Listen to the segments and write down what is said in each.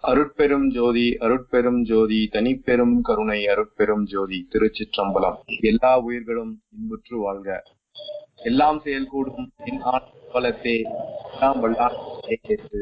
அருட்பெரும் ஜோதி அருட்பெரும் ஜோதி தனிப்பெரும் கருணை அருட்பெரும் ஜோதி திருச்சிற்றம்பலம் எல்லா உயிர்களும் இன்புற்று வாழ்க எல்லாம் செயல்கூடும் என் ஆட்பலத்தே எல்லாம் வல்லான் ஏற்று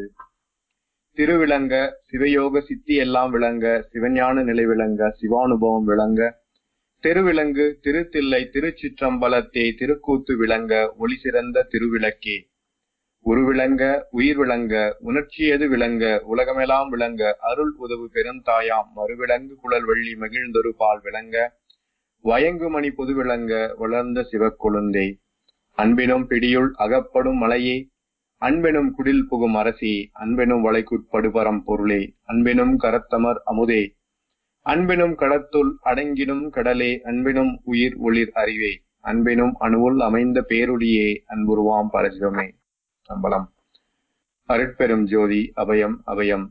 திருவிளங்க சிவயோக சித்தி எல்லாம் விளங்க சிவஞான நிலை விளங்க சிவானுபவம் விளங்க திருவிலங்கு திருத்தில்லை திருச்சிற்றம்பலத்தே திருக்கூத்து விளங்க ஒளி சிறந்த திருவிளக்கே உருவிளங்க உயிர் விளங்க உணர்ச்சியது விளங்க உலகமெல்லாம் விளங்க அருள் உதவு பெருந்தாயாம் மறுவிளங்கு குழல் வெள்ளி மகிழ்ந்தொரு பால் விளங்க வயங்குமணி பொது விளங்க வளர்ந்த சிவக்கொழுந்தே அன்பினும் பிடியுள் அகப்படும் மலையே அன்பெனும் குடில் புகும் அரசி அன்பெனும் வளைக்குட்படுபரம் பொருளே அன்பெனும் கரத்தமர் அமுதே அன்பெனும் கடத்துள் அடங்கினும் கடலே அன்பெனும் உயிர் ஒளிர் அறிவே அன்பெனும் அணுவுள் அமைந்த பேருடியே அன்புருவாம் பரசிவமே சம்பளம் அருட்பெரும் ஜோதி அபயம் அபயம்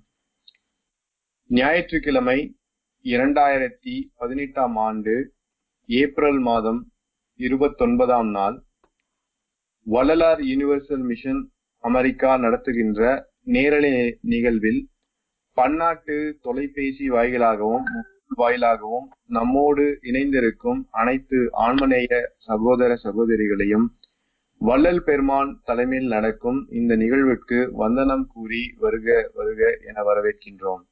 ஞாயிற்றுக்கிழமை இரண்டாயிரத்தி பதினெட்டாம் ஆண்டு ஏப்ரல் மாதம் இருபத்தொன்பதாம் நாள் வள்ளலார் யூனிவர்சல் மிஷன் அமெரிக்கா நடத்துகின்ற நேரலை நிகழ்வில் பன்னாட்டு தொலைபேசி வாயிலாகவும் வாயிலாகவும் நம்மோடு இணைந்திருக்கும் அனைத்து ஆன்மநேய சகோதர சகோதரிகளையும் வள்ளல் பெருமான் தலைமையில் நடக்கும் இந்த நிகழ்வுக்கு வந்தனம் கூறி வருக வருக என வரவேற்கின்றோம்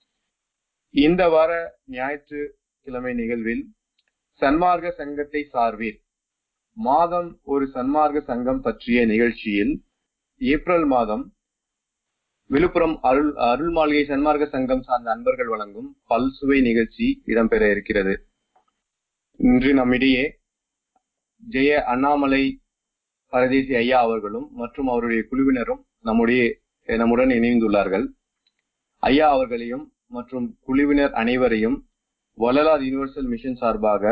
இந்த வார ஞாயிற்றுக்கிழமை நிகழ்வில் சன்மார்க்க சங்கத்தை சார்பில் மாதம் ஒரு சன்மார்க்க சங்கம் பற்றிய நிகழ்ச்சியில் ஏப்ரல் மாதம் விழுப்புரம் அருள் அருள் மாளிகை சன்மார்க்க சங்கம் சார்ந்த அன்பர்கள் வழங்கும் பல்சுவை நிகழ்ச்சி இடம்பெற இருக்கிறது இன்று நம்மிடையே ஜெய அண்ணாமலை பரதேசி ஐயா அவர்களும் மற்றும் அவருடைய குழுவினரும் நம்முடைய நம்முடன் இணைந்துள்ளார்கள் ஐயா அவர்களையும் மற்றும் குழுவினர் அனைவரையும் வள்ளலார் யூனிவர்சல் மிஷன் சார்பாக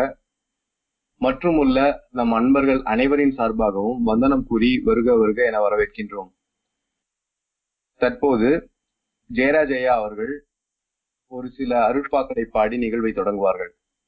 மற்றும் உள்ள நம் அன்பர்கள் அனைவரின் சார்பாகவும் வந்தனம் கூறி வருக வருக என வரவேற்கின்றோம் தற்போது ஜெயராஜயா அவர்கள் ஒரு சில அருட்பாக்களை பாடி நிகழ்வை தொடங்குவார்கள்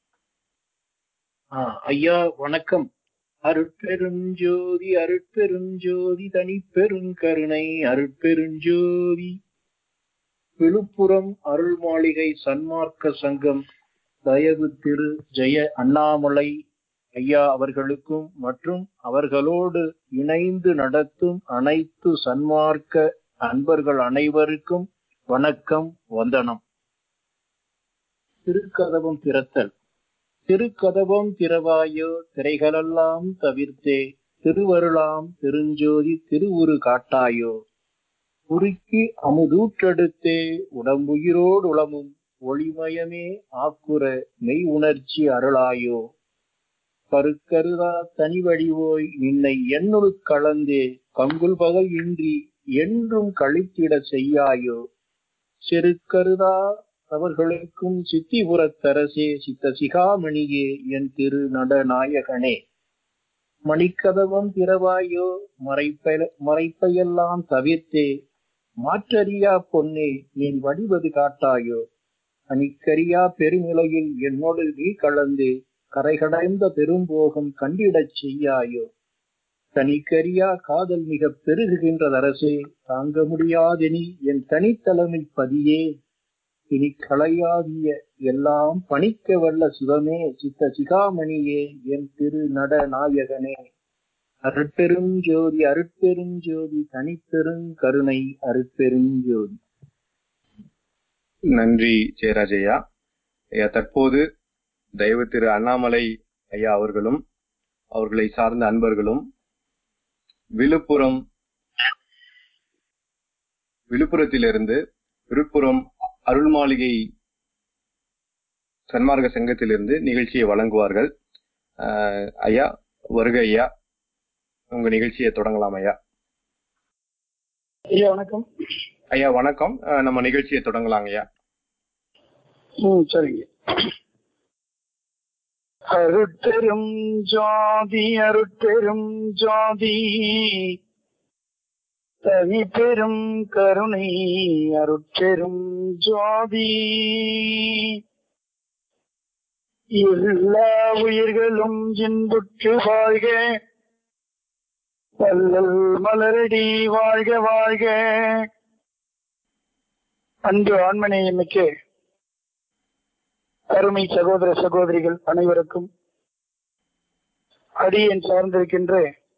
ஐயா வணக்கம் அருட்பெருஞ்சோதி அருட்பெருஞ்சோதி தனிப்பெருங்கருணை அருட்பெருஞ்சோதி விழுப்புரம் அருள் மாளிகை சன்மார்க்க சங்கம் தயவு திரு ஜெய அண்ணாமலை ஐயா அவர்களுக்கும் மற்றும் அவர்களோடு இணைந்து நடத்தும் அனைத்து சன்மார்க்க அன்பர்கள் அனைவருக்கும் வணக்கம் வந்தனம் திருக்கதவம் திறத்தல் திருக்கதவம் திறவாயோ திரைகளெல்லாம் தவிர்த்தே திருவருளாம் பெருஞ்சோதி திருவுரு காட்டாயோ உருக்கி அமுதூற்றெடுத்தே உடம்புயிரோடு உளமும் ஒளிமயமே ஆக்குற மெய் உணர்ச்சி அருளாயோ பருக்கருதா தனி வடிவோய் நின்னை என்னுள் கலந்தே பங்குல் பகல் இன்றி என்றும் கழித்திட செய்யாயோ செருக்கருதா அவர்களுக்கும் சித்திபுரத்தரசே சித்த சிகாமணியே என் திரு நடநாயகனே மணிக்கதவம் திறவாயோ மறைப்ப மறைப்பையெல்லாம் தவிர்த்தே மாற்றறியா பொன்னே என் வடிவது காட்டாயோ அணிக்கரியா பெருநிலையில் என்னோடு நீ கலந்து கரைகடைந்த பெரும்போகம் கண்டிடச் செய்யாயோ தனிக்கரியா காதல் மிக பெருகுகின்றதரசே தாங்க முடியாதெனி என் தனித்தலைமை பதியே இனி களையாதிய எல்லாம் பணிக்க வல்ல சிவமே சித்த சிகாமணியே என் திரு நட நாயகனே அருட்பெருஞ்சோதி அருட்பெருஞ்சோதி தனிப்பெருங் கருணை அருட்பெருஞ்சோதி நன்றி ஜெயராஜையா ஐயா தற்போது தயவு திரு அண்ணாமலை ஐயா அவர்களும் அவர்களை சார்ந்த அன்பர்களும் விழுப்புரம் விழுப்புரத்திலிருந்து விழுப்புரம் அருள் மாளிகை சன்மார்க்க சங்கத்திலிருந்து நிகழ்ச்சியை வழங்குவார்கள் ஐயா வருக ஐயா உங்க நிகழ்ச்சியை தொடங்கலாம் ஐயா ஐயா வணக்கம் ஐயா வணக்கம் நம்ம நிகழ்ச்சியை தொடங்கலாம் ஐயா ம் சரிங்க அருட்பெரும் ஜோதி அருட்பெரும் ஜோதி தனி பெரும் கருணை அருட்பெரும் ஜோதி எல்லா உயிர்களும் இன்புற்று வாழ்க வல்லல் மலரடி வாழ்க வாழ்க அன்பு ஆண்மனையமிக்க அருமை சகோதர சகோதரிகள் அனைவருக்கும் அடியேன் சார்ந்திருக்கின்ற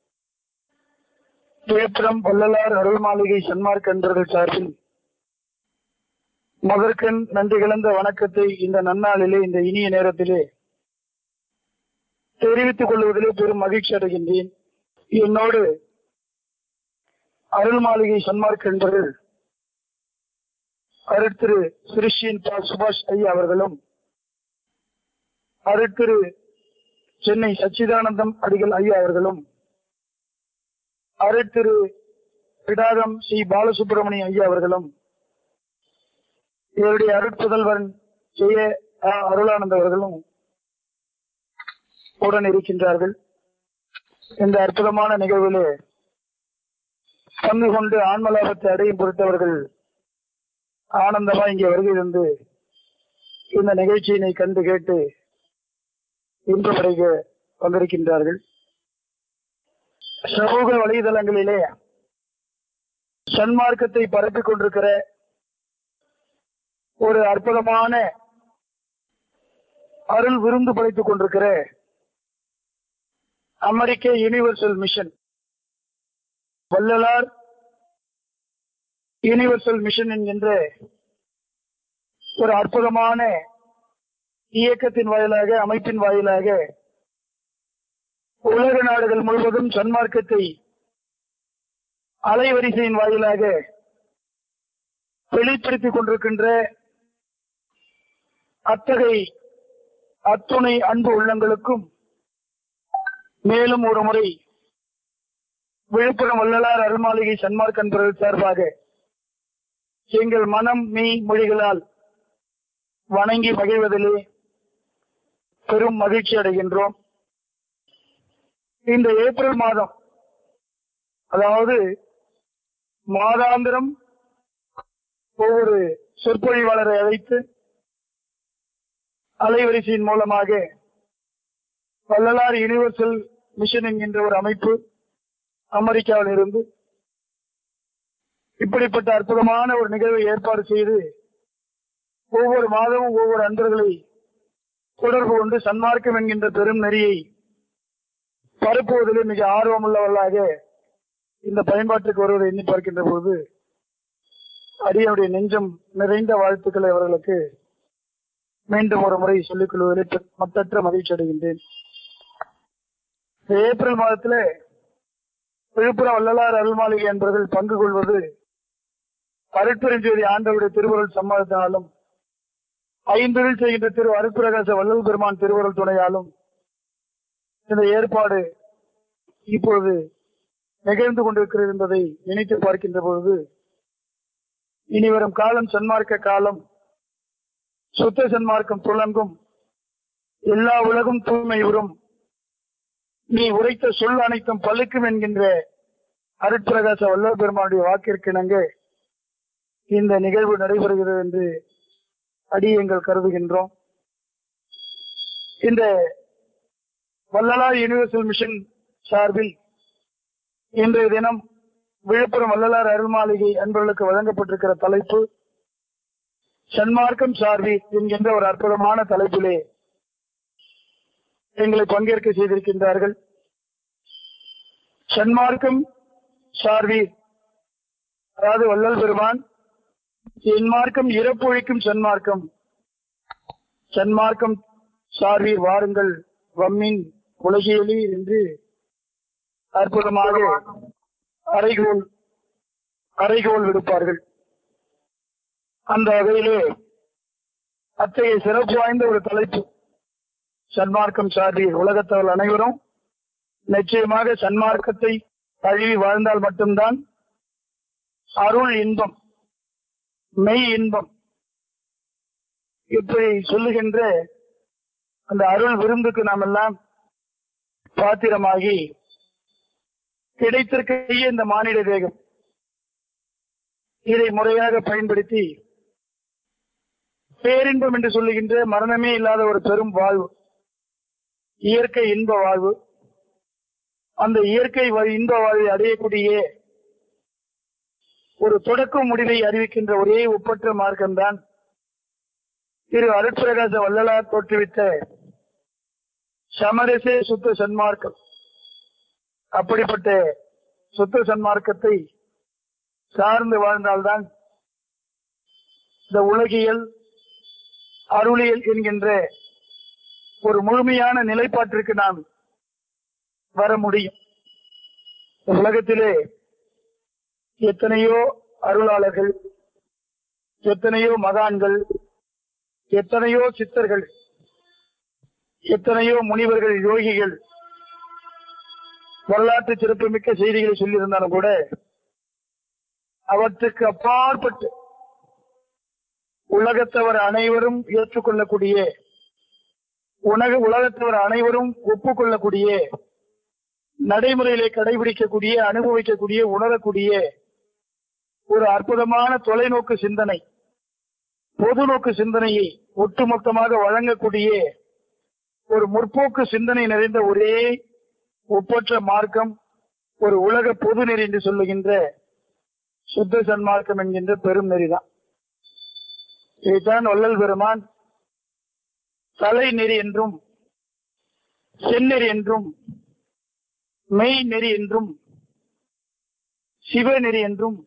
தேற்றம் வள்ளலார் அருள் மாளிகை சன்மார்க் அன்பர்கள் சார்பில் முதற்கண் நன்றி கலந்த வணக்கத்தை இந்த நன்னாளிலே இந்த இனிய நேரத்திலே தெரிவித்துக் கொள்வதிலே பெரும் மகிழ்ச்சி அடைகின்றேன் என்னோடு அருள் மாளிகை சன்மார்க் என்பர்கள் அருட்திரு சிறுஷியன் பா சுபாஷ் ஐயா அவர்களும் அருட்திரு சென்னை சச்சிதானந்தம் அடிகள் ஐயா அவர்களும் அருட்திரு பிடாரம் ஸ்ரீ பாலசுப்பிரமணிய ஐயா அவர்களும் இவருடைய அருட்புதல்வன் ஜெய ஆ. அருளானந்த் அவர்களும் உடன் இருக்கின்றார்கள் இந்த அற்புதமான நிகழ்விலே பங்கு கொண்டு ஆன்மலாபத்தை அடையும் பொறுத்தவர்கள் ஆனந்தமா இங்கே வருகை தந்து இந்த நிகழ்ச்சியினை கண்டு கேட்டு இன்பமடைக வந்திருக்கின்றார்கள் சமூக வலைதளங்களிலே சன்மார்க்கத்தை பரப்பிக் கொண்டிருக்கிற ஒரு அற்புதமான அருள் விருந்து படைத்துக் கொண்டிருக்கிற அமெரிக்க universal mission Vallalar universal mission என்கின்ற ஒரு அற்புதமான இயக்கத்தின் வாயிலாக அமைப்பின் வாயிலாக உலக நாடுகள் முழுவதும் சன்மார்க்கத்தை அலைவரிசையின் வாயிலாக வெளிப்படுத்திக் கொண்டிருக்கின்ற அத்தகை அத்துணை அன்பு உள்ளங்களுக்கும் மேலும் ஒரு முறை விழுப்புரம் வள்ளலார் அருள்மாளிகை சன்மார்க் அன்பர்கள் சார்பாக எங்கள் மனம் மெய் மொழிகளால் வணங்கி மகிழ்வதிலே பெரும் மகிழ்ச்சி அடைகின்றோம் இந்த ஏப்ரல் மாதம் அதாவது மாதாந்திரம் ஒவ்வொரு சொற்பொழிவாளரை அழைத்து அலைவரிசையின் மூலமாக வள்ளலார் யூனிவர்சல் மிஷன் என்கின்ற ஒரு அமைப்பு அமெரிக்காவில் இருந்து இப்படிப்பட்ட அற்புதமான ஒரு நிகழ்வை ஏற்பாடு செய்து ஒவ்வொரு மாதமும் ஒவ்வொரு அன்பர்களை தொடர்பு கொண்டு சன்மார்க்கம் என்கின்ற பெரும் நெறியை பரப்புவதிலே மிக ஆர்வமுள்ளவர்களாக இந்த பயன்பாட்டுக்கு வருவதை எண்ணி பார்க்கின்ற போது அடியனுடைய நெஞ்சம் நிறைந்த வாழ்த்துக்களை அவர்களுக்கு மீண்டும் ஒரு முறை சொல்லிக் கொள்வதில் மற்றற்ற மகிழ்ச்சி அடைகின்றேன் இந்த ஏப்ரல் மாதத்துல விழுப்புரம் வள்ளலார் அருள்மாளிகை என்பவர்கள் பங்கு கொள்வது அருட்பெருஞ்சோதி ஆண்டவருடைய திருவருள் சம்மதத்தினாலும் ஐந்தொழில் செய்கின்ற திரு அருட்பிரகாச வள்ளல் பெருமான் திருவருள் துணையாலும் இந்த ஏற்பாடு இப்பொழுது நிகழ்ந்து கொண்டிருக்கிறது என்பதை நினைத்து பார்க்கின்ற பொழுது இனி வரும் காலம் சன்மார்க்க காலம் சுத்த சன்மார்க்கம் துளங்கும் எல்லா உலகும் தூய்மை உறும் நீ உரைத்த சொல் அனைத்தும் பழுக்கும் என்கின்ற அருட்பிரகாச வல்லவ பெருமானுடைய வாக்கிற்கிணங்க இந்த நிகழ்வு நடைபெறுகிறது என்று அடியங்கள் கருதுகின்றோம் இந்த வள்ளலார் யூனிவர்சல் மிஷன் சார்பில் இன்றைய தினம் விழுப்புரம் வள்ளலார் அருள்மாளிகை அன்பர்களுக்கு வழங்கப்பட்டிருக்கிற தலைப்பு சன்மார்க்கம் சார்பி என்கின்ற ஒரு அற்புதமான தலைப்பிலே எங்களை பங்கேற்க செய்திருக்கின்றார்கள் சன்மார்க்கம் சார்பி அதாவது வள்ளல் பெருமான் என் மார்க்கம் இறப்பொழிக்கும் சன்மார்க்கம் சன்மார்க்கம் சார்பீர் வாருங்கள் வம்மின் உலகியலி என்று அற்புதமாக அறைகோல் அறைகோல் விடுப்பார்கள் அந்த வகையிலே அத்தகைய சிறப்பு வாய்ந்த ஒரு தலைப்பு சன்மார்க்கம் சார்பீர் உலகத்தவர்கள் அனைவரும் நிச்சயமாக சன்மார்க்கத்தை தழுவி வாழ்ந்தால் மட்டும்தான் அருள் இன்பம் மெய் இன்பம் இப்படி சொல்லுகின்ற அந்த அருள் விருந்துக்கு நாம் எல்லாம் பாத்திரமாகி கிடைத்திருக்கிற இந்த மானிட தேகம் இதை முறையாக பயன்படுத்தி பேரின்பம் என்று சொல்லுகின்ற மரணமே இல்லாத ஒரு பெரும் வாழ்வு இயற்கை இன்ப வாழ்வு அந்த இயற்கை வழி இன்ப வாழ்வை அடையக்கூடிய ஒரு தொடக்க முடிவை அறிவிக்கின்ற ஒரே ஒப்பற்ற மார்க்கம்தான் திரு அருட்பிரகாச வள்ளலார் தோற்றுவித்த சமரசே சுத்த சன்மார்க்கம் அப்படிப்பட்ட சுத்த சன்மார்க்கத்தை சார்ந்து வாழ்ந்தால்தான் இந்த உலகியல் அருளியல் என்கின்ற ஒரு முழுமையான நிலைப்பாட்டிற்கு நாம் வர முடியும் இந்த உலகத்திலே எத்தனையோ அருளாளர்கள் எத்தனையோ மகான்கள் எத்தனையோ சித்தர்கள் எத்தனையோ முனிவர்கள் யோகிகள் வரலாற்று சிறப்புமிக்க செய்திகளை சொல்லியிருந்தாலும் கூட அவற்றுக்கு அப்பாற்பட்டு உலகத்தவர் அனைவரும் ஏற்றுக்கொள்ளக்கூடிய உலக உலகத்தவர் அனைவரும் ஒப்புக்கொள்ளக்கூடிய நடைமுறையிலே கடைபிடிக்கக்கூடிய அனுபவிக்கக்கூடிய உணரக்கூடிய ஒரு அற்புதமான தொலைநோக்கு சிந்தனை பொது நோக்கு சிந்தனையை ஒட்டுமொத்தமாக வழங்கக்கூடிய ஒரு முற்போக்கு சிந்தனை நிறைந்த ஒரே ஒப்பற்ற மார்க்கம் ஒரு உலக பொது நெறி என்று சொல்லுகின்ற சுத்த சன்மார்க்கம் என்கின்ற பெரும் நெறிதான் இதைத்தான் வள்ளல் பெருமான் தலை நெறி என்றும் செந்நெறி என்றும் மெய் நெறி என்றும் சிவநெறி என்றும்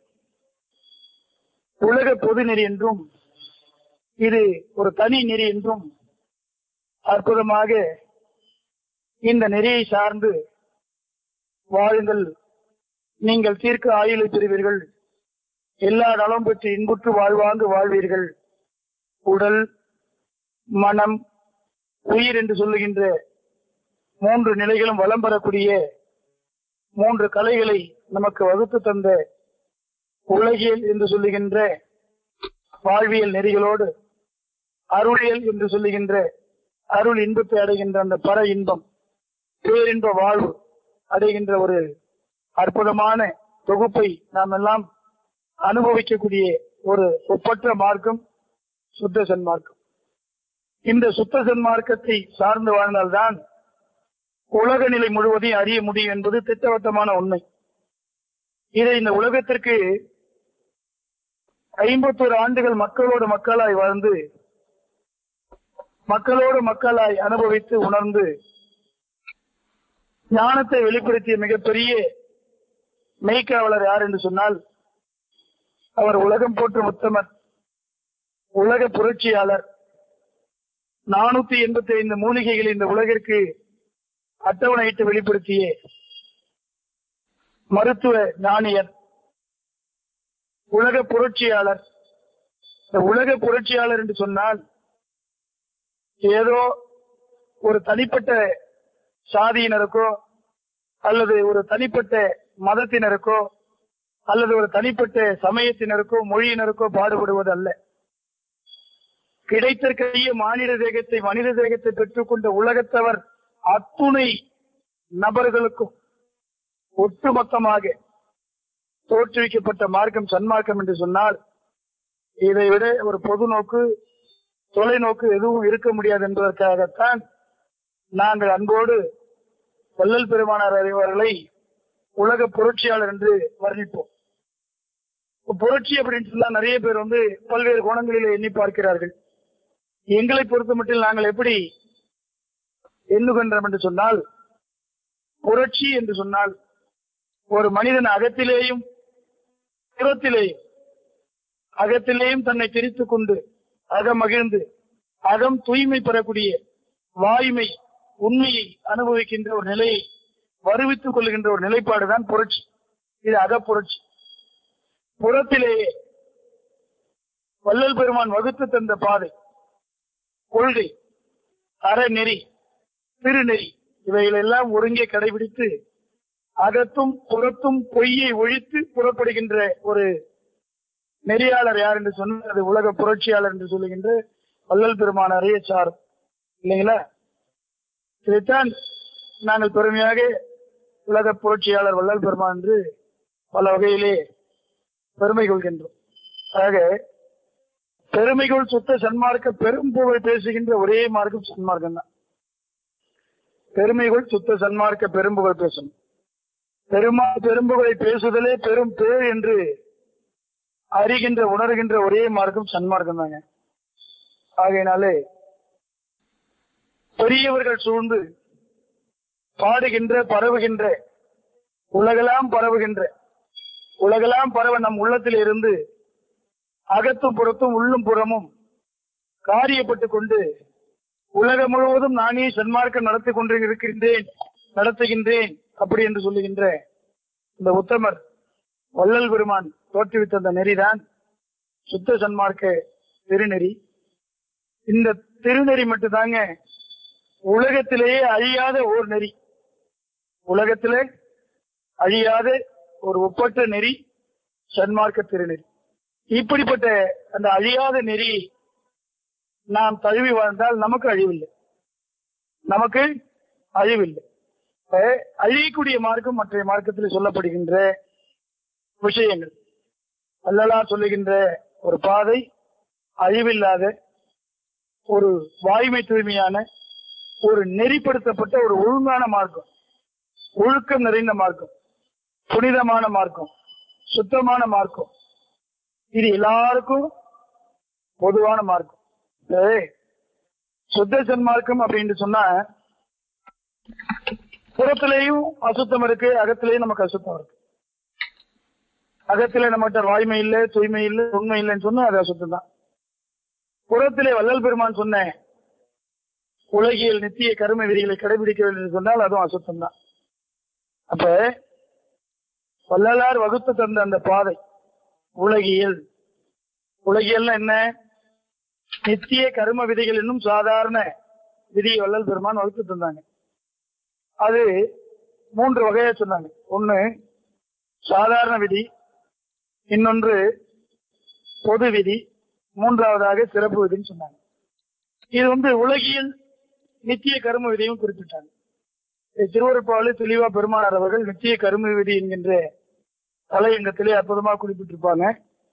உலக பொது நெறி என்றும் இது ஒரு தனி நெறி என்றும் அற்புதமாக இந்த நெறியை சார்ந்து வாழுங்கள் நீங்கள் தீர்க்க ஆயுளை பெறுவீர்கள் எல்லா நலம் பெற்று இன்புற்று வாழ்வாங்கு வாழ்வீர்கள் உடல் மனம் உயிர் என்று சொல்லுகின்ற மூன்று நிலைகளும் வளம் பெறக்கூடிய மூன்று கலைகளை நமக்கு வகுத்து தந்த உலகியல் என்று சொல்லுகின்ற வாழ்வியல் நெறிகளோடு அருளியல் என்று சொல்லுகின்ற அருள் இன்பத்தை அடைகின்ற அந்த பர இன்பம் பேரின்ப வாழ்வு அடைகின்ற ஒரு அற்புதமான தொகுப்பை நாம் எல்லாம் அனுபவிக்கக்கூடிய ஒரு ஒப்பற்ற மார்க்கம் சுத்த சன்மார்க்கம் இந்த சுத்த சன்மார்க்கத்தை சார்ந்து வாழ்ந்தால்தான் உலக நிலை முழுவதையும் அறிய முடியும் என்பது திட்டவட்டமான உண்மை இதை இந்த உலகத்திற்கு ஐம்பத்தோரு ஆண்டுகள் மக்களோடு மக்களாய் வாழ்ந்து மக்களோடு மக்களாய் அனுபவித்து உணர்ந்து ஞானத்தை வெளிப்படுத்திய மிகப்பெரிய மெய்க்காவலர் யார் என்று சொன்னால் அவர் உலகம் போற்றும் உத்தமர் உலக புரட்சியாளர் நானூத்தி எண்பத்தி ஐந்து மூலிகைகள் இந்த உலகிற்கு அட்டவணையிட்டு வெளிப்படுத்திய மருத்துவ ஞானியர் உலக புரட்சியாளர் இந்த உலக புரட்சியாளர் என்று சொன்னால் ஏதோ ஒரு தனிப்பட்ட சாதியினருக்கோ அல்லது ஒரு தனிப்பட்ட மதத்தினருக்கோ அல்லது ஒரு தனிப்பட்ட சமயத்தினருக்கோ மொழியினருக்கோ பாடுபடுவது அல்ல கிடைத்திருக்கிற மாநில தேகத்தை மனித தேகத்தை பெற்றுக்கொண்ட உலகத்தவர் அத்துணை நபர்களுக்கும் ஒட்டுமொத்தமாக தோற்றுவிக்கப்பட்ட மார்க்கம் சன்மார்க்கம் என்று சொன்னால் இதை விட ஒரு பொது நோக்கு தொலைநோக்கு எதுவும் இருக்க முடியாது என்பதற்காகத்தான் நாங்கள் அன்போடு வள்ளல் பெருமானார் அறிவர்களை உலக புரட்சியாளர் என்று வர்ணிப்போம் புரட்சி அப்படின்னு சொன்னா நிறைய பேர் வந்து பல்வேறு கோணங்களில் எண்ணி பார்க்கிறார்கள் எங்களை பொறுத்த மட்டும் நாங்கள் எப்படி எண்ணுகின்றோம் என்று சொன்னால் புரட்சி என்று சொன்னால் ஒரு மனிதன் அகத்திலேயும் புறத்திலேயும் அகத்திலேயும் தன்னை திரித்துக் கொண்டு அகமகிழ்ந்து அகம் தூய்மை பெறக்கூடிய வாய்மை உண்மையை அனுபவிக்கின்ற ஒரு நிலையை வருவித்துக் கொள்கின்ற ஒரு நிலைப்பாடுதான் புரட்சி இது அகப்புரட்சி புறத்திலேயே வள்ளல் பெருமான் வகுத்து தந்த பாதை கொள்கை அறநெறி திருநெறி இவைகளெல்லாம் ஒருங்கே கடைபிடித்து அகத்தும் புறத்தும் பொய்யை ஒழித்து புறப்படுகின்ற ஒரு நெறியாளர் யார் என்று சொன்னால் அது உலக புரட்சியாளர் என்று சொல்லுகின்ற வள்ளல் பெருமான அறிய சார் இல்லைங்களா இதைத்தான் நாங்கள் பெருமையாக உலக புரட்சியாளர் வள்ளல் பெருமான் என்று பல வகையிலே பெருமை கொள்கின்றோம் ஆக பெருமைகள் சுத்த சன்மார்க்க பெரும் புகழ் பேசுகின்ற ஒரே மார்க்கம் சன்மார்க்கம் தான் பெருமைகள் சுத்த சன்மார்க்க பெரும்புகழ் பேசணும் பெருமா பெரும்புகளை பேசுதலே பெரும் பேர் என்று அறிகின்ற உணர்கின்ற ஒரே மார்க்கம் சன்மார்க்கம் தாங்க ஆகையினாலே பெரியவர்கள் சூழ்ந்து பாடுகின்ற பரவுகின்ற உலகெல்லாம் பரவுகின்ற உலகெல்லாம் பரவ நம் உள்ளத்தில் இருந்து அகத்தும் புறத்தும் உள்ளும் புறமும் காரியப்பட்டுக் கொண்டு உலகம் முழுவதும் நானே சன்மார்க்கம் நடத்தி கொண்டு இருக்கின்றேன் நடத்துகின்றேன் அப்படி என்று சொல்லுகின்ற இந்த உத்தமர் வள்ளல் பெருமான் தோற்றுவித்த அந்த நெறிதான் சுத்த சன்மார்க்க திருநெறி இந்த திருநெறி மட்டும்தாங்க உலகத்திலேயே அழியாத ஓர் நெறி உலகத்திலே அழியாத ஒரு ஒப்பற்ற நெறி சன்மார்க்க திருநெறி இப்படிப்பட்ட அந்த அழியாத நெறி நாம் தழுவி வாழ்ந்தால் நமக்கு அழிவில்லை நமக்கு அழிவில்லை இப்ப அழியக்கூடிய மார்க்கம் மற்ற மார்க்கத்தில் சொல்லப்படுகின்ற விஷயங்கள் அல்லலாம் சொல்லுகின்ற ஒரு பாதை அழிவில்லாத ஒரு வாய்மை தூய்மையான ஒரு நெறிப்படுத்தப்பட்ட ஒரு ஒழுங்கான மார்க்கம் ஒழுக்கம் நிறைந்த மார்க்கம் புனிதமான மார்க்கம் சுத்தமான மார்க்கம் இது எல்லாருக்கும் பொதுவான மார்க்கம் ஏய், சுத்த சன்மார்க்கம் அப்படின்னு சொன்னா புறத்திலேயும் அசுத்தம் இருக்கு அகத்திலேயும் நமக்கு அசுத்தம் இருக்கு அகத்திலே நம்மகிட்ட வாய்மை இல்லை தூய்மை இல்லை உண்மை இல்லைன்னு சொன்னா அது அசுத்தம் தான் புறத்திலே வள்ளல் பெருமான் சொன்ன உலகியல் நித்திய கரும விதிகளை கடைபிடிக்க வேண்டும் என்று சொன்னால் அதுவும் அசுத்தம் தான் அப்ப வள்ளலார் வகுத்து தந்த அந்த பாதை உலகியல் உலகியல்னா என்ன நித்திய கரும விதிகள் என்னும் சாதாரண விதியை வள்ளல் பெருமான் வகுத்து தந்தாங்க அது மூன்று வகையா சொன்னாங்க ஒண்ணு சாதாரண விதி இன்னொன்று பொது விதி மூன்றாவதாக சிறப்பு விதின்னு சொன்னாங்க இது வந்து உலகியல் நித்திய கரும விதியும் குறிப்பிட்டாங்க இது திருவருப்பாளு தெளிவா பெருமானார் அவர்கள் நித்திய கரும விதி என்கின்ற தலையங்கத்திலே அற்புதமா குறிப்பிட்டிருப்பாங்க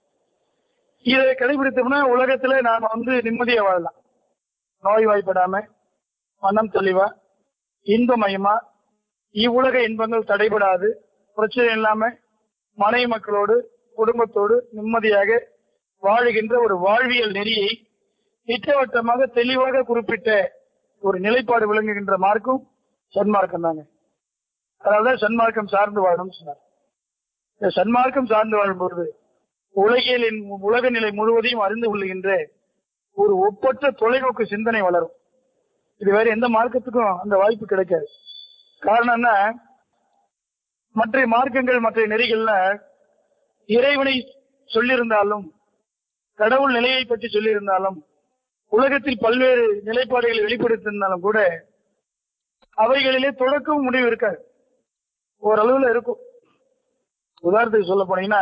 இதை கடைபிடித்தோம்னா உலகத்துல நாம வந்து நிம்மதியா வாழலாம் நோய் வாய்ப்படாம மனம் தெளிவா இன்பமயமா இவ்வுலக இன்பங்கள் தடைபடாது பிரச்சனை இல்லாம மனைவி மக்களோடு குடும்பத்தோடு நிம்மதியாக வாழுகின்ற ஒரு வாழ்வியல் நெறியை திட்டவட்டமாக தெளிவாக குறிப்பிட்ட ஒரு நிலைப்பாடு விளங்குகின்ற மார்க்கும் சன்மார்க்கம் தாங்க அதாவது சன்மார்க்கம் சார்ந்து வாழும் சொன்னார் இந்த சன்மார்க்கம் சார்ந்து வாழும்போது உலகியலின் உலக நிலை முழுவதையும் அறிந்து கொள்ளுகின்ற ஒரு ஒப்பற்ற தொலைநோக்கு சிந்தனை வளரும் இது வேற எந்த மார்க்கத்துக்கும் அந்த வாய்ப்பு கிடைக்காது காரணம் என்ன மற்ற மார்க்கங்கள் மற்ற நெறிகள்ல இறைவனை சொல்லியிருந்தாலும் கடவுள் நிலையை பற்றி சொல்லியிருந்தாலும் உலகத்தில் பல்வேறு நிலைப்பாடுகளை வெளிப்படுத்தியிருந்தாலும் கூட அவைகளிலே தொடக்கம் முடிவு இருக்காது ஓரளவுல இருக்கும் உதாரணத்துக்கு சொல்ல போனீங்கன்னா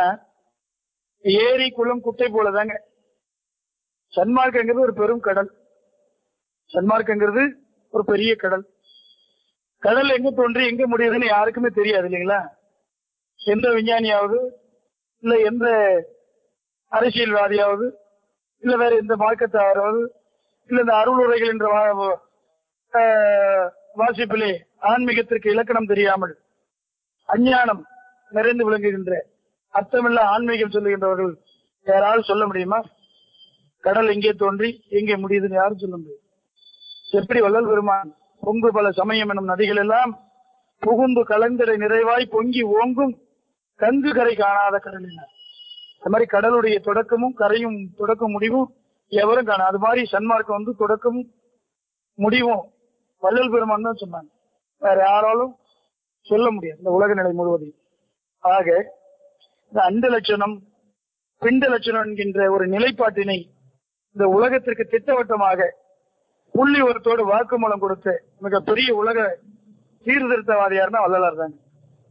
ஏரி குளம் குட்டை போலதாங்க சன்மார்க்கங்கிறது ஒரு பெரும் கடல் சன்மார்க்கங்கிறது ஒரு பெரிய கடல் கடல் எங்க தோன்றி எங்க முடியுதுன்னு யாருக்குமே தெரியாது இல்லைங்களா எந்த விஞ்ஞானியாவது இல்ல எந்த அரசியல்வாதியாவது இல்ல வேற எந்த மார்க்கத்தாராவது இல்ல இந்த அருள் உரைகள் என்ற வா- ஆஹ் வாசிப்பிலே ஆன்மீகத்திற்கு இலக்கணம் தெரியாமல் அஞ்ஞானம் நிறைந்து விளங்குகின்ற அர்த்தமில்ல ஆன்மீகம் சொல்லுகின்றவர்கள் யாராவது சொல்ல முடியுமா கடல் எங்கே தோன்றி எங்கே முடியுதுன்னு யாரும் சொல்ல முடியும் எப்படி வள்ளல் பெருமான் பொங்கு பல சமயம் எனும் நதிகள் எல்லாம் புகுந்து கலந்திட நிறைவாய் பொங்கி ஓங்கும் கங்கு கரை காணாத கடலினார் அது மாதிரி கடலுடைய தொடக்கமும் கரையும் தொடக்கம் முடிவும் எவரும் காண அது மாதிரி சன்மார்க்கம் வந்து தொடக்கமும் முடிவும் வள்ளல் பெருமான் தான் சொன்னாங்க வேற யாராலும் சொல்ல முடியாது இந்த உலக நிலை முழுவதையும் ஆக இந்த அண்ட லட்சணம் பிண்ட லட்சணம் என்கின்ற ஒரு நிலைப்பாட்டினை இந்த உலகத்திற்கு திட்டவட்டமாக புள்ளி ஒருத்தோடு வாக்குமூலம் கொடுத்த மிகப்பெரிய உலக சீர்திருத்தவாதியார்னா வள்ளலார் தாங்க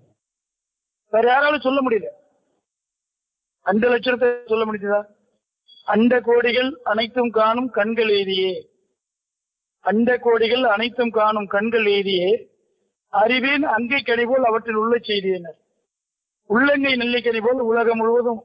வேற யாராலும் சொல்ல முடியல அண்ட லட்சணத்தை சொல்ல முடியுதா அண்ட கோடிகள் அனைத்தும் காணும் கண்கள் எய்தியே அண்ட கோடிகள் அனைத்தும் காணும் கண்கள் எய்தியே அறிவேன் அங்கை கனி போல் அவற்றில் உள்ள செய்தியினர் உள்ளங்கை நெல்லிக்கனி போல் உலகம் முழுவதும்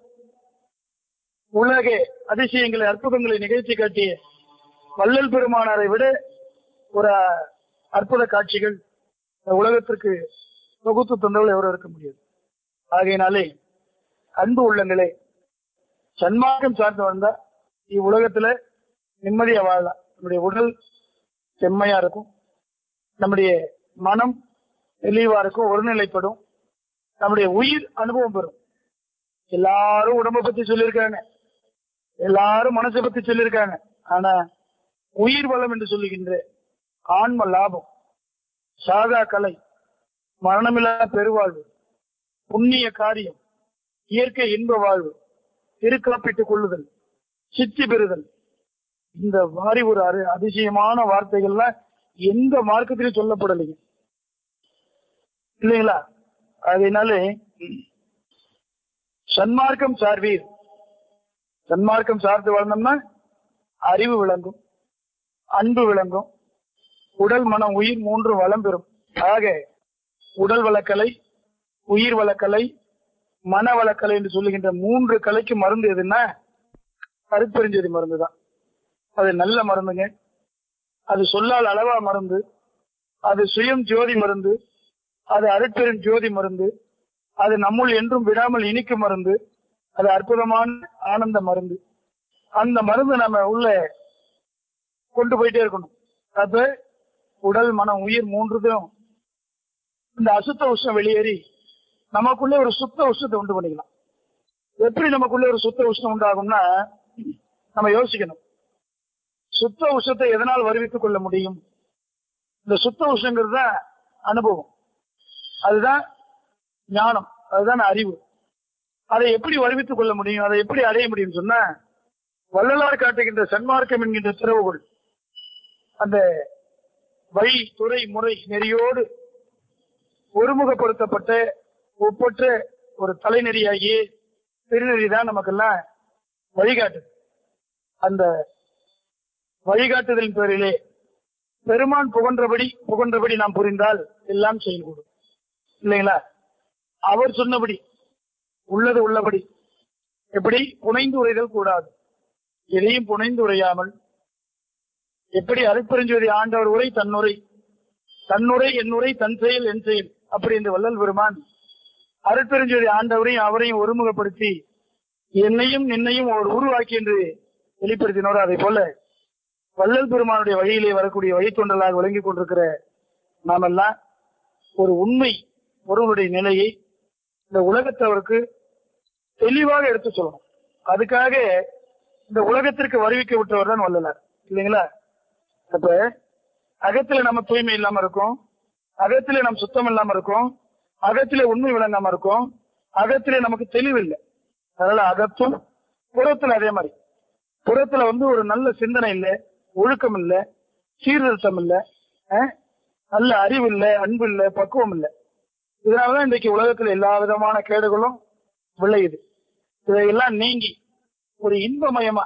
உலக அதிசயங்களை அற்புதங்களை நிகழ்த்தி காட்டிய வள்ளல் பெருமானாரை விட ஒரு அற்புத காட்சிகள் இந்த உலகத்திற்கு தொகுத்து தந்தவள் எவரும் இருக்க முடியாது ஆகையினாலே அன்பு உள்ளங்களே சன்மார்க்கம் சார்ந்து வந்தா இவ்வுலகத்துல நிம்மதியா வாழலாம் நம்முடைய உடல் செம்மையா இருக்கும் நம்முடைய மனம் தெளிவா இருக்கும் ஒருநிலைப்படும் நம்முடைய உயிர் அனுபவம் பெறும் எல்லாரும் உடம்ப பத்தி சொல்லியிருக்காங்க எல்லாரும் மனசை பத்தி சொல்லியிருக்காங்க ஆனா உயிர் வளம் என்று சொல்லுகின்ற ஆன்ம லாபம் சாதா கலை மரணமில்லா பெருவாழ்வு புண்ணிய காரியம் இயற்கை இன்ப வாழ்வு திருக்காப்பிட்டுக் கொள்ளுதல் சித்தி பெறுதல் இந்த மாதிரி ஒரு அரு- அதிசயமான வார்த்தைகள்லாம் எந்த மார்க்கத்திலும் சொல்லப்படலைங்க இல்லைங்களா அதனால சன்மார்க்கம் சார்வீர் சன்மார்க்கம் சார்ந்து வாழ்ந்தோம்னா அறிவு விளங்கும் அன்பு விளங்கும் உடல் மனம் உயிர் மூன்று வளம் பெறும் ஆக உடல் வளக்கலை உயிர் வளக்கலை மன வளக்கலை என்று சொல்லுகின்ற மூன்று கலைக்கு மருந்து எதுன்னா கருப்பெருஞ்செடி மருந்து தான் அது நல்ல மருந்துங்க அது சொல்லால் அளவா மருந்து அது சுயம் ஜோதி மருந்து அது அருட்பெரும் ஜோதி மருந்து அது நம்முள் என்றும் விடாமல் இனிக்கும் மருந்து அது அற்புதமான ஆனந்த மருந்து அந்த மருந்து நம்ம உள்ள கொண்டு போயிட்டே இருக்கணும் அப்ப உடல் மனம் உயிர் மூன்றுதும் இந்த அசுத்த உஷ்ணம் வெளியேறி நமக்குள்ள ஒரு சுத்த உஷ்ணத்தை உண்டு பண்ணிக்கலாம் எப்படி நமக்குள்ள ஒரு சுத்த உஷ்ணம் உண்டாகும்னா நம்ம யோசிக்கணும் சுத்த உஷ்ணத்தை எதனால் வருவித்துக் கொள்ள முடியும் இந்த சுத்த உஷ்ணங்கிறது தான் அனுபவம் அதுதான் ஞானம் அதுதான் அறிவு அதை எப்படி வருவித்துக் கொள்ள முடியும் அதை எப்படி அடைய முடியும் சொன்னா வள்ளலார் காட்டுகின்ற சன்மார்க்கம் என்கின்ற திறவுகோள் அந்த வழி துறை முறை நெறியோடு ஒருமுகப்படுத்தப்பட்ட ஒப்பற்ற ஒரு தலைநெறியாகிய திருநெறி தான் நமக்கெல்லாம் வழிகாட்டுது அந்த வழிகாட்டுதலின் பேரிலே பெருமான் புகன்றபடி புகன்றபடி நாம் புரிந்தால் எல்லாம் செயல்கூடும் இல்லைங்களா அவர் சொன்னபடி உள்ளது உள்ளபடி எப்படி புனைந்து உரைதல் கூடாது எதையும் புனைந்து உரையாமல் எப்படி அருட்பெருஞ்சோதி ஆண்டவர் உரை தன்னுரை தன்னுரை என்னுரை தன் செயல் என் செயல் அப்படி என்று வள்ளல் பெருமான் அருட்பெருஞ்சோதி ஆண்டவரையும் அவரையும் ஒருமுகப்படுத்தி என்னையும் நின்னையும் ஒரு உருவாக்கி என்று வெளிப்படுத்தினோர் அதை போல வள்ளல் பெருமானுடைய வழியிலே வரக்கூடிய வழித்தொண்டலாக விளங்கிக் கொண்டிருக்கிற நாமெல்லாம் ஒரு உண்மை ஒருவருடைய நிலையை இந்த உலகத்தவருக்கு தெளிவாக எடுத்து சொல்லணும் அதுக்காக இந்த உலகத்திற்கு வருவிக்க விட்டவர் தான் வள்ளலார் இல்லைங்களா அப்ப அகத்துல நம்ம தூய்மை இல்லாம இருக்கும் அகத்திலே நம்ம சுத்தம் இல்லாம இருக்கும் அகத்திலே உண்மை விளங்காம இருக்கும் அகத்திலே நமக்கு தெளிவு இல்லை அதனால அகத்தும் புறத்துல அதே மாதிரி புறத்துல வந்து ஒரு நல்ல சிந்தனை இல்லை ஒழுக்கம் இல்லை சீர்திருத்தம் இல்லை அஹ், நல்ல அறிவு இல்லை அன்பு இல்லை பக்குவம் இல்லை இதனாலதான் இன்றைக்கு உலகத்துல எல்லா விதமான கேடுகளும் விளையுது இதையெல்லாம் நீங்கி ஒரு இன்பமயமா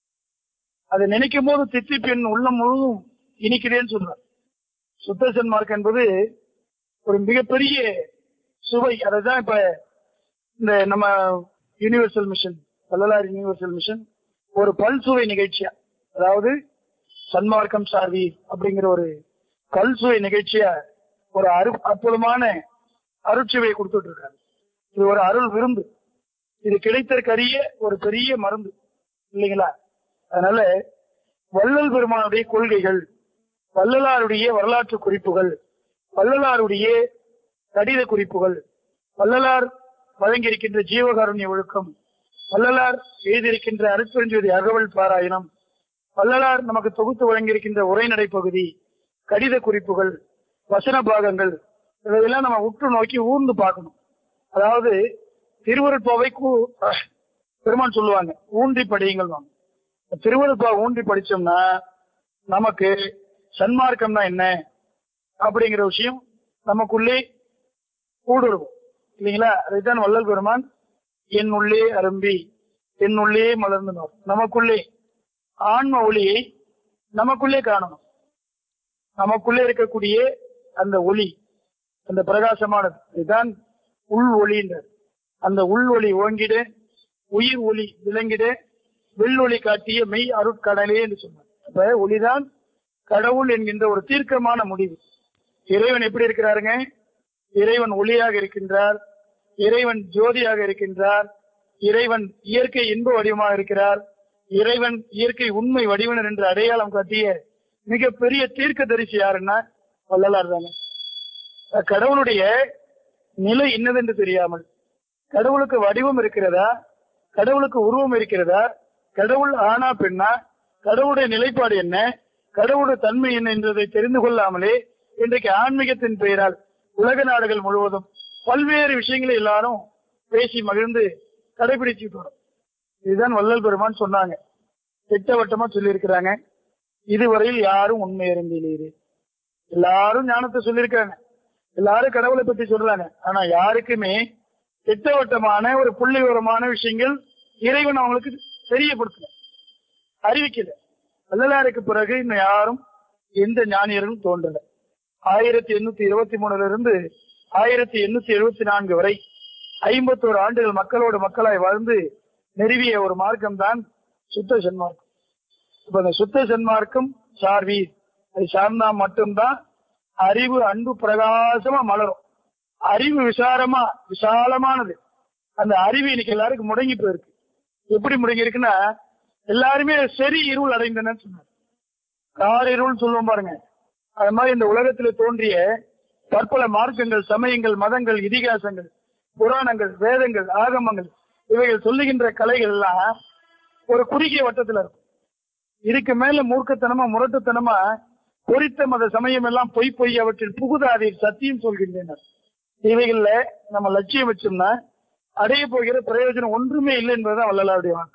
அதை நினைக்கும் போது தித்திப்பின் உள்ளம் முழுதும் இனிக்கிறேன்னு சொல்றார் சுத்த சன்மார்க் என்பது ஒரு மிகப்பெரிய சுவை அதுதான் இப்ப இந்த நம்ம universal mission Vallalar universal mission ஒரு பல்சுவை நிகழ்ச்சியா அதாவது சன்மார்க்கம் சார்வி அப்படிங்கிற ஒரு பல்சுவை நிகழ்ச்சியா ஒரு அரு அற்புதமான அருட்சுவையை கொடுத்துட்டு இருக்காரு இது ஒரு அருள் விருந்து இது கிடைத்தற்கரிய ஒரு பெரிய மருந்து இல்லைங்களா அதனால வள்ளல் பெருமானுடைய கொள்கைகள் வள்ளலாருடைய வரலாற்று குறிப்புகள் வள்ளலாருடைய கடித குறிப்புகள் வள்ளலார் வழங்கியிருக்கின்ற ஜீவகாருண்ய ஒழுக்கம் வள்ளலார் எழுதியிருக்கின்ற அருட்பெருஞ்சோதி அகவல் பாராயணம் வள்ளலார் நமக்கு தொகுத்து வழங்கியிருக்கின்ற உரைநடை பகுதி கடித குறிப்புகள் வசன பாகங்கள் இதையெல்லாம் நம்ம உற்று நோக்கி ஊர்ந்து பார்க்கணும் அதாவது திருவருட்பாவை கூ- பெருமான் சொல்லுவாங்க ஊன்றி படியுங்கள் திருவருட்பா ஊன்றி படிச்சோம்னா நமக்கு சன்மார்க்கம்னா என்ன அப்படிங்கிற விஷயம் நமக்குள்ளே ஊடுருவும் இல்லைங்களா அதைத்தான் வள்ளல் பெருமான் என் உள்ளே அரும்பி என் உள்ளே மலர்ந்து நோர். நமக்குள்ளே ஆன்ம ஒளியை நமக்குள்ளே காணணும் நமக்குள்ளே இருக்கக்கூடிய அந்த ஒளி அந்த பிரகாசமானது இதுதான் உள் ஒளின்றார் அந்த உள் ஒளி ஓங்கிட உயிர் ஒளி விளங்கிட வெள்ளொளி காட்டிய மெய் அருட்கடலே என்று சொன்னார் அப்ப ஒளிதான் கடவுள் என்கின்ற ஒரு தீர்க்கமான முடிவு இறைவன் எப்படி இருக்கிறாருங்க இறைவன் ஒளியாக இருக்கின்றார் இறைவன் ஜோதியாக இருக்கின்றார் இறைவன் இயற்கை இன்ப வடிவமாக இருக்கிறார் இறைவன் இயற்கை உண்மை வடிவனர் என்று அடையாளம் காட்டிய மிகப்பெரிய தீர்க்க தரிசி யாருன்னா வள்ளலார் தாங்க கடவுளுடைய நிலை என்னதென்று தெரியாமல் கடவுளுக்கு வடிவம் இருக்கிறதா கடவுளுக்கு உருவம் இருக்கிறதா கடவுள் ஆனா பெண்ணா கடவுளுடைய நிலைப்பாடு என்ன கடவுளுடைய தன்மை என்ன என்பதை தெரிந்து கொள்ளாமலே இன்றைக்கு ஆன்மீகத்தின் பெயரால் உலக நாடுகள் முழுவதும் பல்வேறு விஷயங்களை எல்லாரும் பேசி மகிழ்ந்து கடைபிடிச்சுட்டு வரோம் இதுதான் வள்ளல் பெருமான் சொன்னாங்க திட்டவட்டமா சொல்லியிருக்கிறாங்க இதுவரையில் யாரும் உண்மை அறிந்திலீரு எல்லாரும் ஞானத்தை சொல்லியிருக்காங்க எல்லாரும் கடவுளை பத்தி சொல்றாங்க ஆனா யாருக்குமே திட்டவட்டமான ஒரு புள்ளி விவரமான விஷயங்கள் இறைவன் அவங்களுக்கு தெரியப்படுத்தல அறிவிக்கல வள்ளலாருக்கு பிறகு இன்னும் யாரும் எந்த ஞானியர்களும் தோன்றல ஆயிரத்தி எண்ணூத்தி இருபத்தி மூணுல இருந்து ஆயிரத்தி எண்ணூத்தி எழுபத்தி நான்கு வரை ஐம்பத்தோரு ஆண்டுகள் மக்களோடு மக்களாய் வாழ்ந்து நிறுவிய ஒரு மார்க்கம் தான் சுத்த சன்மார்க்கம் இப்ப இந்த சுத்த சன்மார்க்கம் சார்வீர் அது சார்ந்தா மட்டும்தான் அறிவு அன்பு பிரகாசமா மலரும் அறிவு விசாரமா விசாலமானது அந்த அறிவு இன்னைக்கு எல்லாருக்கும் முடங்கி போயிருக்கு எப்படி முடங்கி இருக்குன்னா எல்லாருமே சரி இருள் அடைந்தனன்னு சொன்னார் கார் இருள் சொல்லுவோம் பாருங்க அது மாதிரி இந்த உலகத்துல தோன்றிய பற்பல மார்க்கங்கள் சமயங்கள் மதங்கள் இதிகாசங்கள் புராணங்கள் வேதங்கள் ஆகமங்கள் இவைகள் சொல்லுகின்ற கலைகள் எல்லாம் ஒரு குறுகிய வட்டத்துல இருக்கும் இதுக்கு மேல மூர்க்கத்தனமா முரட்டுத்தனமா பொறித்த மத சமயம் எல்லாம் பொய் பொய் அவற்றில் புகுதாதீர் சத்தியம் சொல்கின்றனர் இவைகள்ல நம்ம லட்சியம் வச்சோம்னா அடைய போகிற பிரயோஜனம் ஒன்றுமே இல்லை என்பதுதான் வள்ளலாருடைய வாக்கு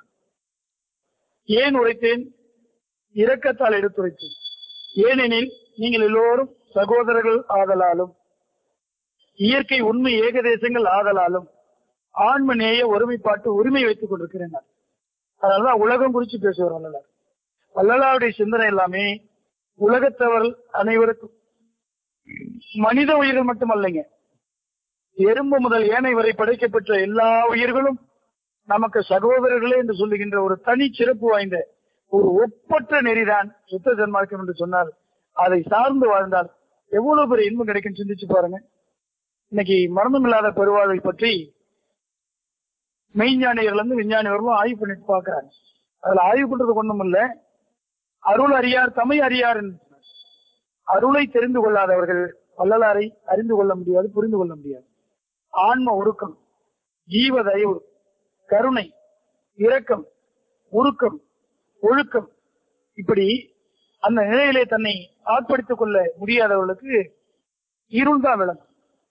ஏன் உரைத்தேன் இரக்கத்தால் எடுத்துரைத்தேன் ஏனெனில் நீங்கள் எல்லோரும் சகோதரர்கள் ஆதலாலும் இயற்கை உண்மை ஏகதேசங்கள் ஆதலாலும் ஆன்ம நேய ஒருமைப்பாட்டு உரிமை வைத்துக் கொண்டிருக்கிறேன் அதனாலதான் உலகம் குறிச்சு பேசுவார் வள்ளலார் வள்ளலாருடைய சிந்தனை எல்லாமே உலகத்தவர் அனைவருக்கும் மனித உயிர்கள் மட்டுமல்லைங்க எறும்பு முதல் ஏனை வரை படைக்கப்பட்ட எல்லா உயிர்களும் நமக்கு சகோதரர்களே என்று சொல்லுகின்ற ஒரு தனி சிறப்பு வாய்ந்த ஒரு ஒப்பற்ற நெறிதான் சுத்த சன்மார்க்கம் என்று சொன்னால் அதை சார்ந்து வாழ்ந்தால் எவ்வளவு பெரிய இன்பம் கிடைக்கும் சிந்திச்சு பாருங்க இன்னைக்கு மரணம் இல்லாத பெருவாழ்வை பற்றி மெய்ஞானிகள் இருந்து விஞ்ஞானி வரலும் ஆய்வு பண்ணிட்டு பாக்குறாங்க அதுல ஆய்வு பண்றது ஒண்ணும் இல்ல அருள் அறியார் தமை அறியார் என்று சொன்னார். அருளை தெரிந்து கொள்ளாதவர்கள் வள்ளலாரை அறிந்து கொள்ள முடியாது புரிந்து கொள்ள முடியாது ஆன்ம ஒருக்கம் ஜீவ தயவு கருணை இரக்கம் உருக்கம் ஒழுக்கம் இப்படி அந்த நிலையிலே தன்னை ஆட்படுத்திக் கொள்ள முடியாதவர்களுக்கு இருள் தான் விளங்கும்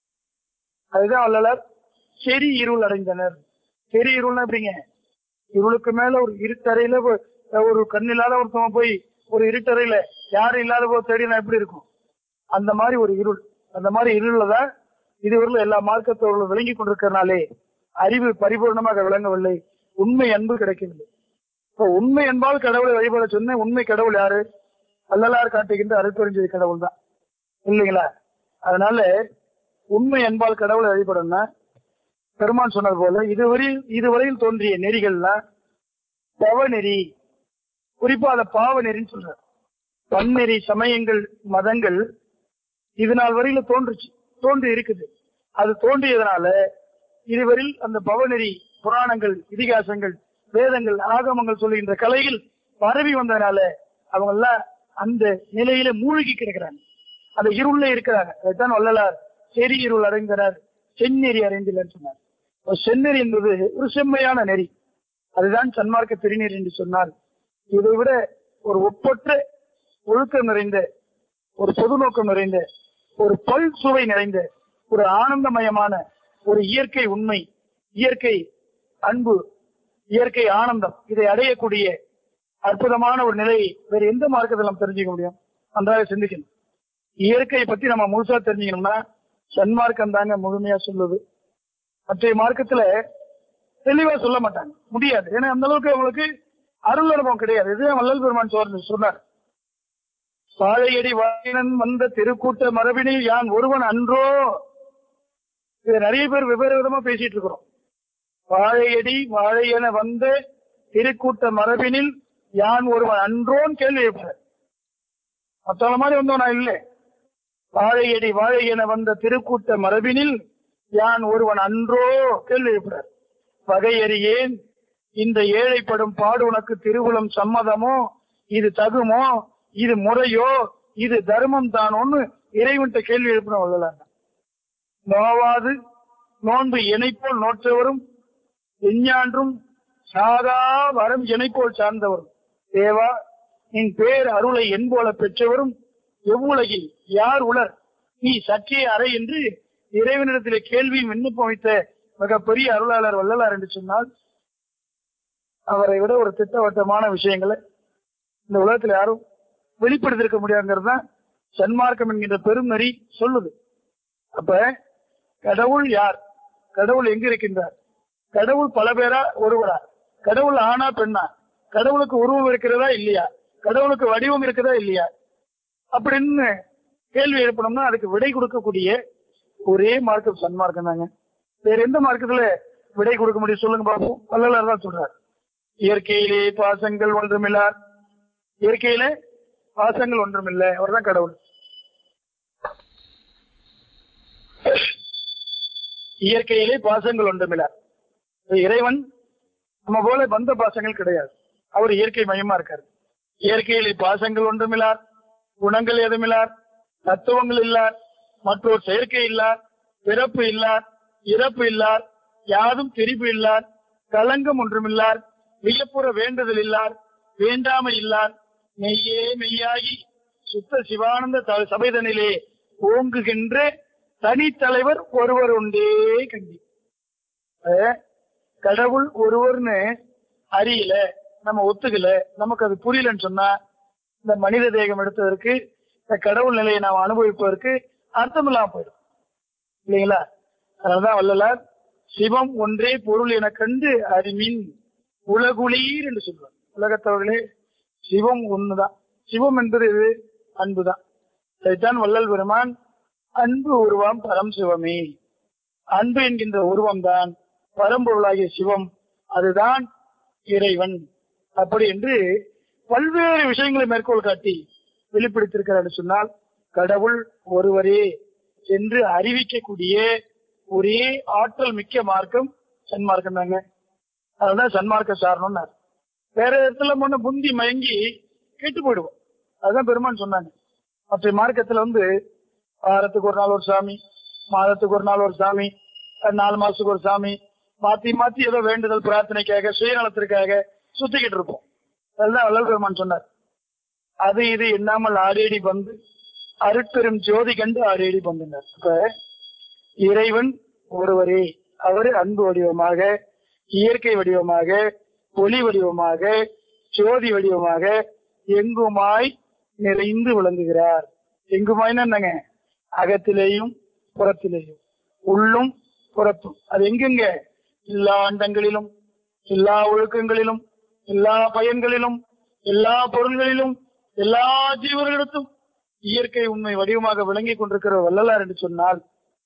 அதுதான் வள்ளலார் செறி இருள் அடைந்தனர் செறி இருள்னா எப்படிங்க இருளுக்கு மேல ஒரு இருட்டறையில ஒரு- ஒரு கண்ணில்லாத ஒருத்தவன் போய் ஒரு இருட்டறையில யாரும் இல்லாத போது தேடினா எப்படி இருக்கும் அந்த மாதிரி ஒரு இருள் அந்த மாதிரி இருள்ல தான் இதுவரையிலும் எல்லா மார்க்கத்தவர்களும் விளங்கி கொண்டிருக்கிறனாலே அறிவு பரிபூர்ணமாக விளங்கவில்லை உண்மை அன்பு கிடைக்கவில்லை இப்போ உண்மை என்பால் கடவுளை வழிபட சொன்ன உண்மை கடவுள் யாரு அல்லலார் காட்டுகின்ற அருட்பெருஞ்செய்தி கடவுள் தான் இல்லைங்களா அதனால உண்மை என்பால் கடவுளை வழிபடணும்னா பெருமான் சொன்னது போல இதுவரையில் இதுவரையில் தோன்றிய நெறிகள்லாம் பவநெறி குறிப்பா அதை பாவ நெறின்னு சொல்றார் பன்னெறி சமயங்கள் மதங்கள் இது நாள் வரையில தோன்றுச்சு தோன்றி இருக்குது அது தோன்றியதனால இதுவரையில் அந்த பவநெறி புராணங்கள் இதிகாசங்கள் வேதங்கள் ஆகமங்கள் சொல்லுகின்ற கலைகள் பரவி வந்ததுனால அவங்க எல்லாம் அந்த நிலையில மூழ்கி கிடக்கிறாங்க அந்த இருள்ல இருக்கிறாங்க அதுதான் வள்ளலார் செறி இருள் அடைந்தனர் செந்நெறி அடைந்தனர் சொன்னார் இப்ப செந்நெறி என்பது ஒரு செம்மையான நெறி அதுதான் சன்மார்க்க திருநீர் என்று சொன்னால் இதை விட ஒரு ஒப்பற்ற ஒழுக்கம் நிறைந்த ஒரு பொது நோக்கம் நிறைந்த ஒரு பல் சுவை நிறைந்த ஒரு ஆனந்தமயமான ஒரு இயற்கை உண்மை இயற்கை அன்பு இயற்கை ஆனந்தம் இதை அடையக்கூடிய அற்புதமான ஒரு நிலையை வேற எந்த மார்க்கத்தில் நம்ம தெரிஞ்சுக்க முடியும் நன்றாக சிந்திக்கணும் இயற்கையை பத்தி நம்ம முழுசா தெரிஞ்சுக்கணும்னா சன்மார்க்கம் தாங்க முழுமையா சொல்லுது மற்ற மார்க்கத்துல தெளிவா சொல்ல மாட்டாங்க முடியாது ஏன்னா அந்த அளவுக்கு அவங்களுக்கு அருள் அனுபவம் கிடையாது இதுதான் வள்ளல் பெருமான் சொன்ன- சொன்னார் வாழையடி வாயினன் வந்த திருக்கூட்ட மரபினில் யான் ஒருவன் அன்றோ இது நிறைய பேர் வெவ்வேறு விதமா பேசிட்டு இருக்கிறோம் வாழையடி வாழையென வந்த திருக்கூட்ட மரபினில் யான் ஒருவன் அன்றோன்னு கேள்வி எழுப்புறேன் மத்தவங்க மாதிரி வந்தோம் நான் இல்லை வாழையடி வாழை என வந்த திருக்கூட்ட மரபினில் யான் ஒருவன் அன்றோ கேள்வி எழுப்புறார் வகையறியேன் இந்த ஏழைப்படும் பாடு உனக்கு திருவுளம் சம்மதமோ இது தகுமோ இது முறையோ இது தர்மம் தானோன்னு இறைவன்கிட்ட கேள்வி எழுப்பின வள்ளலார் நோவாது நோன்பு இணைப்போல் நோற்றவரும் எஞ்ஞான்றும் சாதா வரம் இணைப்போல் சார்ந்தவரும் தேவா என் பேர் அருளை என்போல பெற்றவரும் எவ்வுலகில் யார் உலர் நீ சற்றே அறை என்று இறைவனிடத்திலே கேள்வியும் விண்ணப்பம் வைத்த மிகப்பெரிய அருளாளர் வள்ளலார் என்று சொன்னால் அவரை விட ஒரு திட்டவட்டமான விஷயங்களை இந்த உலகத்தில் யாரும் வெளிப்படுத்திருக்க முடியாதுங்கிறது தான் சன்மார்க்கம் என்கின்ற பெரும் நெறி சொல்லுது அப்ப கடவுள் யார் கடவுள் எங்க இருக்கின்றார் கடவுள் பல பேரா ஒருவரா கடவுள் ஆனா பெண்ணா கடவுளுக்கு உருவம் இருக்கிறதா இல்லையா கடவுளுக்கு வடிவம் இருக்குதா இல்லையா அப்படின்னு கேள்வி எழுப்பணும்னா அதுக்கு விடை கொடுக்கக்கூடிய ஒரே மார்க்கம் சன்மார்க்கம் தாங்க வேற எந்த மார்க்கத்துல விடை கொடுக்க முடியும் சொல்லுங்க பாப்போம் வள்ளலார் தான் சொல்றார் இயற்கையிலே பாசங்கள் ஒன்றுமில்லார் இயற்கையிலே பாசங்கள் ஒன்றுமில்லை அவர்தான் கடவுள் இயற்கையிலே பாசங்கள் ஒன்றுமில்லார் இறைவன் நம்ம போல பந்த பாசங்கள் கிடையாது அவர் இயற்கை மையமா இருக்காரு இயற்கையிலே பாசங்கள் ஒன்றுமில்லார் குணங்கள் எதுமில்லார் தத்துவங்கள் இல்லார் மற்றொரு செயற்கை இல்லார் பிறப்பு இல்லார் இறப்பு இல்லார் யாதும் திரிப்பு இல்லார் களங்கம் ஒன்றுமில்லார் வியப்புற வேண்டுதல் இல்லார் வேண்டாமை இல்லார் மெய்யே மெய்யாகி சுத்த சிவானந்த த- சபைதனிலே ஓங்குகின்ற தனித்தலைவர் ஒருவர் உண்டே கண்டி அஹ், கடவுள் ஒருவர்னு அறியல நம்ம ஒத்துக்கல நமக்கு அது புரியலன்னு சொன்னா இந்த மனித தேகம் எடுத்ததற்கு இந்த கடவுள் நிலையை நாம் அனுபவிப்பதற்கு அர்த்தம் இல்லாம போயிடும் இல்லைங்களா அதனாலதான் வள்ளலார் சிவம் ஒன்றே பொருள் என கண்டு அறிமின் உலகுளீர் என்று சொல்றார் உலகத்தவர்களே சிவம் ஒண்ணுதான் சிவம் என்பது இது அன்புதான் இதைத்தான் வள்ளல் பெருமான் அன்பு உருவம் பரம் சிவமே அன்பு என்கின்ற உருவம் தான் பரம்பொருளாகிய சிவம் அதுதான் இறைவன் அப்படி என்று பல்வேறு விஷயங்களை மேற்கோள் காட்டி வெளிப்படுத்தியிருக்கிறார் என்று சொன்னால் கடவுள் ஒருவரே என்று அறிவிக்கக்கூடிய ஒரே ஆற்றல் மிக்க மார்க்கம் சன்மார்க்கம் தாங்க அதுதான் சன்மார்க்க சாரணும்னார் வேற இடத்துல முன்ன புந்தி மயங்கி கெட்டு போயிடுவோம் அதுதான் பெருமான் சொன்னாங்க மற்ற மார்க்கத்துல வந்து வாரத்துக்கு ஒரு நாள் ஒரு சாமி மாதத்துக்கு ஒரு நாள் ஒரு சாமி அஹ் நாலு மாசத்துக்கு ஒரு சாமி மாத்தி மாத்தி ஏதோ வேண்டுதல் பிரார்த்தனைக்காக சுயநலத்திற்காக சுத்திக்கிட்டு இருப்போம் அதுதான் வள்ளல் பெருமான் சொன்னார் அது இது எண்ணாமல் ஆரேடி வந்து அருட்பெரும் ஜோதி கண்டு ஆரேடி பந்தினார் இப்ப இறைவன் ஒருவரே அவர் அன்பு வடிவமாக இயற்கை வடிவமாக ஒளி வடிவமாக ஜோதி வடிவமாக எங்குமாய் நிறைந்து விளங்குகிறார் எங்குமாய்னா என்னங்க அகத்திலேயும் புறத்திலேயும் உள்ளும் புறத்தும் அது எங்கெங்க எல்லா அண்டங்களிலும் எல்லா ஒழுக்கங்களிலும் எல்லா பயன்களிலும் எல்லா பொருள்களிலும் எல்லா ஜீவர்களிடத்தும் இயற்கை உண்மை வடிவமாக விளங்கிக் கொண்டிருக்கிற வள்ளலார் என்று சொன்னால்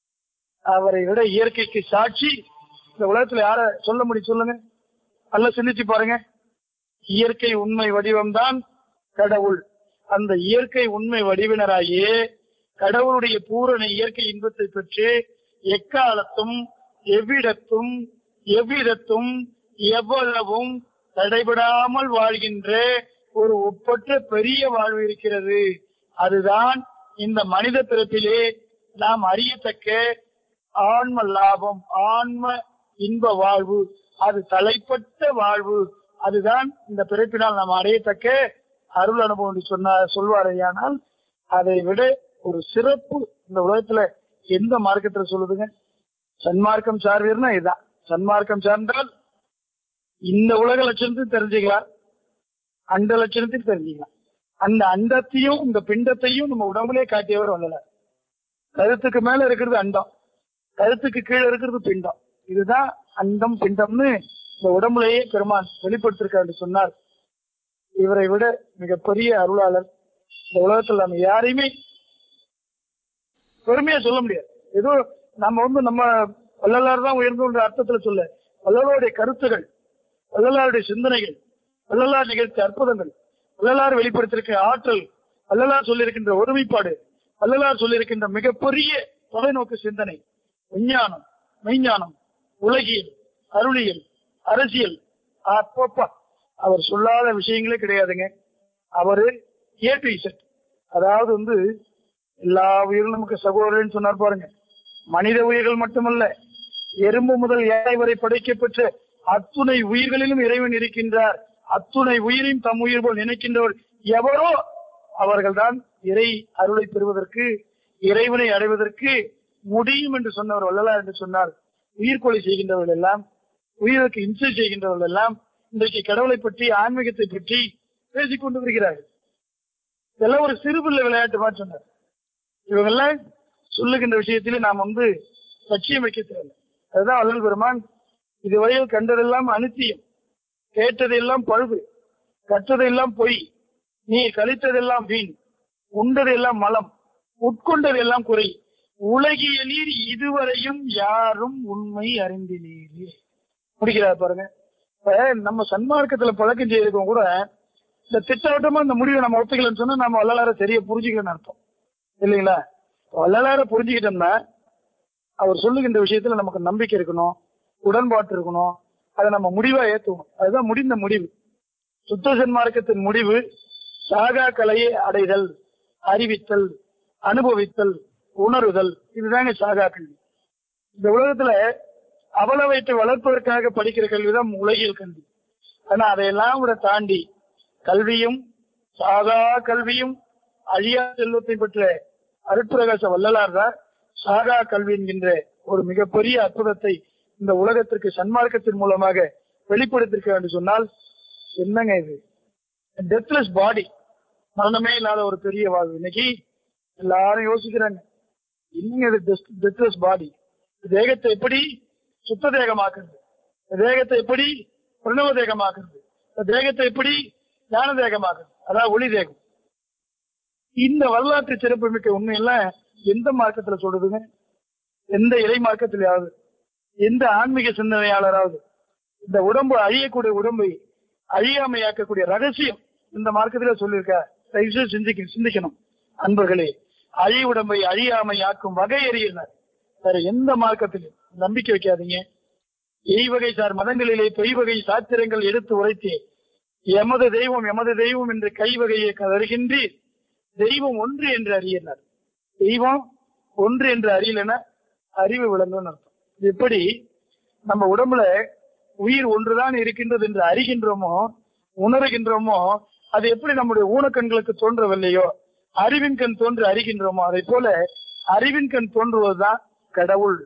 அவரை விட இயற்கைக்கு சாட்சி இந்த உலகத்துல யார சொல்ல முடியும் சொல்லுங்க நல்லா சிந்திச்சு பாருங்க இயற்கை உண்மை வடிவம்தான் கடவுள் அந்த இயற்கை உண்மை வடிவினராகிய கடவுளுடைய பூரண இயற்கை இன்பத்தை பெற்று எக்காலத்தும் எவ்விடத்தும் எவ்விதத்தும் எவ்வளவும் தடைபடாமல் வாழ்கின்ற ஒரு ஒப்பற்ற பெரிய வாழ்வு இருக்கிறது அதுதான் இந்த மனித பிறப்பிலே நாம் அறியத்தக்க ஆன்ம லாபம் ஆன்ம இன்ப வாழ்வு அது தலைப்பட்ட வாழ்வு அதுதான் இந்த பிறப்பினால் நாம் அடையத்தக்க அருள் அனுபவம் என்று சொன்னார் சொல்வாரையானால் அதை விட ஒரு சிறப்பு இந்த உலகத்துல எந்த மார்க்கத்துல சொல்லுதுங்க சன்மார்க்கம் சார்வீர்னா இதுதான் சன்மார்க்கம் சார்ந்தால் இந்த உலக லட்சணத்தையும் தெரிஞ்சுக்கலாம் அண்ட லட்சணத்தையும் தெரிஞ்சுக்கலாம் அந்த அண்டத்தையும் இந்த பிண்டத்தையும் நம்ம உடம்புலே காட்டியவர் வந்தனர் கருத்துக்கு மேல இருக்கிறது அண்டம் கருத்துக்கு கீழே இருக்கிறது பிண்டம் இதுதான் அண்டம் பிண்டம்னு இந்த உடம்புலேயே பெருமான் வெளிப்படுத்திருக்காரு சொன்னார் இவரை விட மிகப்பெரிய அருளாளர் இந்த உலகத்துல நம்ம யாரையுமே பெருமையா சொல்ல முடியாது ஏதோ நம்ம வந்து நம்ம வள்ளலார் தான் உயர்ந்த அர்த்தத்துல சொல்ல வள்ளலாருடைய கருத்துகள் வள்ளலாருடைய சிந்தனைகள் வள்ளலார் நிகழ்த்திய அற்புதங்கள் வள்ளலார் வெளிப்படுத்தியிருக்க ஆற்றல் வள்ளலார் சொல்லியிருக்கின்ற ஒருமைப்பாடு வள்ளலார் சொல்லியிருக்கின்ற மிகப்பெரிய தொலைநோக்கு சிந்தனை விஞ்ஞானம் மெய்ஞானம் உலகியல் அருளியல் அரசியல் அப்பப்பா அவர் சொல்லாத விஷயங்களே கிடையாதுங்க அவரு ஏ டு இசட் அதாவது வந்து எல்லா உயிரும் நமக்கு சகோதரன் சொன்னார் பாருங்க மனித உயிர்கள் மட்டுமல்ல எறும்பு முதல் ஏழை வரை படைக்கப்பெற்ற அத்துணை உயிர்களிலும் இறைவன் இருக்கின்றார் அத்துணை உயிரையும் தம் உயிர் போல் நினைக்கின்றவர் எவரோ அவர்கள்தான் இறை அருளை பெறுவதற்கு இறைவனை அடைவதற்கு முடியும் என்று சொன்னவர் வள்ளலார் என்று சொன்னார் உயிர்கொலை செய்கின்றவர்கள் எல்லாம் உயிருக்கு இம்சை செய்கின்றவர்கள் எல்லாம் இன்றைக்கு கடவுளை பற்றி ஆன்மீகத்தை பற்றி பேசிக் கொண்டு வருகிறார்கள் இதெல்லாம் ஒரு சிறுபிள்ளை விளையாட்டு மாதிரி சொன்னார் இவங்கெல்லாம் சொல்லுகின்ற விஷயத்திலே நாம் வந்து லட்சியம் வைக்க தேவையில்லை அதுதான் வள்ளல் பெருமான் இதுவரையில் கண்டதெல்லாம் அனித்தியம் கேட்டதெல்லாம் பழுது கற்றதெல்லாம் பொய் நீ கழித்ததெல்லாம் வீண் உண்டதெல்லாம் மலம் உட்கொண்டதெல்லாம் குறை உலகிய நீர் இதுவரையும் யாரும் உண்மை அறிந்தினீரே முடிக்கிறார் பாருங்க இப்ப நம்ம சன்மார்க்கத்துல பழக்கம் செய்திருக்கோம் கூட இந்த திட்டவட்டமா இந்த முடிவை நம்ம ஒத்துக்கலன்னு சொன்னா நம்ம வள்ளலார சரியா புரிஞ்சுக்கலன்னு அர்த்தம் இல்லைங்களா வள்ளலார புரிஞ்சுக்கிட்டோம்னா அவர் சொல்லுகின்ற விஷயத்துல நமக்கு நம்பிக்கை இருக்கணும் உடன்பாட்டு இருக்கணும் அதை நம்ம முடிவா ஏத்துக்கணும் அதுதான் முடிந்த முடிவு சுத்த சன்மார்க்கத்தின் முடிவு சாகா கலையை அடைதல் அறிவித்தல் அனுபவித்தல் உணருதல் இதுதாங்க சாகா கல்வி இந்த உலகத்துல அவலவற்றை வளர்ப்பதற்காக படிக்கிற கல்விதான் உலகியல் கல்வி ஆனா அதையெல்லாம் கூட தாண்டி கல்வியும் சாகா கல்வியும் அழியா செல்வத்தை பெற்ற அருட்பிரகாச வள்ளலார் தான் சாகா கல்வி என்கின்ற ஒரு மிகப்பெரிய அற்புதத்தை இந்த உலகத்திற்கு சன்மார்க்கத்தின் மூலமாக வெளிப்படுத்திருக்க என்று சொன்னால் என்னங்க இது டெத்லெஸ் பாடி மரணமே இல்லாத ஒரு பெரிய வாழ்வு இன்னைக்கு எல்லாரும் யோசிக்கிறாங்க என்னங்க இது டெத்லெஸ் பாடி தேகத்தை எப்படி சுத்த தேகமாக்குறது தேகத்தை எப்படி பிரணவ தேகமாக்குறது தேகத்தை எப்படி ஞான தேகமாக்குறது அதாவது ஒளி தேகம் இந்த வரலாற்று சிறப்பு மிக்க உண்மையெல்லாம் எந்த மார்க்கத்துல சொல்றதுங்க எந்த இறை மார்க்கத்திலேயாவது எந்த ஆன்மீக சிந்தனையாளராவது இந்த உடம்பு அழியக்கூடிய உடம்பை அழியாமையாக்கக்கூடிய ரகசியம் இந்த மார்க்கத்தில சொல்லியிருக்க தயவுசெய்து சிந்திக்க சிந்திக்கணும் அன்பர்களே அழி உடம்பை அழியாமையாக்கும் வகை அறியினர் வேற எந்த மார்க்கத்திலும் நம்பிக்கை வைக்காதீங்க எய்வகை சார் மதங்களிலே பொய் வகை சாத்திரங்கள் எடுத்து உரைத்தே எமது தெய்வம் எமது தெய்வம் என்று கைவகையை கதறுகின்றீர் தெய்வம் ஒன்று என்று அறியினர் தெய்வம் ஒன்று என்று அறியலன அறிவு விளங்கும்னு அர்த்தம் இது எப்படி நம்ம உடம்புல உயிர் ஒன்றுதான் இருக்கின்றது என்று அறிகின்றோமோ உணர்கின்றோமோ அது எப்படி நம்முடைய ஊனக்கண்களுக்கு தோன்றவில்லையோ அறிவின் கண் தோன்று அறிகின்றோமோ அதை போல அறிவின் கண் தோன்றுவதுதான் கடவுள்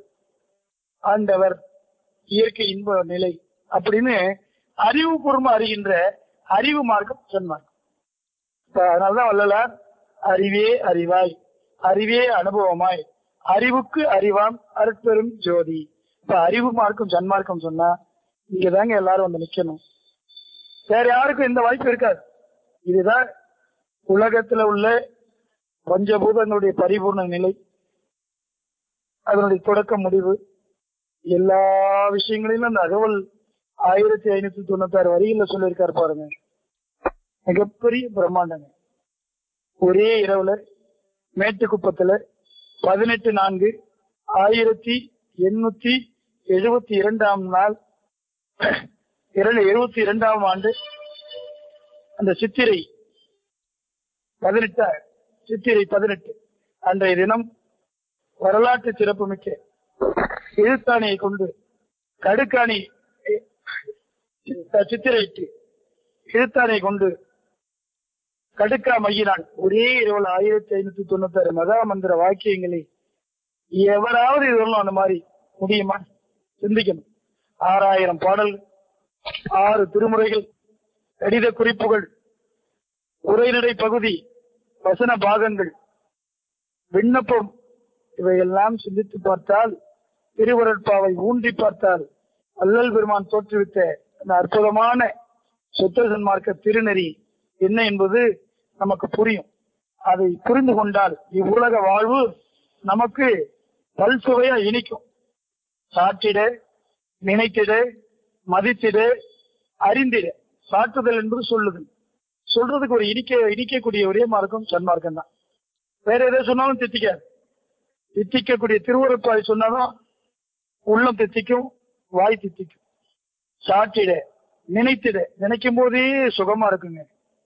ஆண்டவர் இயற்கை இன்ப நிலை அப்படின்னு அறிவுபூர்வமா அறிகின்ற அறிவு மார்க்கம் சன்மார்க்கம் இப்ப அதனாலதான் வள்ளலார் அறிவே அறிவாய் அறிவே அனுபவமாய் அறிவுக்கு அறிவாம் அருட்பெரும் ஜோதி இப்ப அறிவு மார்க்கம் சன்மார்க்கம் சொன்னா இங்கதாங்க எல்லாரும் வந்து நிக்கணும் வேற யாருக்கும் இந்த வாய்ப்பு இருக்காது இதுதான் உலகத்துல உள்ள பஞ்சபூதங்களுடைய பரிபூர்ண நிலை அதனுடைய தொடக்க முடிவு எல்லா விஷயங்களிலும் அந்த அகவல் ஆயிரத்தி ஐநூத்தி தொண்ணூத்தி ஆறு வரிகள்ல சொல்லியிருக்காரு பாருங்க மிகப்பெரிய பிரம்மாண்டங்க ஒரே இரவுல மேட்டுக்குப்பத்துல பதினெட்டு நான்கு ஆயிரத்தி எண்ணூத்தி எழுபத்தி இரண்டாம் நாள் இரண்டு எழுபத்தி இரண்டாம் ஆண்டு அந்த சித்திரை பதினெட்டு சித்திரை பதினெட்டு அன்றைய தினம் வரலாற்று சிறப்புமிக்க எழுத்தாணியை கொண்டு கடுக்காணி சித்திரையிட்டு எழுத்தாணை கொண்டு கடுக்கா மையினான் ஒரே இரவில் ஆயிரத்தி ஐநூத்தி தொண்ணூத்தி ஆறு மகா மந்திர வாக்கியங்களை எவராவது இது அந்த மாதிரி முடியுமா சிந்திக்கணும் ஆறாயிரம் பாடல்கள் ஆறு திருமுறைகள் கடித குறிப்புகள் உரைநடை பகுதி வசன பாகங்கள் விண்ணப்பம் இவையெல்லாம் சிந்தித்து பார்த்தால் திருவருட்பாவை ஊன்றி பார்த்தால் அல்லல் பெருமான் தோற்றுவித்த அந்த அற்புதமான சுத்தசன் மார்க்க திருநெறி என்ன என்பது நமக்கு புரியும் அதை புரிந்து கொண்டால் இவ்வுலக வாழ்வு நமக்கு பல்சுவையா இனிக்கும் சாற்றிட நினைத்திட மதித்திட அறிந்திட சாற்றுதல் என்பது சொல்லுதல் சொல்றதுக்கு ஒரு இனிக்க இனிக்கக்கூடிய ஒரே மார்க்கம் சன்மார்க்கம் தான் வேற எதை சொன்னாலும் தித்திக்காது தித்திக்கக்கூடிய திருவருட்பாய் சொன்னாலும் உள்ளம் தித்திக்கும் வாய் தித்திக்கும் சாற்றிட நினைத்திட நினைக்கும் போதே சுகமா இருக்குங்க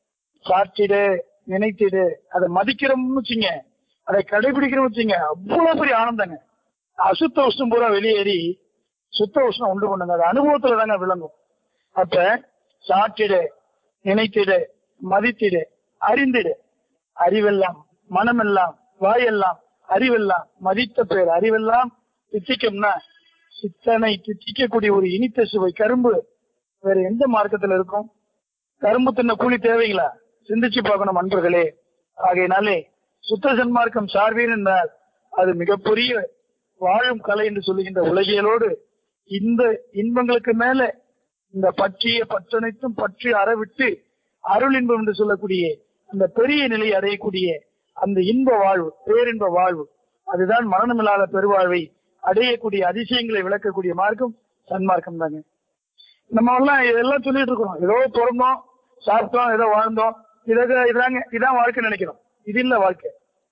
சாற்றிட நினைத்திட அதை மதிக்கிறோம்னு வச்சுங்க அதை கடைபிடிக்கிறோம்னு வச்சுங்க அவ்வளவு பெரிய ஆனந்தங்க அசுத்த உஷ்ணம் பூரா வெளியேறி சுத்த உஷ்ணம் உண்டு பண்ணுங்க அது அனுபவத்துல தாங்க விளங்கும் அப்ப சாற்றிட நினைத்திட மதித்திட அறிந்திட அறிவெல்லாம் மனமெல்லாம் வாயெல்லாம் அறிவெல்லாம் மதித்த பேர் அறிவெல்லாம் தித்திக்கும்னா இத்தனை தித்திக்கக்கூடிய ஒரு இனித்த சுவை கரும்பு வேற எந்த மார்க்கத்துல இருக்கும் கரும்பு தின்ன கூலி தேவைங்களா சிந்திச்சு பார்க்கணும் அன்பர்களே ஆகையினாலே சுத்த சன்மார்க்கம் சார்வீர் என்றால் அது மிகப்பெரிய வாழும் கலை என்று சொல்லுகின்ற உலகியலோடு இந்த இன்பங்களுக்கு மேல இந்த பற்றிய பற்றனைத்தும் பற்றி அறவிட்டு அருள் இன்பம் என்று சொல்லக்கூடிய அந்த பெரிய நிலை அடையக்கூடிய அந்த இன்ப வாழ்வு பேரின்ப வாழ்வு அதுதான் மரணமில்லாத பெருவாழ்வை அடையக்கூடிய அதிசயங்களை விளக்கக்கூடிய மார்க்கம் சன்மார்க்கம் தாங்க நம்ம எல்லாம் இதெல்லாம் சொல்லிட்டு இருக்கிறோம் ஏதோ பிறந்தோம் சாப்பிட்டோம் ஏதோ வாழ்ந்தோம் இதாக இதாங்க இதான் வாழ்க்கை நினைக்கிறோம் இது இல்ல வாழ்க்கை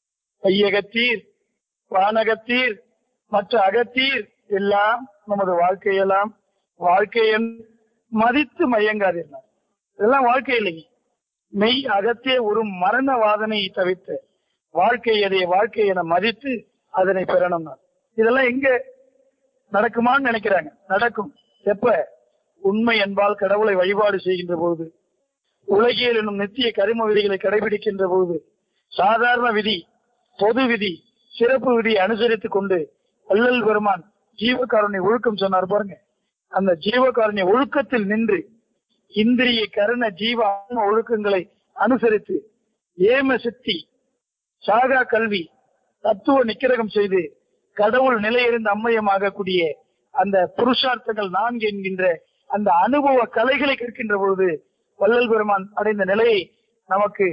ஐயகத்தீர் வானகத்தீர் மற்ற அகத்தீர் எல்லாம் நமது வாழ்க்கையெல்லாம் வாழ்க்கையன் மதித்து மயங்காதீர்கள் இதெல்லாம் வாழ்க்கை இல்லைங்க மெய் அகத்தே ஒரு மரண வாதனையை தவிர்த்து வாழ்க்கை அதை வாழ்க்கை என மதித்து அதனை பெறணும் இதெல்லாம் எங்க நடக்குமான்னு நினைக்கிறாங்க நடக்கும் எப்ப உண்மை என்பால் கடவுளை வழிபாடு செய்கின்ற போது உலகியல் என்னும் நித்திய கரிம விதிகளை கடைபிடிக்கின்ற போது சாதாரண விதி பொது விதி சிறப்பு விதியை அனுசரித்துக் கொண்டு வள்ளல் பெருமான் ஜீவகாருண்ய ஒழுக்கம் சொன்னார் பாருங்க அந்த ஜீவகாருண்ய ஒழுக்கத்தில் நின்று இந்திரிய கரண ஜீவ ஆன்ம ஒழுக்கங்களை அனுசரித்து ஏம சித்தி சாகா கல்வி தத்துவ நிக்கிரகம் செய்து கடவுள் நிலையிலிருந்து அம்மையமாகக்கூடிய அந்த புருஷார்த்தங்கள் நான்கு என்கின்ற அந்த அனுபவ கலைகளை கற்கின்ற பொழுது வள்ளல் பெருமான் அடைந்த நிலையை நமக்கு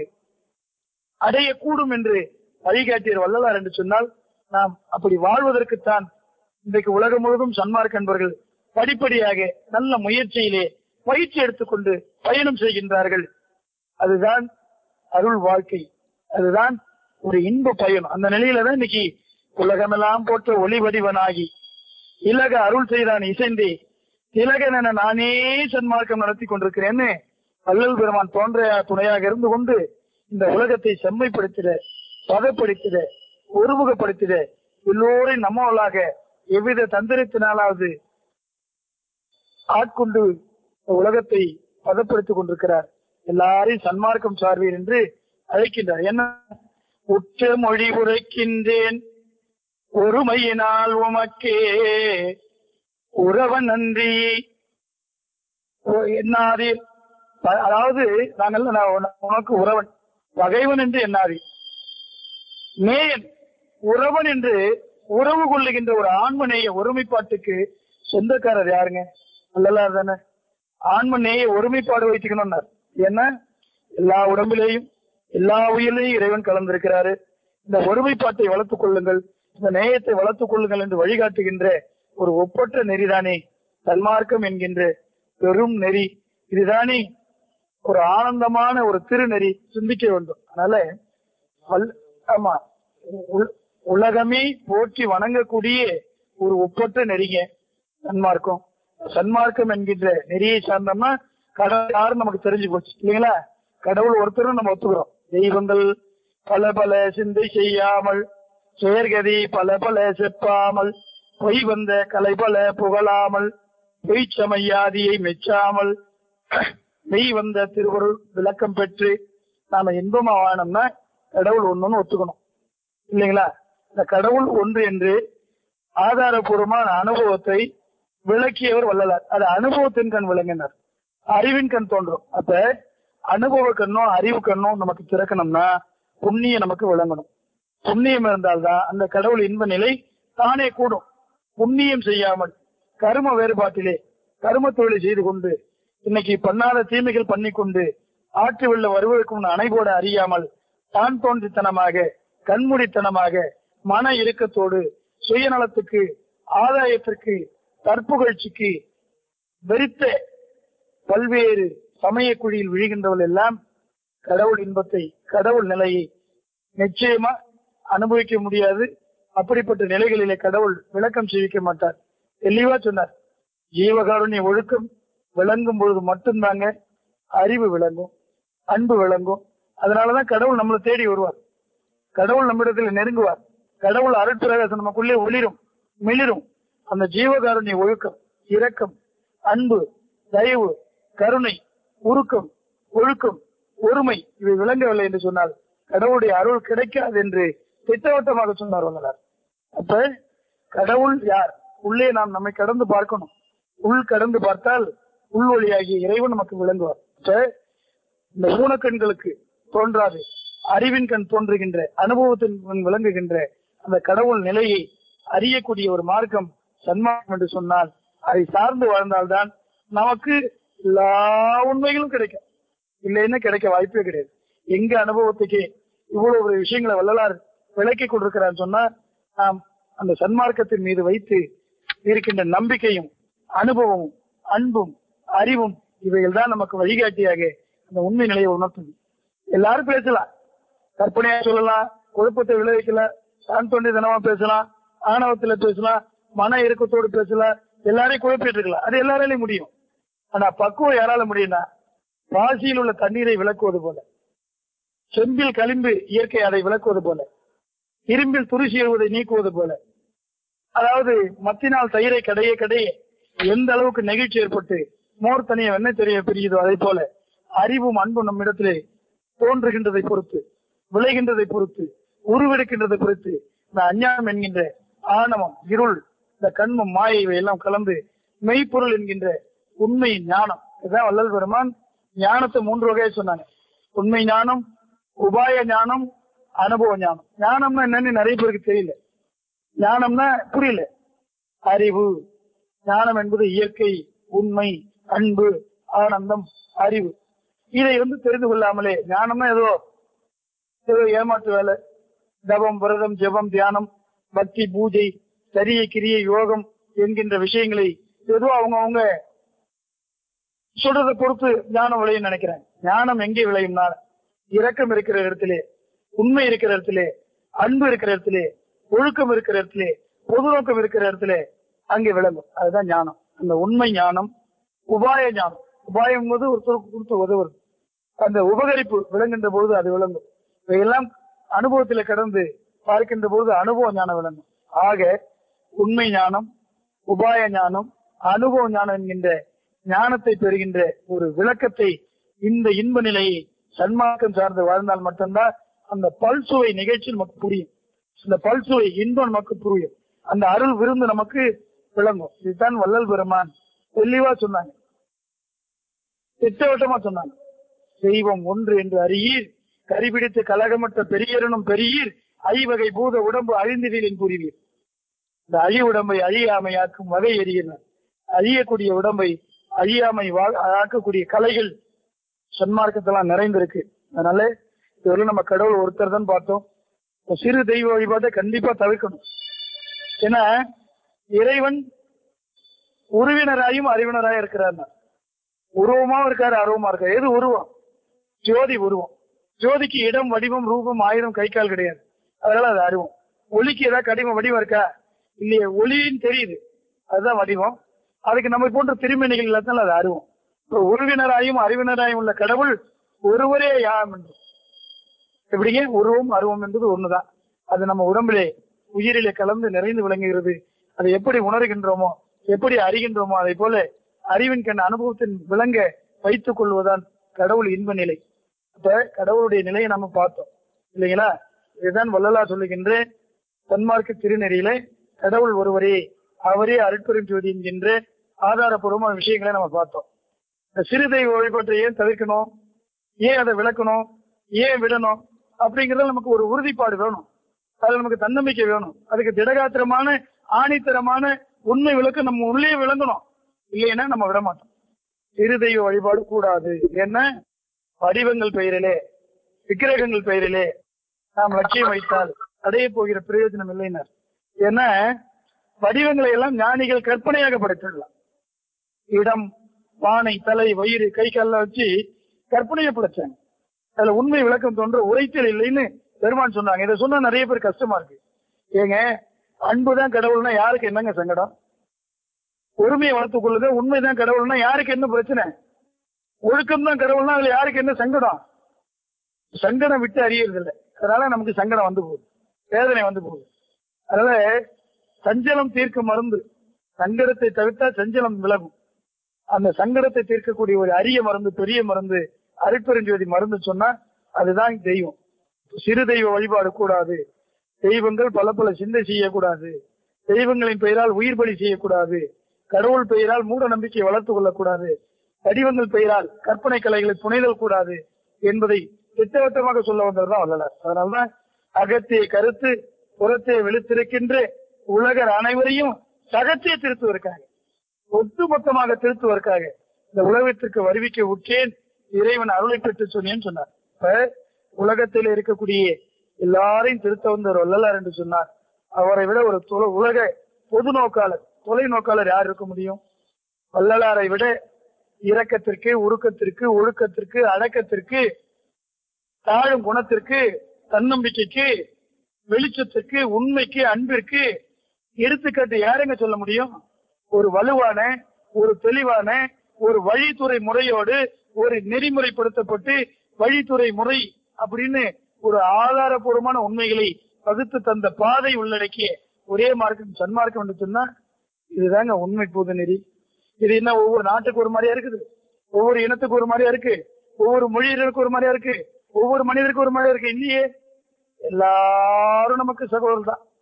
அடையக்கூடும் என்று வழிகாட்டியர் வள்ளலார் என்று சொன்னால் நாம் அப்படி வாழ்வதற்குத்தான் இன்றைக்கு உலகம் முழுவதும் சன்மார்க்க அன்பர்கள் படிப்படியாக நல்ல முயற்சியிலே பயிற்சி எடுத்துக்கொண்டு பயணம் செய்கின்றார்கள் அதுதான் அருள் வாழ்க்கை அதுதான் ஒரு இன்ப பயணம் அந்த நிலையில தான் இன்னைக்கு உலகமெல்லாம் போற்ற ஒளி வடிவனாகி இலக அருள் செய்தான் இசைந்தே திலகன் என நானே சன்மார்க்கம் நடத்தி கொண்டிருக்கிறேன்னு வள்ளல் பெருமான் தோன்ற துணையாக இருந்து கொண்டு இந்த உலகத்தை செம்மைப்படுத்திட பதப்படுத்திட ஒருமுகப்படுத்திட எல்லோரையும் நம்மளாக எவ்வித தந்திரத்தினாலாவது ஆட்கொண்டு இந்த உலகத்தை பதப்படுத்திக் கொண்டிருக்கிறார் எல்லாரையும் சன்மார்க்கம் சார்வீர் என்று அழைக்கின்றார் என்ன உற்ற மொழி உரைக்கின்றேன் ஒருமையினால் உமக்கே உறவன் நன்றி ஓ- என்னாதீர் அ- அதாவது நாங்கள் நான் உன- உனக்கு உறவன் பகைவன் என்று எண்ணாதீர் நேயன் உறவன் என்று உறவு கொள்ளுகின்ற ஒரு ஆண்மநேய ஒருமைப்பாட்டுக்கு சொந்தக்காரர் யாருங்க அல்லலார் தானே ஆண்மநேய ஒருமைப்பாடு வைத்துக்கணும்னார் ஏன்னா எல்லா உடம்பிலேயும் எல்லா உயிரிலையும் இறைவன் கலந்திருக்கிறாரு இந்த ஒருமைப்பாட்டை வளர்த்துக் கொள்ளுங்கள் இந்த நேயத்தை வளர்த்துக் கொள்ளுங்கள் என்று வழிகாட்டுகின்ற ஒரு ஒப்பற்ற நெறிதானே சன்மார்க்கம் என்கின்ற பெரும் நெறி இதுதானே ஒரு ஆனந்தமான ஒரு திருநெறி சிந்திக்க வேண்டும் அதனால வல்- ஆமா உ- உலகமே போற்றி வணங்கக்கூடிய ஒரு ஒப்பற்ற நெறிங்க சன்மார்க்கம் சன்மார்க்கம் என்கின்ற நெறியை சார்ந்தோம்னா கடவுள் யாரும் நமக்கு தெரிஞ்சு போச்சு இல்லைங்களா கடவுள் ஒருத்தரும் நம்ம ஒத்துக்கிறோம் தெய்வங்கள் பல பல சிந்தை செய்யாமல் செயற்கதி பல பல செப்பாமல் பொய் வந்த கலை பல புகழாமல் பொய் சமையாதியை மெச்சாமல் மெய் வந்த திருவருள் விளக்கம் பெற்று நாம இன்பமா வாழணும்னா கடவுள் ஒண்ணுன்னு ஒத்துக்கணும் இல்லைங்களா இந்த கடவுள் ஒன்று என்று ஆதாரபூர்வமான அனுபவத்தை விளக்கியவர் வள்ளலார் அது அனுபவத்தின் கண் விளங்கினார் அறிவின் கண் தோன்றும் அப்ப அனுபவ கண்ணும் அறிவு கண்ணும் நமக்கு திறக்கணும்னா புண்ணியம் நமக்கு விளங்கணும் புண்ணியம் இருந்தால்தான் அந்த கடவுள் இன்ப நிலை தானே கூடும் புண்ணியம் செய்யாமல் கரும வேறுபாட்டிலே கரும தொழிலை செய்து கொண்டு இன்னைக்கு பண்ணாத தீமைகள் பண்ணிக்கொண்டு ஆற்று வெள்ள வருவதற்கு அணைபோட அறியாமல் தான் தோன்றித்தனமாக கண்மூடித்தனமாக மன இறுக்கத்தோடு சுயநலத்துக்கு ஆதாயத்திற்கு தற்புகழ்ச்சிக்கு வெறுத்த பல்வேறு சமய குழியில் விழுகின்றவர்கள் எல்லாம் கடவுள் இன்பத்தை கடவுள் நிலையை நிச்சயமா அனுபவிக்க முடியாது அப்படிப்பட்ட நிலைகளிலே கடவுள் விளக்கம் செய்விக்க மாட்டார் தெளிவா சொன்னார் ஜீவகாருண்ய ஒழுக்கம் விளங்கும் பொழுது மட்டும்தாங்க அறிவு விளங்கும் அன்பு விளங்கும் அதனாலதான் கடவுள் நம்மளை தேடி வருவார் கடவுள் நம்மிடத்தில் நெருங்குவார் கடவுள் அருட்பிரகாசம் நமக்குள்ளே ஒளிரும் மிளிரும் அந்த ஜீவகாருண்ய ஒழுக்கம் இரக்கம் அன்பு தயவு கருணை உருக்கம் ஒழுக்கம் ஒருமை இவை விளங்கவில்லை என்று சொன்னால் கடவுளுடைய அருள் கிடைக்காது என்று திட்டவட்டமாக சொன்னார் வந்தனர் அப்ப கடவுள் யார் உள்ளே நாம் நம்மை கடந்து பார்க்கணும் உள் கடந்து பார்த்தால் உள் வழியாகிய இறைவன் நமக்கு விளங்குவார் அப்ப இந்த ஊனக்கண்களுக்கு தோன்றாது அறிவின் கண் தோன்றுகின்ற அனுபவத்தின் கண் விளங்குகின்ற அந்த கடவுள் நிலையை அறியக்கூடிய ஒரு மார்க்கம் சன்மார்க்கம் என்று சொன்னால் அதை சார்ந்து வாழ்ந்தால்தான் நமக்கு எல்லா உண்மைகளும் கிடைக்கும் இல்லைன்னா கிடைக்க வாய்ப்பே கிடையாது எங்க அனுபவத்துக்கு இவ்வளவு ஒரு விஷயங்களை வள்ளலார் விளக்கி கொண்டிருக்கிறார் சொன்னா நாம் அந்த சன்மார்க்கத்தின் மீது வைத்து இருக்கின்ற நம்பிக்கையும் அனுபவமும் அன்பும் அறிவும் இவைகள் தான் நமக்கு வழிகாட்டியாக அந்த உண்மை நிலையை உணர்த்துது எல்லாரும் பேசலாம் கற்பனையா சொல்லலாம் குழப்பத்தை விளைவிக்கலாம் தான் தோண்டி தினமா பேசலாம் ஆணவத்துல பேசலாம் மன இறுக்கத்தோடு பேசலாம் எல்லாரையும் குழப்பிட்டு இருக்கலாம் அது எல்லாராலையும் முடியும் ஆனா பக்குவம் யாரால முடியும்னா பாசியில் உள்ள தண்ணீரை விளக்குவது போல செம்பில் களிம்பு இயற்கை அதை விளக்குவது போல இரும்பில் துருசி எழுவதை நீக்குவது போல அதாவது மத்தினால் தயிரை கடைய கடைய எந்த அளவுக்கு நெகிழ்ச்சி ஏற்பட்டு மோர் தனிய வெண்ணெய் தெரிய பிரியுதோ அதை போல அறிவும் அன்பும் நம்மிடத்திலே தோன்றுகின்றதை பொறுத்து விளைகின்றதை பொறுத்து உருவெடுக்கின்றதை பொறுத்து இந்த அஞ்ஞானம் என்கின்ற ஆணவம் இருள் இந்த கண்மம் மாயை இவை எல்லாம் கலந்து மெய்ப்பொருள் என்கின்ற உண்மை ஞானம் இதுதான் வள்ளல் பெருமான் ஞானத்தை மூன்று வகையை சொன்னாங்க உண்மை ஞானம் உபாய ஞானம் அனுபவ ஞானம் ஞானம்னா என்னன்னு நிறைய பேருக்கு தெரியல ஞானம்னா புரியல அறிவு ஞானம் என்பது இயற்கை உண்மை அன்பு ஆனந்தம் அறிவு இதை வந்து தெரிந்து கொள்ளாமலே ஞானம்னா ஏதோ ஏதோ ஏமாற்று வேலை தவம் விரதம் ஜெபம் தியானம் பக்தி பூஜை சரிய கிரிய யோகம் என்கின்ற விஷயங்களை ஏதோ அவங்க அவங்க சொல்றதை பொறுத்து ஞானம் விளையும் நினைக்கிறேன் ஞானம் எங்கே விளையும்னா இரக்கம் இருக்கிற இடத்திலே உண்மை இருக்கிற இடத்திலே அன்பு இருக்கிற இடத்திலே ஒழுக்கம் இருக்கிற இடத்திலே பொது நோக்கம் இருக்கிற இடத்திலே அங்கே விளங்கும் அதுதான் ஞானம் அந்த உண்மை ஞானம் உபாய ஞானம் உபாயம் என்பது ஒருத்தருக்கு கொடுத்து உதவுறது அந்த உபகரிப்பு விளங்குகின்ற பொழுது அது விளங்கும் இவையெல்லாம் அனுபவத்திலே கடந்து பார்க்கின்ற பொழுது அனுபவ ஞானம் விளங்கும் ஆக உண்மை ஞானம் உபாய ஞானம் அனுபவ ஞானம் என்கின்ற ஞானத்தை பெறுகின்ற ஒரு விளக்கத்தை இந்த இன்ப நிலையை சன்மார்க்கம் சார்ந்து வாழ்ந்தால் மட்டும்தான் அந்த பல்சுவை நிகழ்ச்சி நமக்கு புரியும் இந்த பல்சுவை இன்பம் நமக்கு புரியும் அந்த அருள் விருந்து நமக்கு விளங்கும் இதுதான் வள்ளல் பெருமான் தெளிவா சொன்னாங்க திட்டவட்டமா சொன்னாங்க தெய்வம் ஒன்று என்று அறியீர் கரிபிடித்து கலகமற்ற பெரியரனும் பெரியீர் ஐவகை பூத உடம்பு அழிந்திடிலின் புரிவீர் இந்த அழி உடம்பை அழியாமையாக்கும் வகை எறியினர் அழியக்கூடிய உடம்பை அழியாமை வா- ஆக்கக்கூடிய கலைகள் சன்மார்க்கத்தெல்லாம் நிறைந்திருக்கு அதனால இதுவரை நம்ம கடவுள் ஒருத்தர் தான் பார்த்தோம் இந்த சிறு தெய்வ வழிபாட்டை கண்டிப்பா தவிர்க்கணும் ஏன்னா இறைவன் உறவினராயும் அறிவினராயும் இருக்கிறார் உருவமாவும் இருக்காரு அருவமா இருக்காரு எது உருவம் ஜோதி உருவம் ஜோதிக்கு இடம் வடிவம் ரூபம் ஆயுதம் கை கால் கிடையாது அதனால அது அருவம் ஒளிக்கு ஏதாவது கடிம வடிவம் இருக்கா இல்லையே ஒளின்னு தெரியுது அதுதான் வடிவம் அதுக்கு நம்ம போன்ற திருமணிகள் இல்லாதனால அது அருவம் இப்ப உறவினராயும் அறிவினராயும் உள்ள கடவுள் ஒருவரே யாம் என்று எப்படிங்க உருவம் அருவம் என்பது ஒண்ணுதான் அது நம்ம உடம்பிலே உயிரிலே கலந்து நிறைந்து விளங்குகிறது அதை எப்படி உணர்கின்றோமோ எப்படி அறிகின்றோமோ அதை போல அறிவின் கண் அனுபவத்தின் விளங்க வைத்துக் கொள்வதுதான் கடவுள் இன்ப நிலை அப்ப கடவுளுடைய நிலையை நம்ம பார்த்தோம் இல்லைங்களா இதுதான் வள்ளலார் சொல்லுகின்ற தன்மார்க்க திருநெறியிலே கடவுள் ஒருவரே அவரே அருட்பெரும் ஜோதி என்கின்ற ஆதாரபூர்வமான விஷயங்களை நம்ம பார்த்தோம் இந்த சிறு தெய்வ வழிபாட்டை ஏன் தவிர்க்கணும் ஏன் அதை விளக்கணும் ஏன் விடணும் அப்படிங்கறதுல நமக்கு ஒரு உறுதிப்பாடு வேணும் அதுல நமக்கு தன்னம்பிக்கை வேணும் அதுக்கு திடகாத்திரமான ஆணித்தரமான உண்மை விளக்கம் நம்ம உள்ளே விளங்கணும் இல்லைன்னா நம்ம விட மாட்டோம் சிறு தெய்வ வழிபாடு கூடாது ஏன்னா வடிவங்கள் பெயரிலே விக்கிரகங்கள் பெயரிலே நாம் லட்சியம் வைத்தால் அடைய போகிற பிரயோஜனம் இல்லைனர் ஏன்னா வடிவங்களை எல்லாம் ஞானிகள் கற்பனையாக படைத்துள்ளலாம் இடம் பானை தலை வயிறு கை கால்லாம் வச்சு கற்பனையை படைச்சாங்க அதுல உண்மை விளக்கம் தோன்ற உரைத்தல் இல்லைன்னு பெருமான் சொன்னாங்க இதை சொன்னா நிறைய பேர் கஷ்டமா இருக்கு ஏங்க அன்புதான் கடவுள்னா யாருக்கு என்னங்க சங்கடம் ஒருமையை வளர்த்துக் கொள்ளுங்க உண்மைதான் கடவுள்னா யாருக்கு என்ன பிரச்சனை ஒழுக்கம் தான் கடவுள்னா அதுல யாருக்கு என்ன சங்கடம் சங்கடம் விட்டு அறியறது இல்லை அதனால நமக்கு சங்கடம் வந்து போகுது வேதனை வந்து போகுது அதனால சஞ்சலம் தீர்க்கும் மருந்து சங்கடத்தை தவிர்த்தா சஞ்சலம் விலகும் அந்த சங்கடத்தை தீர்க்கக்கூடிய ஒரு அரிய மருந்து பெரிய மருந்து அருட்பெருஞ்சோதி மருந்து சொன்னா அதுதான் தெய்வம் சிறு தெய்வ வழிபாடு கூடாது தெய்வங்கள் பல பல சிந்தை செய்யக்கூடாது தெய்வங்களின் பெயரால் உயிர் பலி செய்யக்கூடாது கடவுள் பெயரால் மூட நம்பிக்கை வளர்த்துக் கொள்ளக்கூடாது வடிவங்கள் பெயரால் கற்பனை கலைகளை புனைதல் கூடாது என்பதை திட்டவட்டமாக சொல்ல வந்ததுதான் வல்லலார் அதனால்தான் அகத்திய கருத்து புறத்தை வெளுத்திருக்கின்ற உலகர் அனைவரையும் சகத்திய திருத்துவதற்காக ஒட்டுமொத்தமாக திருத்துவதற்காக இந்த உலகத்திற்கு வருவிக்க உற்றேன் இறைவன் அருளை பெற்று சொன்னேன்னு சொன்னார் இப்ப உலகத்தில் இருக்கக்கூடிய எல்லாரையும் திருத்த வந்தவர் வள்ளலார் என்று சொன்னார் அவரை விட ஒரு தொலை- உலக பொது நோக்காளர் தொலைநோக்காளர் யார் இருக்க முடியும் வள்ளலாரை விட இரக்கத்திற்கு உருக்கத்திற்கு ஒழுக்கத்திற்கு அடக்கத்திற்கு தாழும் குணத்திற்கு தன்னம்பிக்கைக்கு வெளிச்சத்திற்கு உண்மைக்கு அன்பிற்கு எடுத்துக்காட்டு யாருங்க சொல்ல முடியும் ஒரு வலுவான ஒரு தெளிவான ஒரு வழித்துறை முறையோடு ஒரு நெறிமுறைப்படுத்தப்பட்டு வழித்துறை முறை அப்படின்னு ஒரு ஆதாரபூர்வமான உண்மைகளை பகுத்து தந்த பாதை உள்ளடக்கிய ஒரே மார்க்கம் சன்மார்க்கம் என்று சொன்னா இதுதாங்க உண்மை பொது நெறி இது என்ன ஒவ்வொரு நாட்டுக்கு ஒரு மாதிரியா இருக்குது ஒவ்வொரு இனத்துக்கு ஒரு மாதிரியா இருக்கு ஒவ்வொரு மொழியினருக்கு ஒரு மாதிரியா இருக்கு ஒவ்வொரு மனிதருக்கு ஒரு மாதிரியா இருக்கு இல்லையே எல்லாரும் நமக்கு சகோதரர் தான்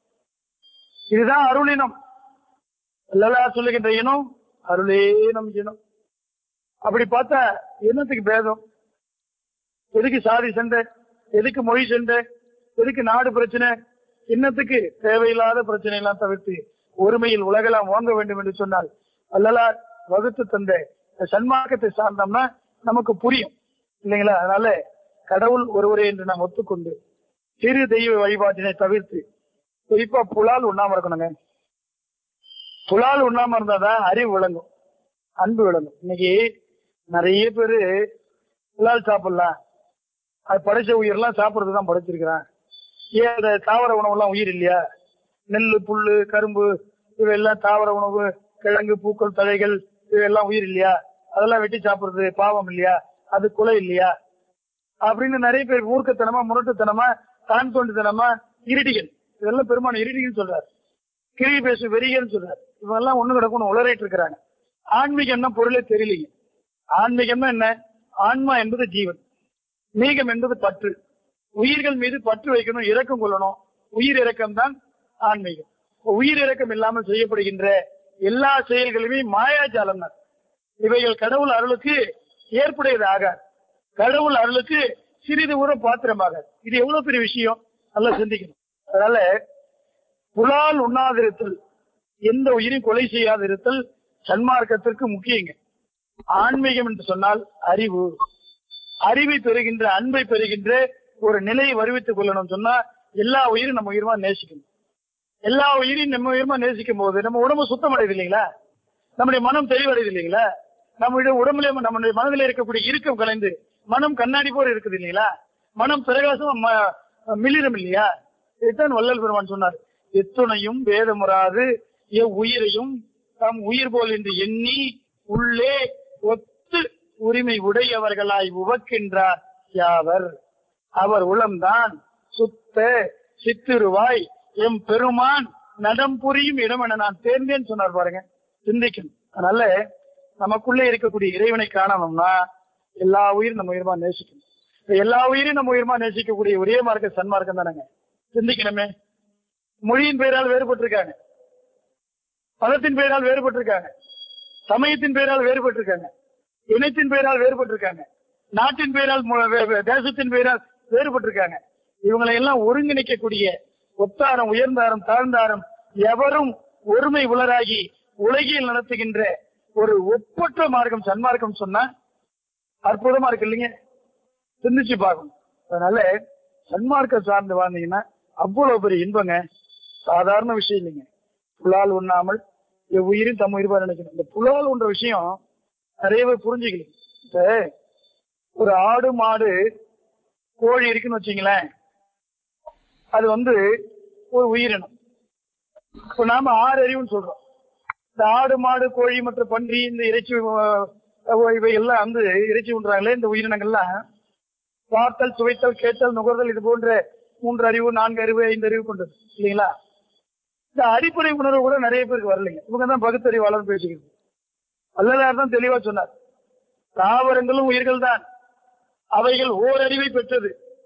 இதுதான் அருளினம் வள்ளலார் சொல்லுகின்ற இனம் அருளே நம் இனம் அப்படி பார்த்தா என்னத்துக்கு பேதம் எதுக்கு சாதி சண்டை எதுக்கு மொழி சண்டை எதுக்கு நாடு பிரச்சனை இன்னத்துக்கு தேவையில்லாத பிரச்சனை எல்லாம் தவிர்த்து ஒருமையில் உலகெல்லாம் வாங்க வேண்டும் என்று சொன்னால் வள்ளலார் வகுத்து தந்த இந்த சன்மார்க்கத்தை சார்ந்தோம்னா நமக்கு புரியும் இல்லைங்களா அதனால கடவுள் ஒருவரே என்று நாம் ஒத்துக்கொண்டு சிறு தெய்வ வழிபாட்டினை தவிர்த்து குறிப்பா புலால் உண்ணாம இருக்கணுங்க புலால் உண்ணாம இருந்தாதான் அறிவு விளங்கும் அன்பு விளங்கும் இன்னைக்கு நிறைய பேரு புலால் சாப்பிடலாம் அது படைச்ச உயிரெல்லாம் சாப்பிடுறது தான் படைச்சிருக்கிறான் ஏன் இந்த தாவர உணவுலாம் உயிர் இல்லையா நெல்லு புல்லு கரும்பு இவையெல்லாம் தாவர உணவு கிழங்கு பூக்கள் தழைகள் இவையெல்லாம் உயிர் இல்லையா அதெல்லாம் வெட்டி சாப்பிடுறது பாவம் இல்லையா அது கொலை இல்லையா அப்படின்னு நிறைய பேர் மூர்க்கத்தனமா முரட்டுத்தனமா தான் தோண்டித்தனமா இருடிகள் இதெல்லாம் பெருமான இருடிகள் சொல்றாரு கிளி பேசு வெறிகன்னு சொல்றாரு இவங்கெல்லாம் ஒண்ணு கிடக்கும் உளறிட்டு இருக்கிறாங்க ஆன்மீகம்னா பொருளே தெரியலைங்க ஆன்மீகம்னா என்ன ஆன்மா என்பது ஜீவன் மீகம் என்பது பற்று உயிர்கள் மீது பற்று வைக்கணும் இரக்கம் கொள்ளணும் உயிர் இரக்கம் தான் ஆன்மீகம் உயிர் இரக்கம் இல்லாமல் செய்யப்படுகின்ற எல்லா செயல்களுமே மாயாஜாலம் தான் இவைகள் கடவுள் அருளுக்கு ஏற்புடையது ஆகாது கடவுள் அருளுக்கு சிறிது கூட பாத்திரமாக இது எவ்வளவு பெரிய விஷயம் நல்லா சிந்திக்கணும் அதனால புலால் உண்ணாதிருத்தல் எந்த உயிரையும் கொலை செய்யாதிருத்தல் சன்மார்க்கத்திற்கு முக்கியங்க ஆன்மீகம் என்று சொன்னால் அறிவு அறிவை பெறுகின்ற அன்பை பெறுகின்ற ஒரு நிலையை வருவித்துக் கொள்ளணும் சொன்னா எல்லா உயிரும் நம்ம உயிரமா நேசிக்கணும் எல்லா உயிரையும் நம்ம உயிரமா நேசிக்கும் போது நம்ம உடம்பு சுத்தம் அடையுது இல்லைங்களா நம்முடைய மனம் தெளிவடையுது இல்லைங்களா நம்முடைய உடம்புல நம்முடைய மனதில் இருக்கக்கூடிய இறுக்கம் கலைந்து மனம் கண்ணாடி போல இருக்குது இல்லைங்களா மனம் பிரகாசம் ம- மிளிரும் இல்லையா இதுதான் வள்ளல் பெருமான் சொன்னார் எத்துணையும் வேதமுறாது எவ் உயிரையும் தம் உயிர் போல் என்று எண்ணி உள்ளே ஒத்து உரிமை உடையவர்களாய் உவக்கின்றார் யாவர் அவர் உளம்தான் சுத்த சித்திருவாய் எம் பெருமான் நடம் புரியும் இடம் என நான் தேர்ந்தேன்னு சொன்னார் பாருங்க சிந்திக்கணும் அதனால நமக்குள்ளே இருக்கக்கூடிய இறைவனை காணணும்னா எல்லா உயிரும் நம்ம உயிரமா நேசிக்கணும் இப்ப எல்லா உயிரையும் நம்ம உயிரமா நேசிக்கக்கூடிய ஒரே மார்க்க சன்மார்க்கம் தானேங்க சிந்திக்கணுமே மொழியின் பெயரால் வேறுபட்டிருக்காங்க பதத்தின் பெயரால் வேறுபட்டிருக்காங்க சமயத்தின் பெயரால் வேறுபட்டிருக்காங்க இனத்தின் பெயரால் வேறுபட்டிருக்காங்க நாட்டின் பெயரால் மு- வே- வே- தேசத்தின் பெயரால் வேறுபட்டிருக்காங்க இவங்களை எல்லாம் ஒருங்கிணைக்கக்கூடிய ஒத்தாரம் உயர்ந்தாரம் தாழ்ந்தாரம் எவரும் ஒருமை உலராகி உலகில் நடத்துகின்ற ஒரு ஒப்பற்ற மார்க்கம் சன்மார்க்கம் சொன்னா அற்புதமா இருக்கு இல்லைங்க சிந்திச்சு பார்க்கணும் அதனால சன்மார்க்கம் சார்ந்து வாழ்ந்தீங்கன்னா அவ்வளவு பெரிய இன்பங்க சாதாரண விஷயம் இல்லைங்க புலால் உண்ணாமல் எவ்வுயிரும் தம் உயிர்வா நினைக்கணும் இந்த புலால் உண்ற விஷயம் நிறைய பேர் புரிஞ்சுக்கல இப்ப ஒரு ஆடு மாடு கோழி இருக்குன்னு வச்சுங்களேன் அது வந்து ஒரு உயிரினம் இப்ப நாம ஆறு அறிவுன்னு சொல்றோம் இந்த ஆடு மாடு கோழி மற்றும் பன்றி இந்த இறைச்சி அஹ், இவை எல்லாம் வந்து இறைச்சி உண்றாங்களே இந்த உயிரினங்கள்லாம் பார்த்தல் சுவைத்தல் கேட்டல் நுகர்தல் இது போன்ற மூன்று அறிவு நான்கு அறிவு ஐந்து அறிவு கொண்டது இல்லைங்களா இந்த அடிப்படை உணர்வு கூட நிறைய பேருக்கு வரலைங்க இவங்க தான் பகுத்தறிவாளர் பேசிக்கிறது வள்ளலார் தான் தெளிவா சொன்னார் தாவரங்களும் உயிர்கள் தான் அவைகள் ஓரறிவை பெற்றது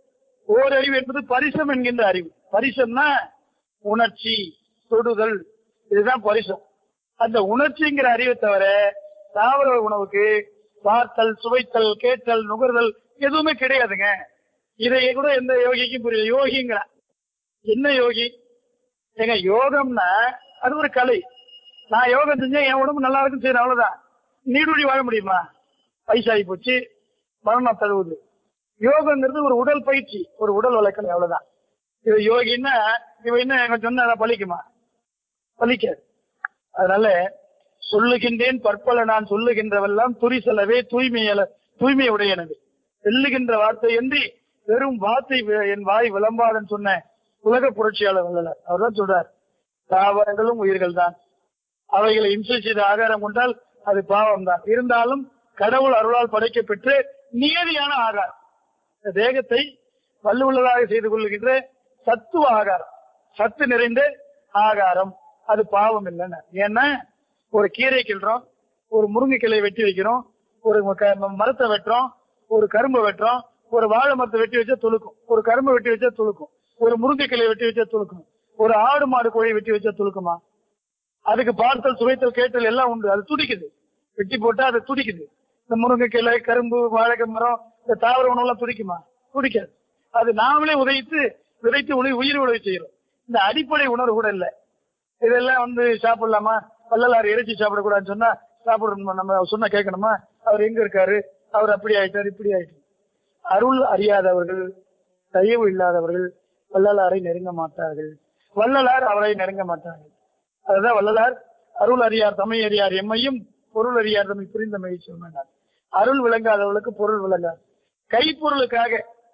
ஓரறிவு என்பது பரிசம் என்கின்ற அறிவு பரிசம்னா உணர்ச்சி தொடுதல் இதுதான் பரிசம் அந்த உணர்ச்சிங்கிற அறிவை தவிர தாவர உணவுக்கு பார்த்தல் சுவைத்தல் கேட்டல் நுகர்தல் எதுவுமே கிடையாதுங்க இதை கூட எந்த யோகிக்கும் புரியல யோகிங்கிற என்ன யோகி ஏங்க யோகம்னா அது ஒரு கலை நான் யோகம் செஞ்சேன் என் உடம்பு நல்லா இருக்கும் சரி அவ்வளவுதான் நீடுழி வாழ முடியுமா வயசாகி போச்சு மரணம் தழுவுது யோகங்கிறது ஒரு உடல் பயிற்சி ஒரு உடல் வழக்கலை அவ்வளவுதான் இது யோகின்னா இவ என்ன இவன் சொன்னா அதை பலிக்குமா பலிக்காது அதனால சொல்லுகின்றேன் பற்பல நான் சொல்லுகின்றவெல்லாம் துரி செலவே தூய்மையல தூய்மை உடையனது செல்லுகின்ற வார்த்தை என்று வெறும் வார்த்தை வி- என் வாய் விளம்பாதன்னு சொன்ன உலக புரட்சியாளர் வல்லவர் அவர்தான் சொல்றார் தாவரங்களும் உயிர்கள் தான் அவைகளை இம்சை செய்த ஆகாரம் கொண்டால் அது பாவம் தான் இருந்தாலும் கடவுள் அருளால் படைக்கப்பெற்று நியதியான ஆகாரம் இந்த தேகத்தை வல்லுள்ளதாக செய்து கொள்ளுகின்ற சத்துவ ஆகாரம் சத்து நிறைந்த ஆகாரம் அது பாவம் இல்லைன்னு ஏன்னா ஒரு கீரை கிள்றோம் ஒரு முருங்கை கிளையை வெட்டி வைக்கிறோம் ஒரு க- மரத்தை வெட்டுறோம் ஒரு கரும்பு வெட்டுறோம் ஒரு வாழை மரத்தை வெட்டி வச்சா துளுக்கும் ஒரு கரும்பு வெட்டி வச்சா துளுக்கும் ஒரு முருங்கை கிளையை வெட்டி வச்சா துளுக்கும் ஒரு ஆடு மாடு கோழி வெட்டி வச்சா துளுக்குமா அதுக்கு பார்த்தல் சுவைத்தல் கேட்டல் எல்லாம் உண்டு அது துடிக்குது வெட்டி போட்டா அது துடிக்குது இந்த முருங்கை கிளை கரும்பு வாழை மரம் இந்த தாவர உணவுலாம் துடிக்குமா துடிக்காது அது நாமளே உதைத்து விதைத்து உளி உயிர் உழவு செய்யறோம் இந்த அடிப்படை உணர்வு கூட இல்ல இதெல்லாம் வந்து சாப்பிடலாமா வள்ளலார் இறைச்சி சாப்பிடக்கூடாதுன்னு சொன்னா சாப்பிடணுமா நம்ம சொன்னா கேட்கணுமா அவர் எங்க இருக்காரு அவர் அப்படி ஆயிட்டார் இப்படி ஆயிட்டார் அருள் அறியாதவர்கள் தயவு இல்லாதவர்கள் வள்ளலாரை நெருங்க மாட்டார்கள் வள்ளலார் அவரை நெருங்க மாட்டார்கள் அதுதான் வள்ளலார் அருள் அறியார் தமை அறியார் எம்மையும் பொருள் அறியார் தம்மை புரிந்தமை சொன்னார் அருள் விளங்காதவர்களுக்கு பொருள் விளங்காது கைப்பொருளுக்காக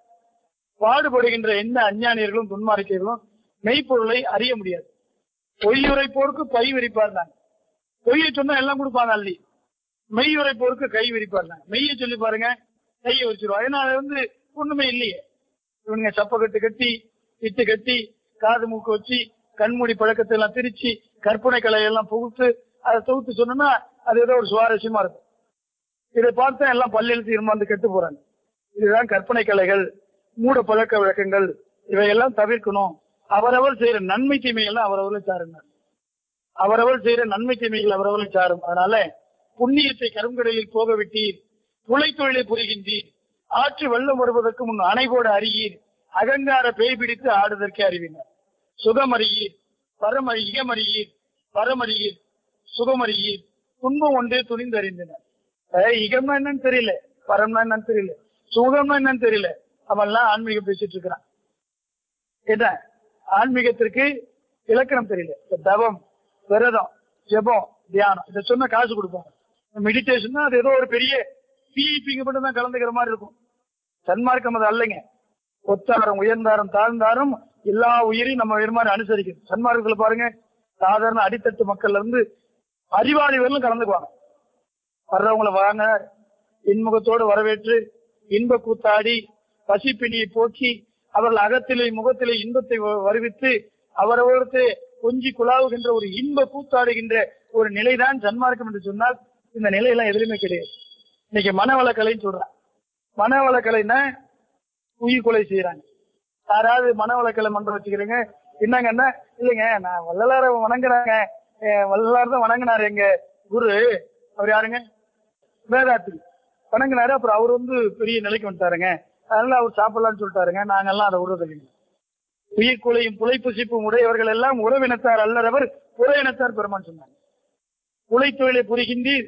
பாடுபடுகின்ற எந்த அஞ்ஞானியர்களும் துன்மார்க்கைகளும் மெய்ப்பொருளை அறிய முடியாது பொய்யுரைப்போருக்கு பை விரிப்பார் தான் பொய்யை சொன்னா எல்லாம் கொடுப்பாங்க அள்ளி மெய் உரைப்போருக்கு கை விரிப்பார் தான் மெய்யை சொல்லி பாருங்க கையை வச்சிருவோம் ஏன்னா அது வந்து ஒண்ணுமே இல்லையே இவனுங்க சப்ப கட்டு கட்டி இட்டு கட்டி காது மூக்கு வச்சு கண்மூடி பழக்கத்தை எல்லாம் திரிச்சு கற்பனை கலையெல்லாம் புகுத்து அதை தொகுத்து சொன்னோம்னா அது ஏதோ ஒரு சுவாரஸ்யமா இருக்கும் இதை பார்த்தா எல்லாம் பல்லில் இருமாந்து கெட்டு போறாங்க இதுதான் கற்பனை கலைகள் மூட பழக்க வழக்கங்கள் இவையெல்லாம் தவிர்க்கணும் அவரவர் செய்யற நன்மை தீமைகள்லாம் அவரவர்களை சாருங்க அவரவர் செய்யற நன்மை தீமைகள் அவரவர்களை சாரும் அதனால புண்ணியத்தை கருங்கடலில் போக விட்டீர் புலை தொழிலை புரிகின்றீர் ஆற்று வெள்ளம் வருவதற்கு முன் அணைபோட அறியீர் அகங்கார பேய் பிடித்து ஆடுதற்கு அறிவினர் சுகமறியீர் பரம இகமறியீர் பரமறியீர் சுகமறியீர் துன்பம் ஒன்றே துணிந்து அறிந்தனர் அஹ் இகம்னா என்னன்னு தெரியல பரம்னா என்னன்னு தெரியல சுகம்னா என்னன்னு தெரியல அவன்லாம் ஆன்மீகம் பேசிட்டு இருக்கிறான் என்ன ஆன்மீகத்திற்கு இலக்கணம் தெரியல இந்த தவம் விரதம் ஜெபம் தியானம் இதை சொன்னா காசு கொடுப்பாங்க மெடிடேஷன் அது ஏதோ ஒரு பெரிய பிஇபிங்க மட்டும் தான் கலந்துக்கிற மாதிரி இருக்கும் சன்மார்க்கம் அது அல்லைங்க ஒத்தாரம் உயர்ந்தாரம் தாழ்ந்தாரும் எல்லா உயிரையும் நம்ம உயிர் மாதிரி அனுசரிக்கணும் சன்மார்க்கத்துல பாருங்க சாதாரண அடித்தட்டு மக்கள்ல இருந்து அறிவாளி வரலும் கலந்துக்குவாங்க வர்றவங்கள வாங்க இன்முகத்தோடு வரவேற்று இன்ப கூத்தாடி பசிப்பிணியை போக்கி அவர்கள் அகத்திலே முகத்திலே இன்பத்தை வ- வருவித்து அவரவருக்கு கொஞ்சி குழாவுகின்ற ஒரு இன்ப கூத்தாடுகின்ற ஒரு நிலைதான் சன்மார்க்கம் என்று சொன்னால் இந்த நிலையெல்லாம் எதுலையுமே கிடையாது இன்னைக்கு மனவளக்கலைன்னு சொல்றான் மனவளக்கலைன்னா உயிர் கொலை செய்யறாங்க யாராவது மனவளக்கலை மன்றம் வச்சுக்கிறீங்க என்னங்கன்னா இல்லைங்க நான் வள்ளலார வணங்குறாங்க அஹ் வள்ளலார் தான் வணங்கினாரு எங்க குரு அவர் யாருங்க வேதாத்தி வணங்கினாரு அப்புறம் அவர் வந்து பெரிய நிலைக்கு வந்துட்டாருங்க அதனால அவர் சாப்பிடலாம்னு சொல்லிட்டாருங்க நாங்கெல்லாம் அதை விடுறதில்லைங்க உயிர் கொலையும் புலைப்புசிப்பும் உடையவர்கள் எல்லாம் உறவினத்தார் அல்லறவர் புற இனத்தார் பெருமான் சொன்னாங்க உலை தொழிலை புரிகின்றீர்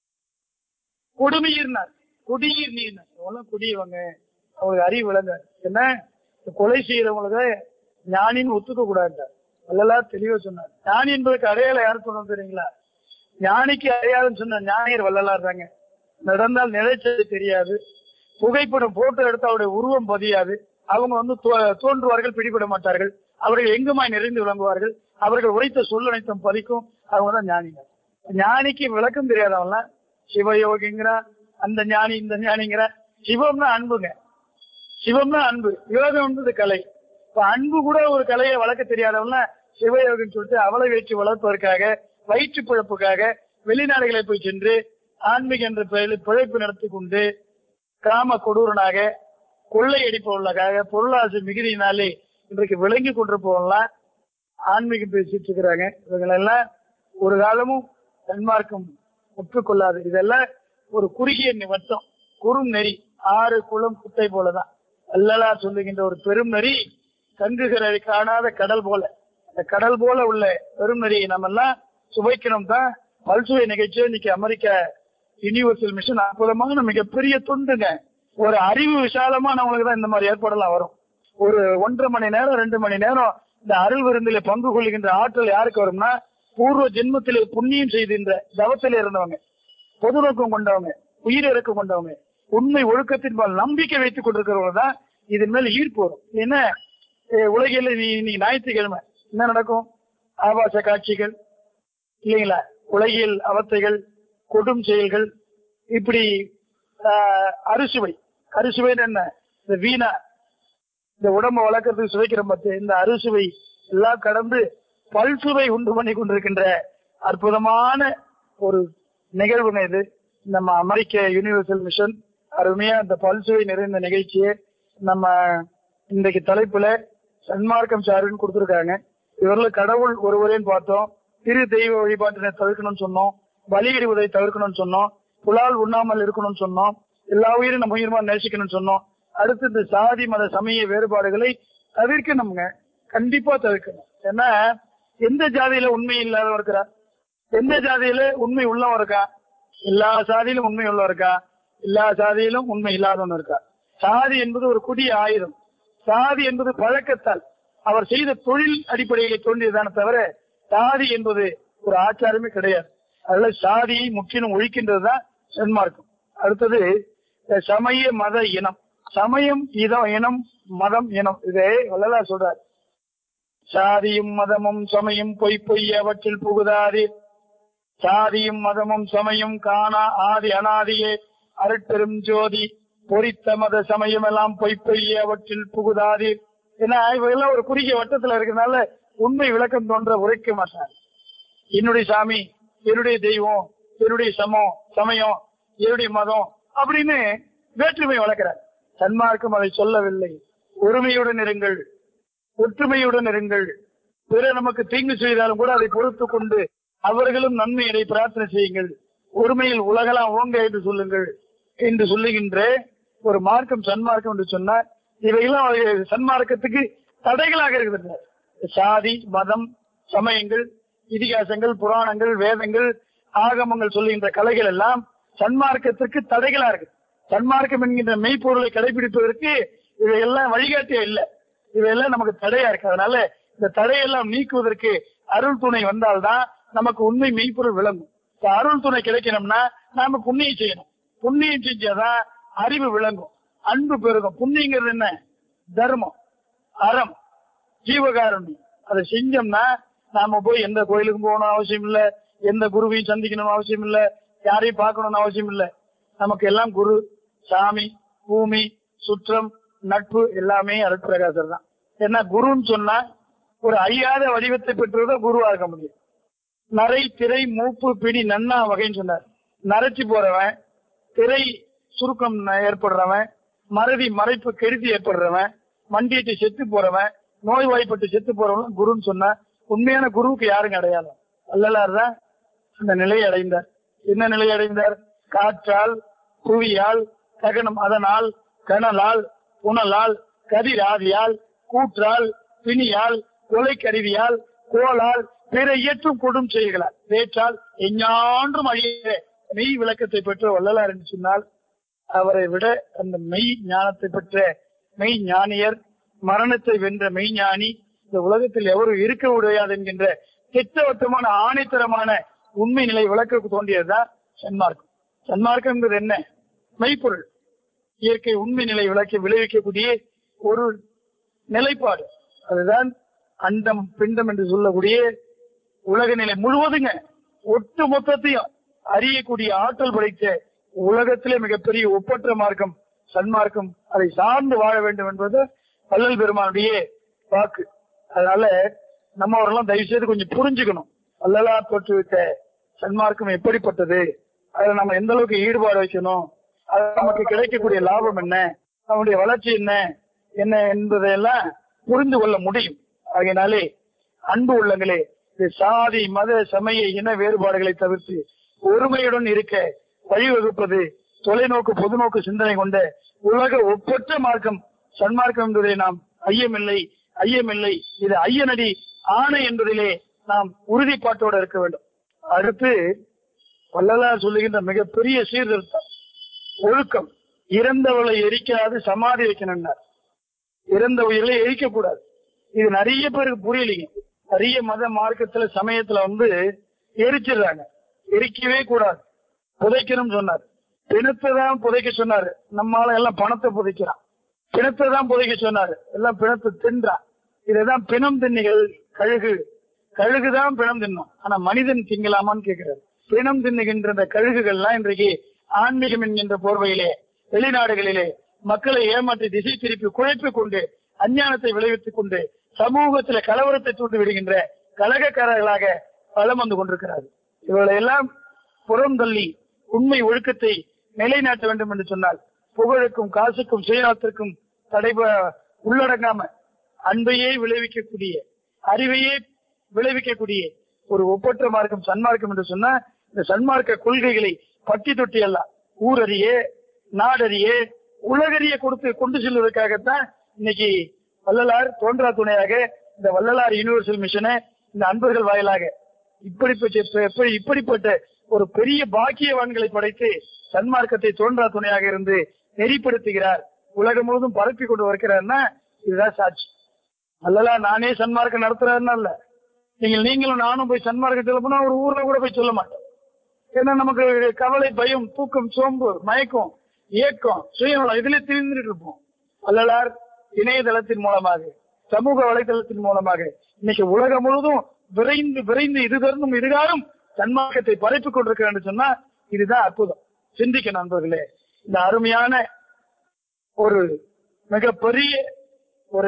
கொடுமையிர்னார் குடியீர் நீர்னார் எவ்வளவு குடியவங்க அவங்களுக்கு அறிவு விளங்க என்ன இந்த கொலை செய்யறவங்களுக்கு ஞானின்னு ஒத்துக்க கூடாது அதெல்லாம் தெளிவா சொன்னார் ஞானி என்பதற்கு அடையாளம் யார் சொன்னது தெரியுங்களா ஞானிக்கு அடையாளம் சொன்ன ஞானியர் வள்ளலார் தாங்க நடந்தால் நிலைச்சது தெரியாது புகைப்படம் போட்டோ எடுத்து அவருடைய உருவம் பதியாது அவங்க வந்து தோ- தோன்றுவார்கள் பிடிபட மாட்டார்கள் அவர்கள் எங்குமாய் நிறைந்து விளங்குவார்கள் அவர்கள் உரைத்த சொல் அனைத்தும் பதிக்கும் அவங்க தான் ஞானிகள் ஞானிக்கு விளக்கம் தெரியாதவன்லாம் சிவயோகிங்கிறா அந்த ஞானி இந்த ஞானிங்கிற சிவம்னா அன்புங்க சிவம்னா அன்பு யோகம் என்பது கலை இப்ப அன்பு கூட ஒரு கலையை வளர்க்க தெரியாதவங்க சிவயோகம் சொல்லிட்டு அவளை வச்சு வளர்ப்பதற்காக வயிற்று பிழப்புக்காக வெளிநாடுகளை போய் சென்று ஆன்மீக என்ற பெயரில் பிழைப்பு நடத்தி கொண்டு கிராம கொடூரனாக கொள்ளையடிப்பவர்களாக பொருளாசை மிகுதியினாலே இன்றைக்கு விளங்கி கொண்டிருப்பவங்களாம் ஆன்மீகம் பேசிட்டு இருக்கிறாங்க இவங்களெல்லாம் ஒரு காலமும் தன்மார்க்கம் ஒப்புக்கொள்ளாது இதெல்லாம் ஒரு குறுகிய நிவட்டம் குறும் நெறி ஆறு குளம் குட்டை போலதான் அல்லலா சொல்லுகின்ற ஒரு பெரும் நெறி கங்குகிறதை காணாத கடல் போல அந்த கடல் போல உள்ள பெரும் நெறியை நம்ம எல்லாம் சுவைக்கணும் தான் பல்சுவை நிகழ்ச்சி இன்னைக்கு அமெரிக்க யூனிவர்சல் மிஷன் அற்புதமான மிகப்பெரிய தொண்டுங்க ஒரு அறிவு விசாலமானவங்களுக்கு தான் இந்த மாதிரி ஏற்பாடெல்லாம் வரும் ஒரு ஒன்றரை மணி நேரம் ரெண்டு மணி நேரம் இந்த அருள் விருந்தில பங்கு கொள்கின்ற ஆற்றல் யாருக்கு வரும்னா பூர்வ ஜென்மத்திலே புண்ணியம் செய்கின்ற தவத்திலே இருந்தவங்க பொது நோக்கம் கொண்டவங்க உயிர் இறக்கம் கொண்டவங்க உண்மை ஒழுக்கத்தின் மேல் நம்பிக்கை வைத்துக் கொண்டிருக்கிறவங்க தான் இதன் மேல் ஈர்ப்பு வரும் ஏன்னா அஹ் உலகில் நீ இன்னைக்கு ஞாயிற்றுக்கிழமை என்ன நடக்கும் ஆபாச காட்சிகள் இல்லைங்களா உலகியல் அவத்தைகள் கொடும் செயல்கள் இப்படி ஆஹ், அறுசுவை அறுசுவைன்னு என்ன இந்த வீணா இந்த உடம்ப வளர்க்கறதுக்கு சுவைக்கிற பத்து இந்த அறுசுவை எல்லாம் கடந்து பல்சுவை உண்டு பண்ணி கொண்டிருக்கின்ற அற்புதமான ஒரு நிகழ்வுங்க இது நம்ம அமெரிக்க யூனிவர்சல் மிஷன் அருமையா இந்த பல்சுவை நிறைந்த நிகழ்ச்சியை நம்ம இன்றைக்கு தலைப்புல சன்மார்க்கம் சாருன்னு கொடுத்திருக்காங்க இவர்ல கடவுள் ஒருவரேன்னு பார்த்தோம் திரு தெய்வ வழிபாட்டினை தவிர்க்கணும்னு சொன்னோம் பலியிடுவதை தவிர்க்கணும்னு சொன்னோம் புலால் உண்ணாமல் இருக்கணும்னு சொன்னோம் எல்லா உயிரும் நம்ம உயிரமா நேசிக்கணும்னு சொன்னோம் அடுத்து இந்த சாதி மத சமய வேறுபாடுகளை தவிர்க்கணுங்க கண்டிப்பா தவிர்க்கணும் ஏன்னா எந்த ஜாதியில உண்மை இல்லாதவன் இருக்கிறா எந்த ஜாதியில உண்மை உள்ளவன் இருக்கா எல்லா சாதியிலும் உண்மை உள்ளவன் இருக்கா எல்லா சாதியிலும் உண்மை இல்லாதவன் இருக்கா சாதி என்பது ஒரு கொடிய ஆயுதம் சாதி என்பது பழக்கத்தால் அவர் செய்த தொழில் அடிப்படையிலே தோன்றியதான தவிர சாதி என்பது ஒரு ஆச்சாரமே கிடையாது அதனால சாதியை முற்றிலும் ஒழிக்கின்றதுதான் சன்மார்க்கம் அடுத்தது இந்த சமய மத இனம் சமயம் இதம் இனம் மதம் இனம் இதை வள்ளலார் சொல்றார் சாதியும் மதமும் சமயம் பொய் பொய் அவற்றில் புகுதாது சாதியும் மதமும் சமயம் காணா ஆதி அனாதியே அருட்பெரும் ஜோதி பொறித்த மத சமயம் எல்லாம் பொய் பொய் அவற்றில் புகுதாது ஏன்னா இவையெல்லாம் ஒரு குறுகிய வட்டத்துல இருக்கிறதுனால உண்மை விளக்கம் தோன்ற உரைக்க மாட்டார் என்னுடைய சாமி என்னுடைய தெய்வம் என்னுடைய சமம் சமயம் என்னுடைய மதம் அப்படின்னு வேற்றுமை வளர்க்கிறார் சன்மார்க்கம் அதை சொல்லவில்லை ஒருமையுடன் இருங்கள் ஒற்றுமையுடன் இருங்கள் பிற நமக்கு தீங்கு செய்தாலும் கூட அதை பொறுத்து கொண்டு அவர்களும் நன்மையை பிரார்த்தனை செய்யுங்கள் ஒருமையில் உலகலாம் ஓங்க என்று சொல்லுங்கள் என்று சொல்லுகின்ற ஒரு மார்க்கம் சன்மார்க்கம் என்று சொன்னார் இவையெல்லாம் அவர்கள் சன்மார்க்கத்துக்கு தடைகளாக இருக்கிறது சாதி மதம் சமயங்கள் இதிகாசங்கள் புராணங்கள் வேதங்கள் ஆகமங்கள் சொல்லுகின்ற கலைகள் எல்லாம் சன்மார்க்கத்திற்கு தடைகளா இருக்கு சன்மார்க்கம் என்கின்ற மெய்ப்பொருளை கடைபிடிப்பதற்கு இவையெல்லாம் வழிகாட்டியே இல்லை இவையெல்லாம் நமக்கு தடையா இருக்கு அதனால இந்த தடையெல்லாம் நீக்குவதற்கு அருள் துணை வந்தால்தான் நமக்கு உண்மை மெய்ப்பொருள் விளங்கும் இப்ப அருள் துணை கிடைக்கணும்னா நாம புண்ணியம் செய்யணும் புண்ணியம் செஞ்சாதான் அறிவு விளங்கும் அன்பு பெருகும் புண்ணியங்கிறது என்ன தர்மம் அறம் ஜீவகாருண்யம் அதை செஞ்சோம்னா நாம போய் எந்த கோயிலுக்கும் போகணும் அவசியம் இல்ல எந்த குருவையும் சந்திக்கணும் அவசியம் இல்ல யாரையும் பார்க்கணும்னு அவசியம் இல்ல நமக்கு எல்லாம் குரு சாமி பூமி சுற்றம் நட்பு எல்லாமே அருட்பிரகாசர் தான் ஏன்னா குருன்னு சொன்னா ஒரு அழியாத வடிவத்தை பெற்றத குருவா இருக்க முடியும் நரை திரை மூப்பு பிடி நன்னா வகைன்னு சொன்னார் நரைச்சு போறவன் திரை சுருக்கம் ஏற்படுறவன் மறதி மறைப்பு கெடுதி ஏற்படுறவன் மண்டியிட்டு செத்து போறவன் நோய்வாய்ப்பட்டு செத்து போறவன் குருன்னு சொன்னா உண்மையான குருவுக்கு யாருங்க அடையாளம் வள்ளலார் தான் அந்த நிலையை அடைந்தார் என்ன நிலையை அடைந்தார் காற்றால் புவியால் ககனம் அதனால் கனலால் புனலால் கதிராதியால் கூற்றால் பிணியால் கொலை கருவியால் கோலால் பிற இயற்றும் கொடும் செயல்களால் வேற்றால் எஞ்ஞான்றும் அழிய மெய் விளக்கத்தை பெற்ற வள்ளலார் என்று சொன்னால் அவரை விட அந்த மெய் ஞானத்தை பெற்ற மெய் ஞானியர் மரணத்தை வென்ற மெய்ஞானி இந்த உலகத்தில் எவரும் இருக்க முடியாது என்கின்ற திட்டவட்டமான ஆணைத்தரமான உண்மை நிலை விளக்க தோன்றியதுதான் சன்மார்க்கம் சன்மார்க்கம் என்பது என்ன மெய்ப்பொருள் இயற்கை உண்மை நிலை விளக்கி விளைவிக்கக்கூடிய ஒரு நிலைப்பாடு அதுதான் அண்டம் பிண்டம் என்று சொல்லக்கூடிய உலக நிலை முழுவதுங்க ஒட்டு மொத்தத்தையும் அறியக்கூடிய ஆற்றல் படைத்த உலகத்திலே மிகப்பெரிய ஒப்பற்ற மார்க்கம் சன்மார்க்கம் அதை சார்ந்து வாழ வேண்டும் என்பது வள்ளல் பெருமானுடைய வாக்கு அதனால நம்ம அவரெல்லாம் தயவு செய்து கொஞ்சம் புரிஞ்சுக்கணும் வள்ளலார் தோற்றுவித்த சன்மார்க்கம் எப்படிப்பட்டது அதுல நம்ம எந்த அளவுக்கு ஈடுபாடு வைக்கணும் அது நமக்கு கிடைக்கக்கூடிய லாபம் என்ன நம்முடைய வளர்ச்சி என்ன என்ன என்பதையெல்லாம் புரிந்து கொள்ள முடியும் ஆகையினாலே அன்பு உள்ளங்களே இது சாதி மத சமய இன வேறுபாடுகளை தவிர்த்து ஒருமையுடன் இருக்க வழிவகுப்பது தொலைநோக்கு பொதுநோக்கு சிந்தனை கொண்ட உலக ஒப்பற்ற மார்க்கம் சன்மார்க்கம் என்பதை நாம் ஐயமில்லை ஐயமில்லை இது ஐயனடி ஆணை என்பதிலே நாம் உறுதிப்பாட்டோடு இருக்க வேண்டும் அடுத்து வள்ளலார் சொல்லுகின்ற மிகப்பெரிய சீர்திருத்தம் ஒழுக்கம் இறந்தவளை எரிக்காது சமாதி வைக்கணும்னார் இறந்த உயிர்களை எரிக்க கூடாது இது நிறைய பேருக்கு புரியலைங்க நிறைய மத மார்க்கத்துல சமயத்துல வந்து எரிச்சிடுறாங்க எரிக்கவே கூடாது புதைக்கணும்னு சொன்னார் பிணத்தை தான் புதைக்க சொன்னாரு நம்மால எல்லாம் பணத்தை புதைக்கிறான் பிணத்தை தான் புதைக்க சொன்னாரு எல்லாம் பிணத்தை தின்றான் இதுதான் பிணம் தின்னிகள் கழுகு கழுகுதான் பிணம் தின்னும் ஆனா மனிதன் திங்கலாமான்னு கேட்கிறாரு பிணம் தின்னுகின்ற இந்த கழுகுகள்லாம் இன்றைக்கு ஆன்மீகம் என்கின்ற போர்வையிலே வெளிநாடுகளிலே மக்களை ஏமாற்றி திசை திருப்பி குழைப்பிக் கொண்டு அஞ்ஞானத்தை விளைவித்துக் கொண்டு சமூகத்தில கலவரத்தை தூண்டி விடுகின்ற கலகக்காரர்களாக பலம் வந்து கொண்டிருக்கிறார்கள் இவர்களை எல்லாம் புறம் தள்ளி உண்மை ஒழுக்கத்தை நிலைநாட்ட வேண்டும் என்று சொன்னால் புகழுக்கும் காசுக்கும் சுயநலத்திற்கும் தடைப உள்ளடங்காம அன்பையே விளைவிக்கக்கூடிய அறிவையே விளைவிக்கக்கூடிய ஒரு ஒப்பற்ற மார்க்கம் சன்மார்க்கம் என்று சொன்னா இந்த சன்மார்க்க கொள்கைகளை பட்டி தொட்டி அல்ல ஊரறிய நாடறிய உலகறிய கொடுத்து கொண்டு செல்வதற்காகத்தான் இன்னைக்கு வள்ளலார் தோன்றா துணையாக இந்த வள்ளலார் யூனிவர்சல் மிஷனை இந்த அன்பர்கள் வாயிலாக இப்படிப்பட்ட எப்படி இப்படிப்பட்ட ஒரு பெரிய பாக்கியவான்களை படைத்து சன்மார்க்கத்தை தோன்றா துணையாக இருந்து நெறிப்படுத்துகிறார் உலகம் முழுவதும் பரப்பி கொண்டு வருகிறார்னா இதுதான் சாட்சி வள்ளலார் நானே சன்மார்க்கம் நடத்துறாருன்னா இல்ல நீங்கள் நீங்களும் நானும் போய் சன்மார்க்கத்தில் போனா ஒரு ஊர்ல கூட போய் சொல்ல மாட்டோம் ஏன்னா நமக்கு கவலை பயம் தூக்கம் சோம்பு மயக்கம் இயக்கம் சுயநலம் இதுல தெரிந்துட்டு இருப்போம் வள்ளலார் இணையதளத்தின் மூலமாக சமூக வலைதளத்தின் மூலமாக இன்னைக்கு உலகம் முழுவதும் விரைந்து விரைந்து இது தருந்தும் இதுகாரும் சன்மார்க்கத்தை பரப்பிக் கொண்டிருக்கிறேன் என்று சொன்னா இதுதான் அற்புதம் சிந்திக்க நண்பர்களே இந்த அருமையான ஒரு மிகப்பெரிய ஒரு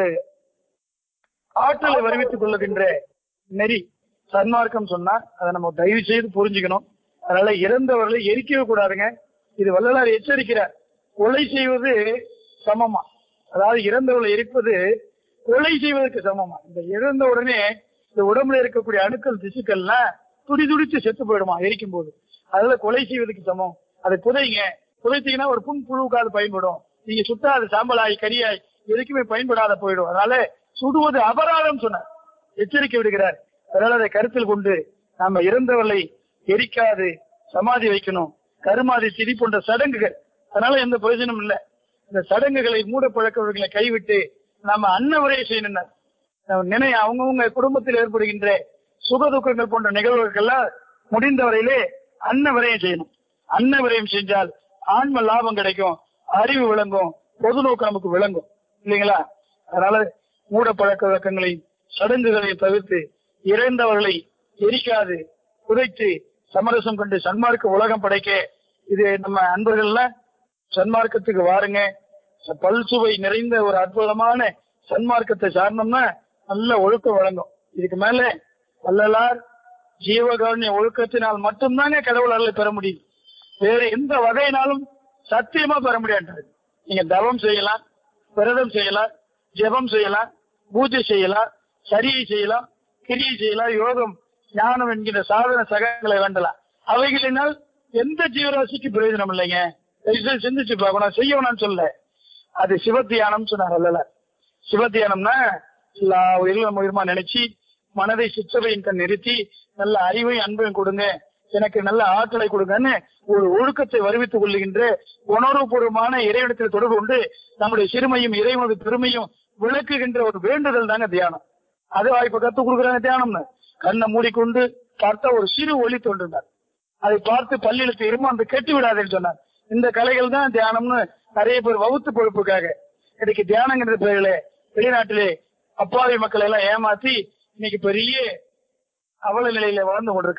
ஆற்றலை வருவித்துக் கொள்ளுகின்ற நெறி சன்மார்க்கம் சொன்னா அதை நம்ம தயவு செய்து புரிஞ்சுக்கணும் அதனால இறந்தவர்களை எரிக்கவே கூடாதுங்க இது வள்ளலார் எச்சரிக்கிறார் கொலை செய்வது சமமா அதாவது இறந்தவர்களை எரிப்பது கொலை செய்வதற்கு சமமா இந்த இறந்த உடனே இந்த உடம்புல இருக்கக்கூடிய அணுக்கள் திசுக்கள்லாம் துடி துடிச்சு செத்து போயிடுமா எரிக்கும் போது அதுல கொலை செய்வதற்கு சமம் அதை புதைங்க புதைத்தீங்கன்னா ஒரு புண் புழுவுக்காது பயன்படும் நீங்க சுட்டா அது சாம்பலாய் கரியாய் எதுக்குமே பயன்படாத போயிடும் அதனால சுடுவது அபராதம் சொன்னார் எச்சரிக்கை விடுகிறார் அதனால அதை கருத்தில் கொண்டு நாம இறந்தவர்களை எரிக்காது சமாதி வைக்கணும் கருமாதி திதி போன்ற சடங்குகள் அதனால எந்த பிரயோஜனம் இல்ல இந்த சடங்குகளை மூட பழக்கவர்களை கைவிட்டு நாம அன்னவரையை செய்யணும் நம்ம நினை அவங்கவுங்க குடும்பத்தில் ஏற்படுகின்ற சுக துக்கங்கள் போன்ற நிகழ்வுகளுக்கெல்லாம் முடிந்த வரையிலே அன்ன விரயம் செய்யணும் அன்ன விரயம் செஞ்சால் ஆன்ம லாபம் கிடைக்கும் அறிவு விளங்கும் பொது நோக்கு நமக்கு விளங்கும் இல்லைங்களா அதனால மூட பழக்க வழக்கங்களை சடங்குகளை தவிர்த்து இறந்தவர்களை எரிக்காது புதைத்து சமரசம் கண்டு சன்மார்க்க உலகம் படைக்க இது நம்ம அன்பர்கள்லாம் சன்மார்க்கத்துக்கு வாருங்க பல்சுவை நிறைந்த ஒரு அற்புதமான சன்மார்க்கத்தை சார்ந்தோம்னா நல்ல ஒழுக்கம் வழங்கும் இதுக்கு மேல வள்ளலார் ஜீவகாருண்ய ஒழுக்கத்தினால் மட்டும்தாங்க கடவுள் அருளை பெற முடியும் வேற எந்த வகையினாலும் சத்தியமா பெற முடியாது நீங்க தவம் செய்யலாம் விரதம் செய்யலாம் ஜெபம் செய்யலாம் பூஜை செய்யலாம் சரியை செய்யலாம் கிரியை செய்யலாம் யோகம் ஞானம் என்கிற சாதன சகங்களை வேண்டலாம் அவைகளினால் எந்த ஜீவராசிக்கு பிரயோஜனம் இல்லைங்க தயவு செய்து சிந்திச்சு பார்க்கணும் செய்யணும்னு சொல்ல அது சிவத்தியானம் சொன்னார் வள்ளலார் சிவத்தியானம்னா எல்லா உயிர்களும் நம்ம உயிர்மா நினைச்சு மனதை சிற்றவையின் கண் நிறுத்தி நல்ல அறிவையும் அன்பையும் கொடுங்க எனக்கு நல்ல ஆற்றலை கொடுங்கன்னு ஒரு ஒழுக்கத்தை வருவித்துக் கொள்ளுகின்ற உணர்வுபூர்வமான இறைவனத்தில் தொடர்பு கொண்டு நம்முடைய சிறுமையும் இறைவனது பெருமையும் விளக்குகின்ற ஒரு வேண்டுதல் தாங்க தியானம் அது இப்ப கத்துக் கொடுக்குறாங்க தியானம்னு கண்ணை மூடிக்கொண்டு பார்த்தா ஒரு சிறு ஒளி தோன்றினார் அதை பார்த்து பள்ளியிலுக்கு இருமாந்து கெட்டு விடாதேன்னு சொன்னார் இந்த கலைகள் தான் தியானம்னு நிறைய பேர் வகுத்து பொழுப்புக்காக இன்னைக்கு தியானங்கிற பெயரிலே வெளிநாட்டிலே அப்பாவி மக்களை எல்லாம் ஏமாத்தி இன்னைக்கு பெரிய அவல நிலையில வாழ்ந்து கொண்டிருக்கிறாங்க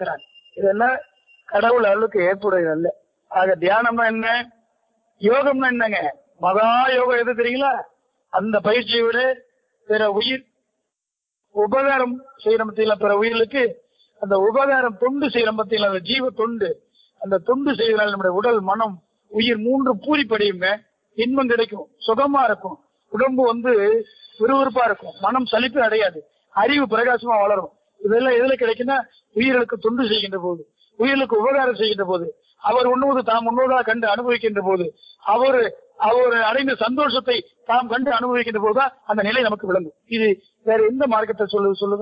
இதெல்லாம் கடவுள் அருளுக்கு ஏற்புடையது அல்ல ஆக தியானம்னா என்ன யோகம்னா என்னங்க மகா யோகம் எது தெரியுங்களா அந்த பயிற்சியை விட பிற உயிர் உபகாரம் செய்யற மத்தியில பிற உயிர்களுக்கு அந்த உபகாரம் தொண்டு செய்யற மத்தியில அந்த ஜீவ தொண்டு அந்த தொண்டு செய்வதால் நம்முடைய உடல் மனம் உயிர் மூன்று பூரிப்படையுங்க இன்பம் கிடைக்கும் சுகமா இருக்கும் உடம்பு வந்து விறுவிறுப்பா இருக்கும் மனம் சலிப்பு அடையாது அறிவு பிரகாசமா வளரும் இதெல்லாம் எதுல கிடைக்குன்னா உயிர்களுக்கு தொண்டு செய்கின்ற போது உயிர்களுக்கு உபகாரம் செய்கின்ற போது அவர் உண்ணுவது தாம் உண்ணுவதாக கண்டு அனுபவிக்கின்ற போது அவர் அவர் அடைந்த சந்தோஷத்தை தாம் கண்டு அனுபவிக்கின்ற போதுதான் அந்த நிலை நமக்கு விளங்கும் இது வேற எந்த மார்க்கத்தை சொல்லுது சொல்லுங்க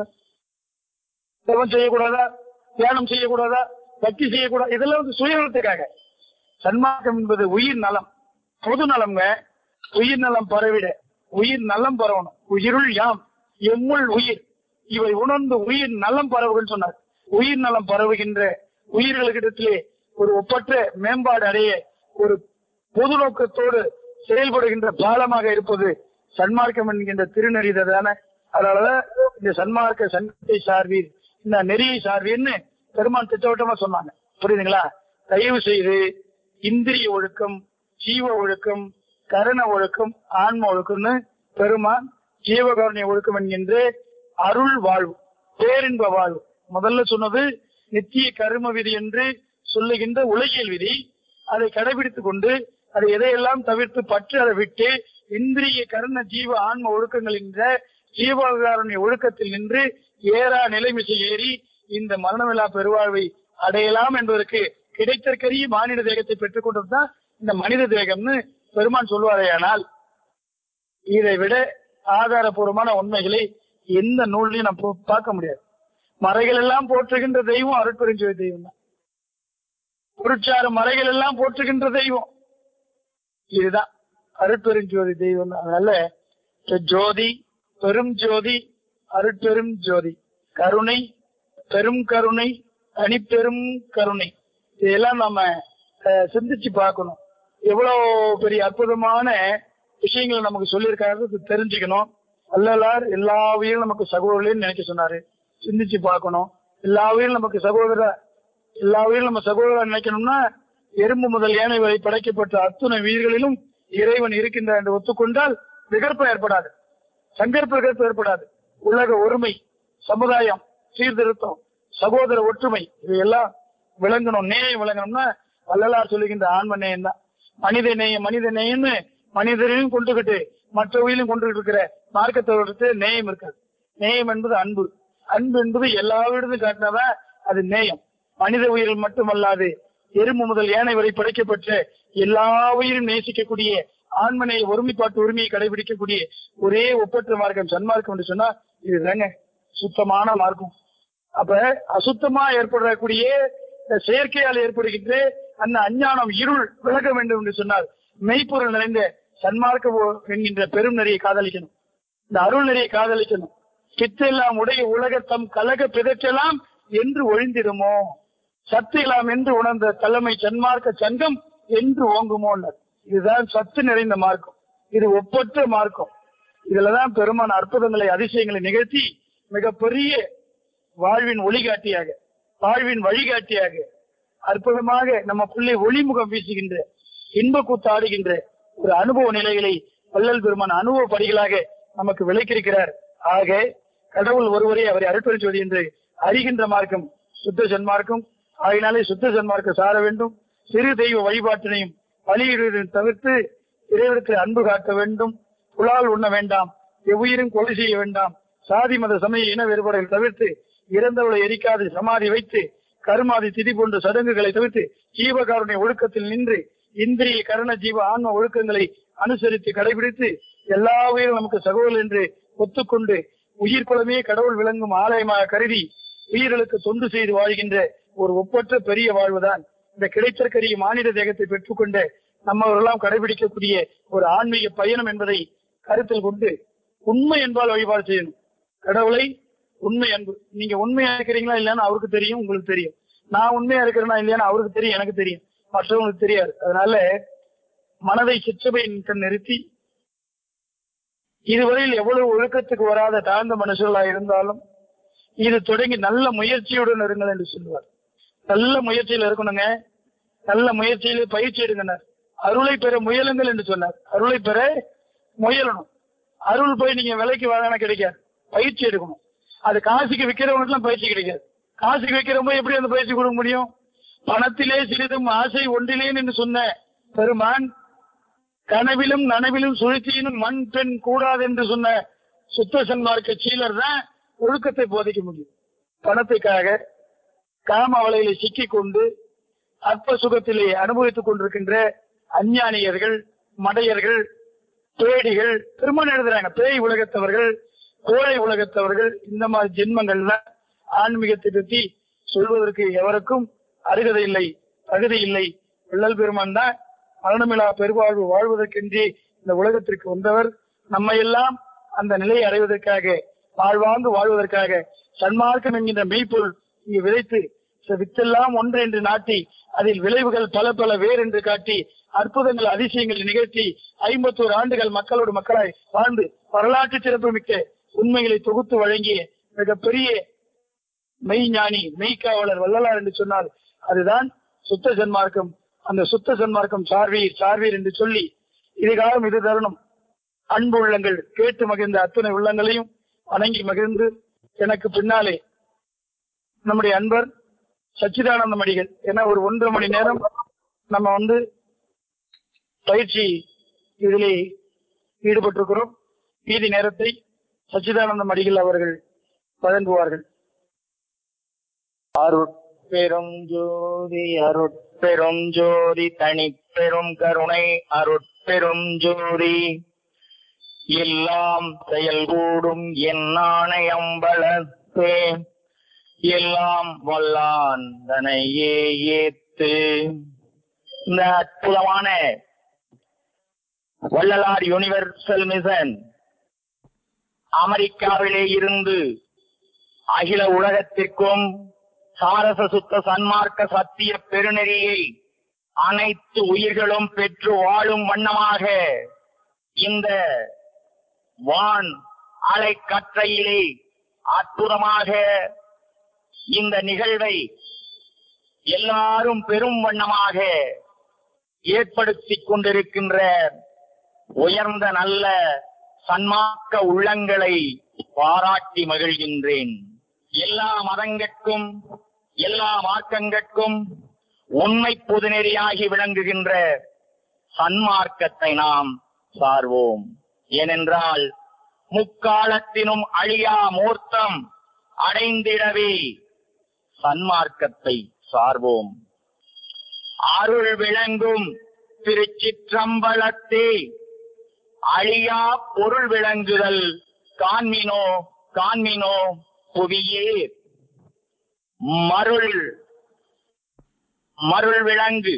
தவம் செய்யக்கூடாதா தியானம் செய்யக்கூடாதா பக்தி செய்யக்கூடாது இதெல்லாம் வந்து சுயநலத்துக்காக சன்மார்க்கம் என்பது உயிர் நலம் பொது நலம்ங்க உயிர் நலம் பரவிட உயிர் நலம் பரவணும் உயிருள் யாம் எம்முள் உயிர் இவை உணர்ந்து உயிர் நலம் பரவுகன்னு சொன்னார் உயிர் நலம் பரவுகின்ற உயிர்களுக்கிடத்திலே ஒரு ஒப்பற்ற மேம்பாடு அடைய ஒரு பொது நோக்கத்தோடு செயல்படுகின்ற பாலமாக இருப்பது சன்மார்க்கம் என்கின்ற திருநெறி தானே அதனாலதான் இந்த சன்மார்க்க சங்கத்தை சார்வீர் இந்த நெறியை சார்வீர்னு பெருமான் திட்டவட்டமா சொன்னாங்க புரியுதுங்களா தயவு செய்து இந்திரிய ஒழுக்கம் ஜீவ ஒழுக்கம் கரண ஒழுக்கம் ஆன்ம ஒழுக்கம்னு பெருமான் ஜீவகாரணிய ஒழுக்கம் என்கின்ற அருள் வாழ்வு பேரின்ப வாழ்வு முதல்ல சொன்னது நித்திய கரும விதி என்று சொல்லுகின்ற உலகியல் விதி அதை கடைபிடித்துக் கொண்டு அதை எதையெல்லாம் தவிர்த்து பற்று அதை விட்டு இந்திரிய கர்ண ஜீவ ஆன்ம ஒழுக்கங்கள் என்ற ஜீவகாரணிய ஒழுக்கத்தில் நின்று ஏறா நிலைமிசை ஏறி இந்த மரணமில்லா பெருவாழ்வை அடையலாம் என்பதற்கு கிடைத்தற்கரிய மானிட தேகத்தை பெற்றுக் கொண்டதுதான் இந்த மனித தேகம்னு பெருமான் சொல்வாரேயானால் இதை விட ஆதாரபூர்வமான உண்மைகளை எந்த நூல்லையும் நம்ம பார்க்க முடியாது மறைகள் எல்லாம் போற்றுகின்ற தெய்வம் அருட்பெருஞ்சோதி தெய்வம் தான் பொருட்சார மறைகள் எல்லாம் போற்றுகின்ற தெய்வம் இதுதான் அருட்பெருஞ்சோதி தெய்வம் தான் அதனால இந்த ஜோதி பெரும் ஜோதி அருட்பெரும் ஜோதி கருணை பெரும் கருணை தனிப்பெரும் கருணை இதெல்லாம் நம்ம அஹ், சிந்திச்சு பார்க்கணும் எவ்வளவு பெரிய அற்புதமான விஷயங்களை நமக்கு சொல்லியிருக்காரு இது தெரிஞ்சுக்கணும் வள்ளலார் எல்லா உயிரும் நமக்கு சகோதரர்களையும் நினைக்க சொன்னாரு சிந்திச்சு பார்க்கணும் எல்லா உயிரும் நமக்கு சகோதர எல்லா உயிரும் நம்ம சகோதரர் நினைக்கணும்னா எறும்பு முதல் ஏனை வரை படைக்கப்பட்ட அத்துணை உயிர்களிலும் இறைவன் இருக்கின்றார் என்று ஒத்துக்கொண்டால் விகற்பம் ஏற்படாது சங்கற்ப விகற்பம் ஏற்படாது உலக ஒருமை சமுதாயம் சீர்திருத்தம் சகோதர ஒற்றுமை இவையெல்லாம் விளங்கணும் நேயம் விளங்கணும்னா வள்ளலார் சொல்லுகின்ற ஆன்ம நேயம் தான் மனித நேயம் மனித நேயம்னு மனிதரையும் கொண்டுகிட்டு மற்ற உயிரையும் கொண்டுகிட்டு இருக்கிற மார்க்கத்தோடு நேயம் இருக்காது நேயம் என்பது அன்பு அன்பு என்பது எல்லா விடத்தும் காட்டினதான் அது நேயம் மனித உயிரில் மட்டுமல்லாது எறும்பு முதல் ஏனை வரை படைக்கப்பட்ட எல்லா உயிரும் நேசிக்கக்கூடிய ஆண்மனைய ஒருமைப்பாட்டு உரிமையை கடைபிடிக்கக்கூடிய ஒரே ஒப்பற்ற மார்க்கம் சன்மார்க்கம் என்று சொன்னா இதுதாங்க சுத்தமான மார்க்கம் அப்ப அசுத்தமா ஏற்படக்கூடிய இந்த செயற்கையால் ஏற்படுகின்ற அந்த அஞ்ஞானம் இருள் விலக வேண்டும் என்று சொன்னால் மெய்ப்பொருள் நிறைந்த சன்மார்க்க என்கின்ற பெரும் நெறியை காதலிக்கணும் இந்த அருள் நெறியை காதலிக்கணும் பித்தெல்லாம் உடைய உலகத்தம் கலக பிதற்றலாம் என்று ஒழிந்திடுமோ சத்து இல்லாம் என்று உணர்ந்த தலைமை சன்மார்க்க சங்கம் என்று ஓங்குமோ இதுதான் சத்து நிறைந்த மார்க்கம் இது ஒப்பற்ற மார்க்கம் இதுலதான் பெருமான அற்புதங்களை அதிசயங்களை நிகழ்த்தி மிகப்பெரிய வாழ்வின் ஒளிகாட்டியாக வாழ்வின் வழிகாட்டியாக அற்புதமாக நம்ம புள்ளி ஒளிமுகம் வீசுகின்ற இன்ப கூத்தாடுகின்ற ஒரு அனுபவ நிலைகளை வள்ளல் பெருமான் அனுபவ படிகளாக நமக்கு விளக்கியிருக்கிறார் ஆக கடவுள் ஒருவரே அவரை அருட்பெருஞ்சோதி என்று அறிகின்ற மார்க்கம் சுத்த சன்மார்க்கம் ஆகினாலே சுத்த சன்மார்க்கம் சார வேண்டும் சிறு தெய்வ வழிபாட்டினையும் வழியிடுவதை தவிர்த்து இறைவனுக்கு அன்பு காட்ட வேண்டும் புலால் உண்ண வேண்டாம் எவ்வுயிரும் கொலை செய்ய வேண்டாம் சாதி மத சமய இன வேறுபாடுகளை தவிர்த்து இறந்தவளை எரிக்காது சமாதி வைத்து கருமாதி திதி போன்ற சடங்குகளை தவிர்த்து ஜீவகாருண்ய ஒழுக்கத்தில் நின்று இந்திரிய கரண ஜீவ ஆன்ம ஒழுக்கங்களை அனுசரித்து கடைபிடித்து எல்லா உயிரும் நமக்கு சகோதரர் என்று ஒத்துக்கொண்டு உயிர் குலமே கடவுள் விளங்கும் ஆலயமாக கருதி உயிர்களுக்கு தொண்டு செய்து வாழ்கின்ற ஒரு ஒப்பற்ற பெரிய வாழ்வுதான் இந்த கிடைத்தற்கரிய மானிட தேகத்தை பெற்றுக்கொண்ட நம்மவரெல்லாம் கடைபிடிக்கக்கூடிய ஒரு ஆன்மீக பயணம் என்பதை கருத்தில் கொண்டு உண்மை என்பால் வழிபாடு செய்யணும் கடவுளை உண்மை அன்பு நீங்க உண்மையா இருக்கிறீங்களா இல்லையான்னு அவருக்கு தெரியும் உங்களுக்கு தெரியும் நான் உண்மையா இருக்கிறேனா இல்லையான்னு அவருக்கு தெரியும் எனக்கு தெரியும் மற்றவங்களுக்கு தெரியாது அதனால மனதை சிற்றபை நிறுத்தி இதுவரையில் எவ்வளவு ஒழுக்கத்துக்கு வராத தாழ்ந்த மனுஷர்களா இருந்தாலும் இது தொடங்கி நல்ல முயற்சியுடன் இருங்கள் என்று சொல்லுவார் நல்ல முயற்சியில இருக்கணுங்க நல்ல முயற்சியில பயிற்சி எடுங்கனர் அருளை பெற முயலுங்கள் என்று சொன்னார் அருளை பெற முயலணும் அருள் போய் நீங்க விலைக்கு வாங்கினா கிடைக்காது பயிற்சி எடுக்கணும் அது காசுக்கு விற்கிறவங்களுக்கு எல்லாம் பயிற்சி கிடைக்காது காசுக்கு விற்கிறவங்க எப்படி அந்த பயிற்சி கொடுக்க முடியும் பணத்திலே சிறிதும் ஆசை ஒன்றிலேன் என்று சொன்ன பெருமான் கனவிலும் நனவிலும் சுழற்சியிலும் மண் பெண் கூடாது என்று சொன்ன சுத்த சன்மார்க்க சீலர் தான் ஒழுக்கத்தை போதிக்க முடியும் பணத்துக்காக காம வலையில சிக்கிக் கொண்டு அற்ப சுகத்திலே அனுபவித்துக் கொண்டிருக்கின்ற அஞ்ஞானியர்கள் மடையர்கள் பேடிகள் திருமணம் எழுதுறாங்க பேய் உலகத்தவர்கள் கோழை உலகத்தவர்கள் இந்த மாதிரி ஜென்மங்கள்ல ஆன்மீகத்தை பற்றி சொல்வதற்கு எவருக்கும் அருகதை இல்லை தகுதி இல்லை வள்ளல் பெருமான் தான் மரணமில்லா பெருவாழ்வு வாழ்வதற்கென்றே இந்த உலகத்திற்கு வந்தவர் நம்ம எல்லாம் அந்த நிலையை அடைவதற்காக வாழ்வாங்கு வாழ்வதற்காக சன்மார்க்கம் என்கின்ற மெய்ப்பொருள் இங்கு விதைத்து இந்த வித்தெல்லாம் ஒன்று என்று நாட்டி அதில் விளைவுகள் பல பல வேறு என்று காட்டி அற்புதங்கள் அதிசயங்களை நிகழ்த்தி ஐம்பத்தோரு ஆண்டுகள் மக்களோடு மக்களாய் வாழ்ந்து வரலாற்று சிறப்புமிக்க உண்மைகளை தொகுத்து வழங்கிய மிகப்பெரிய மெய்ஞானி மெய்க்காவலர் வள்ளலார் என்று சொன்னால் அதுதான் சுத்த சன்மார்க்கம் அந்த சுத்த சன்மார்க்கம் சார்வீர் சார்வீர் என்று சொல்லி இது காலம் இது தருணம் அன்பு உள்ளங்கள் கேட்டு மகிழ்ந்த அத்தனை உள்ளங்களையும் வணங்கி மகிழ்ந்து எனக்கு பின்னாலே நம்முடைய அன்பர் சச்சிதானந்த மடிகள் ஏன்னா ஒரு ஒன்றரை மணி நேரம் நம்ம வந்து பயிற்சி இதிலே ஈடுபட்டிருக்கிறோம் மீதி நேரத்தை சச்சிதானந்த மடிகள் அவர்கள் வழங்குவார்கள் அருட்பெரும் ஜோதி அருட்பெரும் ஜோதி தனிப்பெரும் கருணை அருட்பெரும் ஜோதி எல்லாம் செயல்கூடும் என் நாணயம்பளத்தே எல்லாம் வல்லான் தனையே ஏத்து இந்த அற்புதமான வள்ளலார் யூனிவர்சல் மிஷன் அமெரிக்காவிலே இருந்து அகில உலகத்திற்கும் சாரச சுத்த சன்மார்க்க சத்திய பெருநெறியை அனைத்து உயிர்களும் பெற்று வாழும் வண்ணமாக இந்த வான் அலைக்கற்றையிலே அற்புதமாக இந்த நிகழ்வை எல்லாரும் பெரும் வண்ணமாக ஏற்படுத்திக் கொண்டிருக்கின்ற உயர்ந்த நல்ல சன்மார்க்க உள்ளங்களை பாராட்டி மகிழ்கின்றேன் எல்லா மதங்கட்கும் எல்லா மார்க்கங்கட்கும் உண்மை பொதுநெறியாகி விளங்குகின்ற சன்மார்க்கத்தை நாம் சார்வோம் ஏனென்றால் முக்காலத்தினும் அழியா மூர்த்தம் அடைந்திடவே சன்மார்க்கத்தை சார்வோம் அருள் விளங்கும் திருச்சிற்றம்பலத்தே அழியா பொருள் விளங்குதல் காண்மினோ காண்மினோ புவியே மருள் மருள் விளங்கு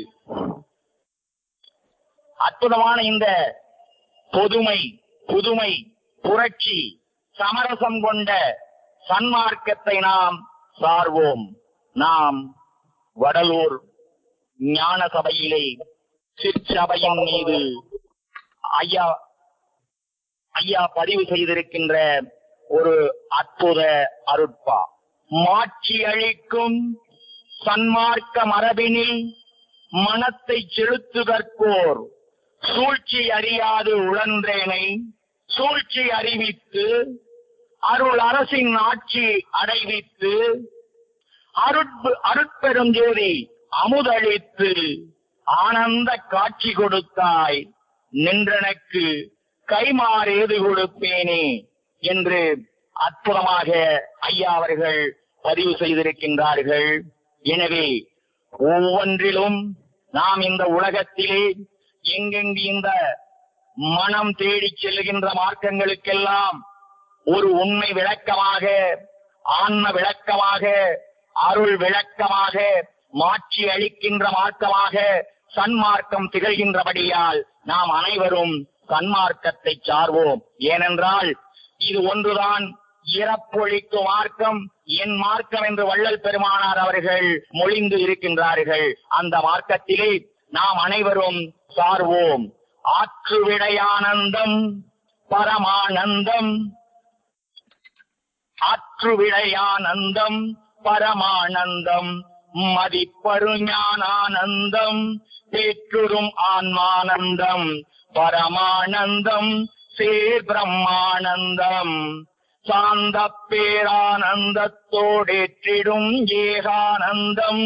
அற்புதமான இந்த பொதுமை புதுமை புரட்சி சமரசம் கொண்ட சன்மார்க்கத்தை நாம் சார்வோம் நாம் வடலூர் ஞான சபையிலே சிற்சபையின் மீது ஐயா ஐயா பதிவு செய்திருக்கின்ற ஒரு அற்புத அருட்பா மாட்சி அளிக்கும் சன்மார்க்க மரபினில் மனத்தை செலுத்துதற்கோர் சூழ்ச்சி அறியாது உழன்றேனை சூழ்ச்சி அறிவித்து அருள் அரசின் ஆட்சி அடைவித்து அருட்பு அருட்பெருஞ்சோதி அமுதளித்து ஆனந்த காட்சி கொடுத்தாய் நின்றனக்கு கைமாறேது கொடுப்பேனே என்று அற்புதமாக ஐயா அவர்கள் பதிவு செய்திருக்கின்றார்கள் எனவே ஒவ்வொன்றிலும் நாம் இந்த உலகத்திலே எங்கெங்கு இந்த மனம் தேடிச் செல்கின்ற மார்க்கங்களுக்கெல்லாம் ஒரு உண்மை விளக்கமாக ஆன்ம விளக்கமாக அருள் விளக்கமாக மாற்றி அளிக்கின்ற மார்க்கமாக சன்மார்க்கம் திகழ்கின்றபடியால் நாம் அனைவரும் சன்மார்க்கத்தை சார்வோம் ஏனென்றால் இது ஒன்றுதான் இறப்பொழிக்கு மார்க்கம் என் மார்க்கம் என்று வள்ளல் பெருமானார் அவர்கள் மொழிந்து இருக்கின்றார்கள் அந்த மார்க்கத்திலே நாம் அனைவரும் சார்வோம் ஆற்று விடையானந்தம் பரமானந்தம் ஆற்று விடையானந்தம் பரமானந்தம் மதிப்பரு ஞானானந்தம் பேற்றுறும் ஆன்மானந்தம் பரமானந்தம் சேர் பிரம்மானந்தம் சாந்த பேரானந்தத்தோடேற்றிடும் ஏகானந்தம்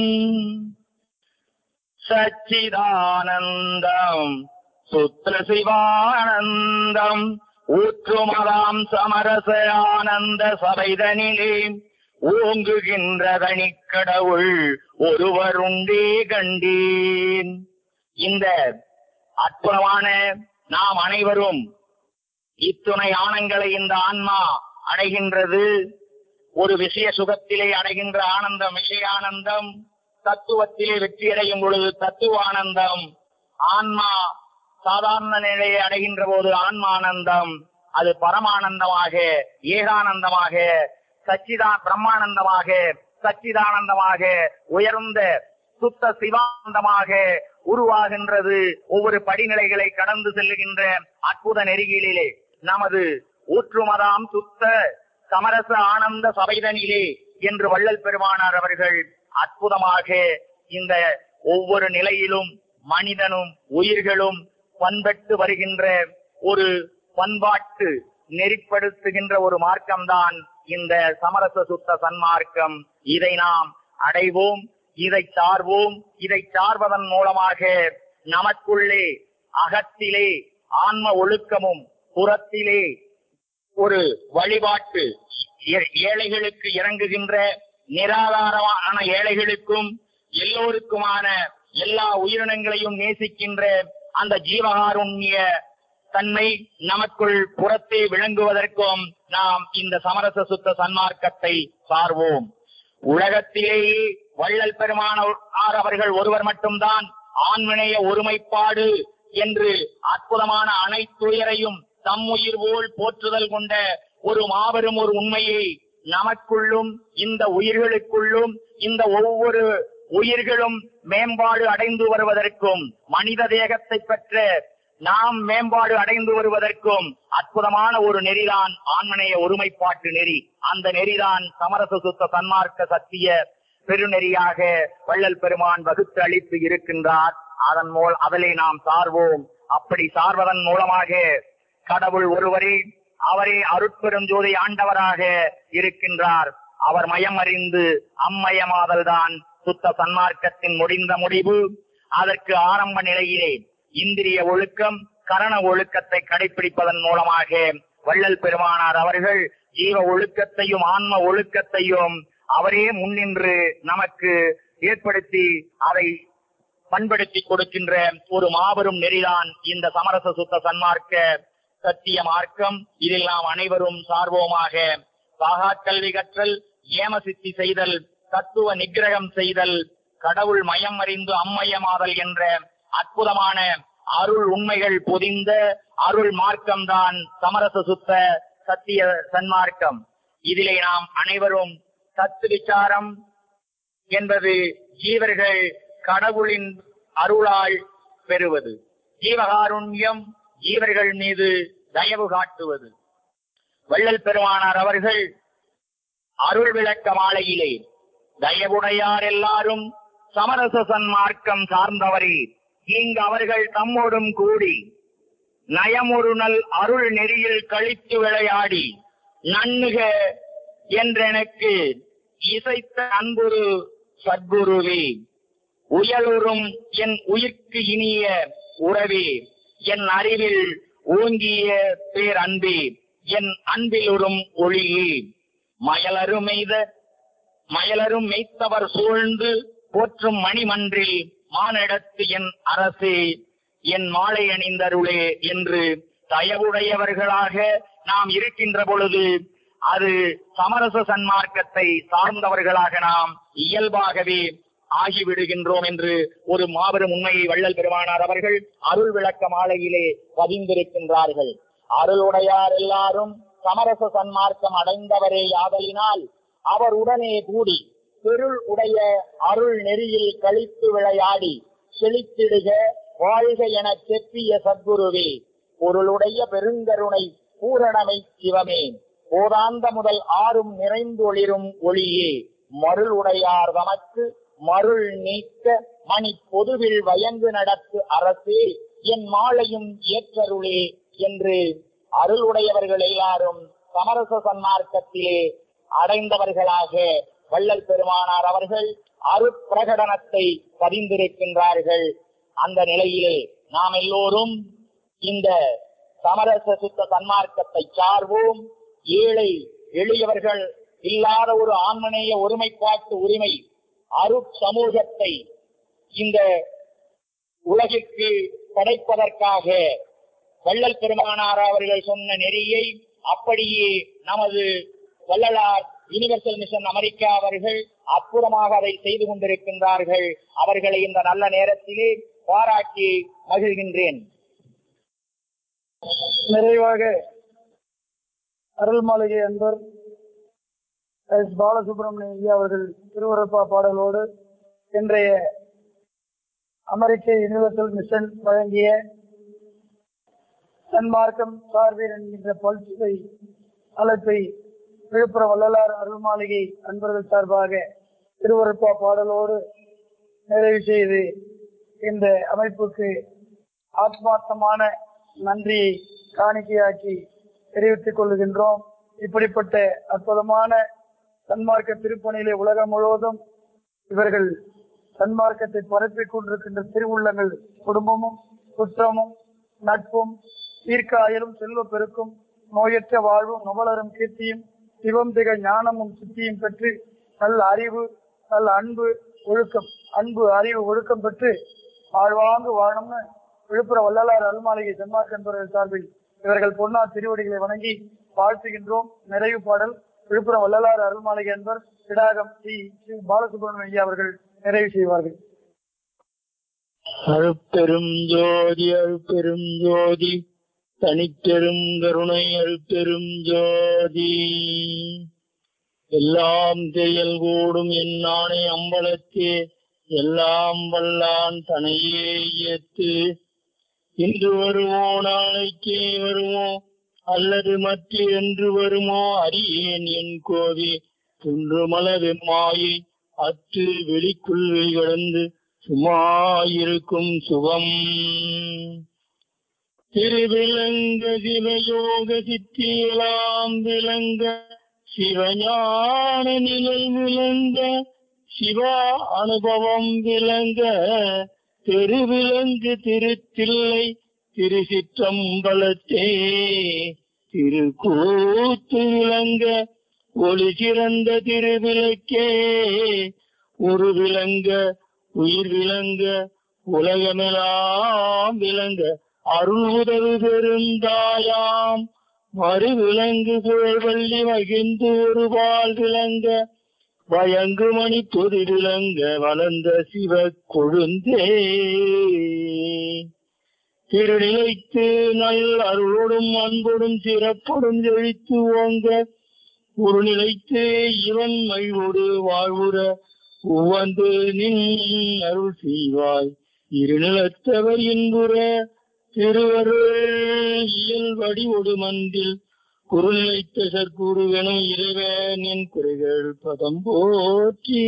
சச்சிதானந்தம் சுத்திர சிவானந்தம் ஊற்றுமதாம் சமரச ஆனந்த சபைதனிலே ஓங்குகின்ற தனிக்கடவுள் ஒருவருண்டே கண்டேன் இந்த அற்புதமான நாம் அனைவரும் இத்துணை ஆனங்களை இந்த ஆன்மா அடைகின்றது ஒரு விஷய சுகத்திலே அடைகின்ற ஆனந்தம் விஷயானந்தம் தத்துவத்திலே வெற்றி அடையும் பொழுது தத்துவானந்தம் ஆன்மா சாதாரண நிலையை அடைகின்ற போது ஆன்மானந்தம் அது பரமானந்தமாக ஏகானந்தமாக சச்சிதா பிரம்மானந்தமாக சச்சிதானந்தமாக உயர்ந்த சுத்த சிவானந்தமாக உருவாகின்றது ஒவ்வொரு படிநிலைகளை கடந்து செல்லுகின்ற அற்புத நெறிகளிலே நமது ஊற்றுமதாம் சுத்த சமரச ஆனந்த சபைதனிலே என்று வள்ளல் பெருமானார் அவர்கள் அற்புதமாக இந்த ஒவ்வொரு நிலையிலும் மனிதனும் உயிர்களும் பண்பட்டு வருகின்ற ஒரு பண்பாட்டு நெறிப்படுத்துகின்ற ஒரு மார்க்கம்தான் இந்த சமரச சுத்த சன்மார்க்கம் இதை நாம் அடைவோம் இதை சார்வோம் இதை சார்வதன் மூலமாக நமக்குள்ளே அகத்திலே ஆன்ம ஒழுக்கமும் புறத்திலே ஒரு வழிபாட்டு ஏ- ஏழைகளுக்கு இறங்குகின்ற நிராதாரமான ஏழைகளுக்கும் எல்லோருக்குமான எல்லா உயிரினங்களையும் நேசிக்கின்ற அந்த ஜீவகாருண்ய தன்மை நமக்குள் புறத்தே விளங்குவதற்கும் நாம் இந்த சமரச சுத்த சன்மார்க்கத்தை சார்வோம் உலகத்திலேயே வள்ளல் பெருமானார் அவர்கள் ஒருவர் மட்டும்தான் ஆண்மனைய ஒருமைப்பாடு என்று அற்புதமான அனைத்துயரையும் தம்முயிர் போல் போற்றுதல் கொண்ட ஒரு மாபெரும் ஒரு உண்மையை நமக்குள்ளும் இந்த உயிர்களுக்குள்ளும் இந்த ஒவ்வொரு உயிர்களும் மேம்பாடு அடைந்து வருவதற்கும் மனித தேகத்தை பெற்ற நாம் மேம்பாடு அடைந்து வருவதற்கும் அற்புதமான ஒரு நெறிதான் ஆண்மனைய ஒருமைப்பாட்டு நெறி அந்த நெறிதான் சமரச சுத்த சன்மார்க்க சத்திய பெருநெறியாக வள்ளல் பெருமான் வகுத்து அளித்து இருக்கின்றார் அதன் மூல் அதிலே நாம் சார்வோம் அப்படி சார்வதன் மூலமாக கடவுள் ஒருவரே அவரே அருட்பெரும் ஜோதி ஆண்டவராக இருக்கின்றார் அவர் மயம் அறிந்து அம்மயமாதல் தான் சுத்த சன்மார்க்கத்தின் முடிந்த முடிவு அதற்கு ஆரம்ப நிலையிலே இந்திரிய ஒழுக்கம் கரண ஒழுக்கத்தை கடைபிடிப்பதன் மூலமாக வள்ளல் பெருமானார் அவர்கள் ஜீவ ஒழுக்கத்தையும் ஆன்ம ஒழுக்கத்தையும் அவரே முன்னின்று நமக்கு ஏற்படுத்தி அதை பண்படுத்தி கொடுக்கின்ற ஒரு மாபெரும் நெறிதான் இந்த சமரச சுத்த சன்மார்க்க சத்திய மார்க்கம் இதில் நாம் அனைவரும் சார்வோமாக சாகா கல்வி கற்றல் ஏம சித்தி செய்தல் தத்துவ நிக்கிரகம் செய்தல் கடவுள் மயம் அறிந்து அம்மயமாதல் என்ற அற்புதமான அருள் உண்மைகள் பொதிந்த அருள் மார்க்கம்தான் சமரச சுத்த சத்திய சன்மார்க்கம் இதிலே நாம் அனைவரும் தத்து விசாரம் என்பது ஜீவர்கள் கடவுளின் அருளால் பெறுவது ஜீவகாருண்யம் ஜீவர்கள் மீது தயவு காட்டுவது வள்ளல் பெருமானார் அவர்கள் அருள் விளக்க மாலையிலே தயவுடையார் எல்லாரும் சமரச சன்மார்க்கம் சார்ந்தவரே இங்கு அவர்கள் தம்மோடும் கூடி நயமொரு நல் அருள் நெறியில் கழித்து விளையாடி நன்னுக என்றெனக்கு இசைத்த அன்புரு சத்குருவே உயலுறும் என் உயிர்க்கு இனிய உறவே என் அறிவில் ஓங்கிய பேர் அன்பே என் அன்பிலுறும் ஒளியே மயலரும் மெய்த மயலரும் மெய்த்தவர் சூழ்ந்து போற்றும் மணிமன்றில் மானிடத்து என் அரசே என் மாலை அணிந்தருளே என்று தயவுடையவர்களாக நாம் இருக்கின்ற பொழுது அது சமரச சன்மார்க்கத்தை சார்ந்தவர்களாக நாம் இயல்பாகவே ஆகிவிடுகின்றோம் என்று ஒரு மாபெரும் உண்மையை வள்ளல் பெருமானார் அவர்கள் அருள் விளக்க மாலையிலே பதிந்திருக்கின்றார்கள் அருளுடையார் எல்லாரும் சமரச சன்மார்க்கம் அடைந்தவரே யாதலினால் அவர் உடனே கூடி பெருள் உடைய அருள் நெறியில் கழித்து விளையாடி செழித்திடுக வாழ்க என செப்பிய சத்குருவே பொருளுடைய பெருங்கருணை பூரணமை சிவமே போதாந்த முதல் ஆறும் நிறைந்து ஒளிரும் ஒளியே மருள் உடையார் தமக்கு மருள் நீக்க மணி பொதுவில் வயங்கு நடத்து அரசே என் மாலையும் ஏற்றருளே என்று அருளுடையவர்கள் எல்லாரும் சமரச சன்மார்க்கத்திலே அடைந்தவர்களாக வள்ளல் பெருமானார் அவர்கள் அருப்பிரகடனத்தை பதிந்திருக்கின்றார்கள் அந்த நிலையிலே நாம் எல்லோரும் இந்த சமரச சுத்த சன்மார்க்கத்தை சார்வோம் ஏழை எளியவர்கள் இல்லாத ஒரு ஆன்மநேய ஒருமைப்பாட்டு உரிமை அரு சமூகத்தை இந்த உலகிற்கு படைப்பதற்காக வள்ளல் பெருமானார் அவர்கள் சொன்ன நெறியை அப்படியே நமது வள்ளலார் யூனிவர்சல் மிஷன் அமெரிக்கா அவர்கள் அற்புதமாக அதை செய்து கொண்டிருக்கின்றார்கள் அவர்களை இந்த நல்ல நேரத்திலே பாராட்டி மகிழ்கின்றேன் நிறைவாக அருள் மாளிகை அன்பர் எஸ் பாலசுப்ரமணிய ஐயா அவர்கள் திருவரப்பா பாடலோடு இன்றைய அமெரிக்க யுனிவர்சல் மிஷன் வழங்கிய சன்மார்க்கம் சார்பீர் என்கின்ற பல்சுவை அழைப்பை விழுப்புரம் வள்ளலார் அருள் மாளிகை அன்பர்கள் சார்பாக திருவரப்பா பாடலோடு நிறைவு செய்து இந்த அமைப்புக்கு ஆத்மார்த்தமான நன்றியை காணிக்கையாக்கி தெரிவித்துக் கொள்கின்றோம் இப்படிப்பட்ட அற்புதமான சன்மார்க்க திருப்பணியிலே உலகம் முழுவதும் இவர்கள் சன்மார்க்கத்தை பரப்பிக் கொண்டிருக்கின்ற திருவுள்ளங்கள் குடும்பமும் குற்றமும் நட்பும் தீர்க்க அயலும் செல்வ பெருக்கும் நோயற்ற வாழ்வும் நுவலரும் கீர்த்தியும் சிவம் திக ஞானமும் சித்தியும் பெற்று நல்ல அறிவு நல்ல அன்பு ஒழுக்கம் அன்பு அறிவு ஒழுக்கம் பெற்று வாழ்வாங்கு வாழணும்னு விழுப்புரம் வள்ளலார் அருள்மாளிகை சென்மார்க் என்பவர்கள் சார்பில் இவர்கள் பொன்னார் திருவடிகளை வணங்கி வாழ்த்துகின்றோம் நிறைவு பாடல் விழுப்புரம் வள்ளலார் அருள்மாளிகை என்பர் கிடாகம் சி ஸ்ரீ பாலசுப்ரமணியம் ஐயா அவர்கள் நிறைவு செய்வார்கள் அழுப்பெரும் ஜோதி அழுப்பெரும் ஜோதி தனிப்பெரும் கருணை அழுப்பெரும் ஜோதி எல்லாம் செயல் கூடும் என் நாணை அம்பலத்தே எல்லாம் வல்லான் தனையே ஏத்து இன்று வருமோ நாளைக்கே வருமோ அல்லது மற்ற என்று வருமோ அறியேன் என் கோவி குன்று மலவெம்மாயை அற்று வெளிக்குள் வெளிகடந்து சும்மா இருக்கும் சுகம் திருவிளங்க சிவயோக சித்தியலாம் விளங்க சிவஞான நிலை விளங்க சிவா அனுபவம் விளங்க திருவிலங்கு திருத்தில்லை திருசிற்றம்பலத்தே திருக்கூத்து விளங்க ஒளி சிறந்த திருவிளக்கே ஒரு விளங்க உயிர் விளங்க உலகமெல்லாம் விளங்க அருள் உதவி பெருந்தாயாம் மறு விலங்கு புகழ்வள்ளி மகிழ்ந்து ஒரு பால் விளங்க வயங்கு மணி பொது விளங்க வளர்ந்த சிவ கொழுந்தே திருநிலைத்து நல் அருளோடும் அன்போடும் சிறப்போடும் செழித்து ஓங்க ஒரு நிலைத்து இவன் மகிழ்வோடு வாழ்வுற உவந்து நின் அருள் செய்வாய் இருநிலத்தவர் இன்புற திருவருள் இயல் வடிவொடு மந்தில் குறுநிலைத்த சற்குருவெனும் இறைவனின் குறைகள் பதம் போற்றி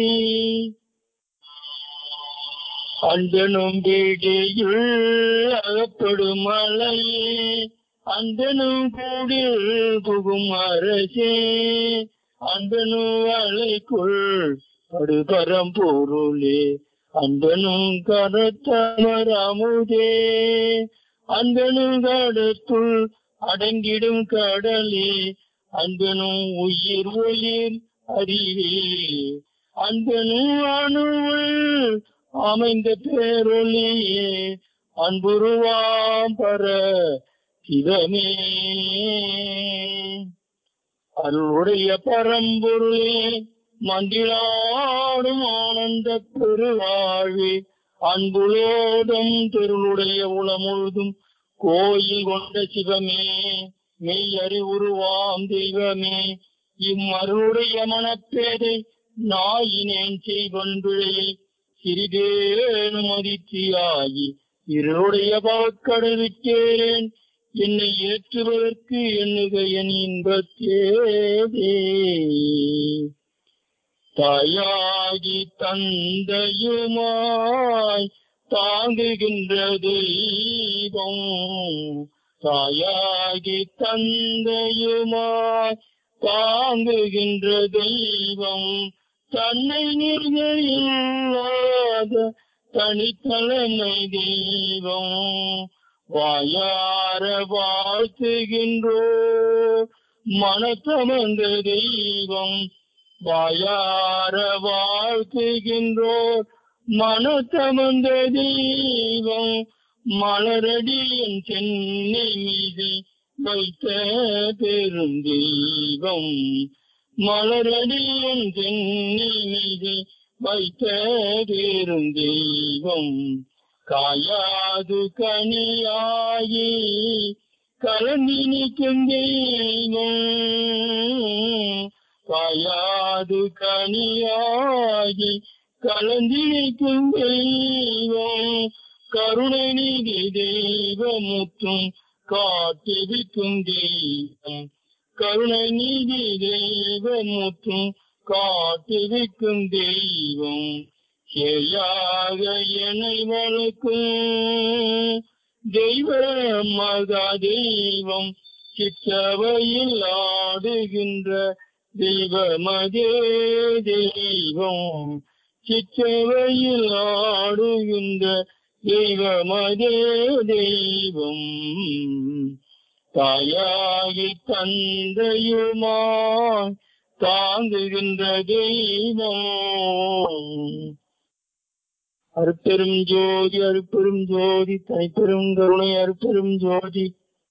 அந்தனும் வீடியுள் அகப்படும் மலையே அந்தனும் கூடில் புகும் அரசே அந்தனும் அலைக்குள் படுபரம் பொருளே அந்தனும் கரத்தமர் அமுதே அந்தனும் கடத்துள் அடங்கிடும் கடலே அன்பனும் உயிர் ஒளிர் அறிவே அன்பனும் அணுவில் அமைந்த பேரொளியே அன்புருவாம் பர சிவமே அருளுடைய பரம்பொருளே மந்திராடும் ஆனந்த பெருவாழ்வே அன்புலோடும் தெருளுடைய உளமுழுதும் கோயில் கொண்ட சிவமே மெய் அறிவுருவாம் தெய்வமே இம்மருடைய மனப்பேதை நாயினேன் செய்வன் பிழையை சிறிதேனும் அதிர்ச்சியாகி இருளுடைய பவக்கடலுக்கேன் என்னை ஏற்றுவதற்கு எண்ணுக என் இன்பத்தேதே தாயாகி தந்தையுமாய் தாங்குகின்ற தெய்வம் தாயாகி தந்தையுமாய் தாங்குகின்ற தெய்வம் தன்னை நிர்ணயில்லாத தனித்தலைமை தெய்வம் வாயார வாழ்த்துகின்றோ மனத்தமந்த தெய்வம் வாயார வாழ்த்துகின்றோர் மனத்தமந்த தெய்வம் மலரடியின் சென்னை மீது வைத்த பெரும் தெய்வம் மலரடியின் சென்னை மீது வைத்த பெரும் தெய்வம் காயாது கனியாகி கலந்தி நிற்கும் தெய்வம் காயாது கனியாகி கலந்தி நிற்கும் தெய்வம் கருணை நீதி தெய்வமுற்றும் காட்டுவிக்கும் தெய்வம் கருணை நீதி தெய்வமுற்றும் காட்டுவிக்கும் தெய்வம் சேயாக என்னை வளர்க்கும் தெய்வ மகா தெய்வம் சிற்றவையில் ஆடுகின்ற தெய்வமதே தெய்வம் சிற்றவையில் ஆடுகின்ற தெய்வமதே தெய்வம் தாயாகி தந்தையுமாய் தாங்குகின்ற தெய்வம் அருப்பெரும் ஜோதி அருப்பெரும் ஜோதி தனிப்பெரும் கருணை அருப்பெரும் ஜோதி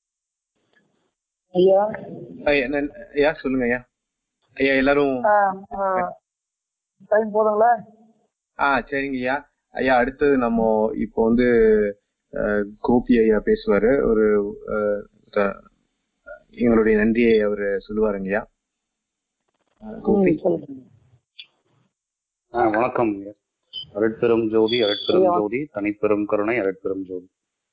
ஐயா ஐயா, நன்- ஐயா சொல்லுங்க ஐயா ஐயா எல்லாரும் டைம் போதுங்களா ஆ சரிங்க ஐயா ஐயா அடுத்தது நம்ம இப்போ வந்து அஹ், கோபி ஐயா பேசுவாரு ஒரு அஹ், த- எங்களுடைய நன்றியை அவரு சொல்லுவாருங்க ஐயா அஹ், கோபி ஆ, வணக்கம் அருட்பெரும் ஜோதி அருட்பெரும் ஜோதி தனிப்பெரும் கருணை அருட்பெரும் ஜோதி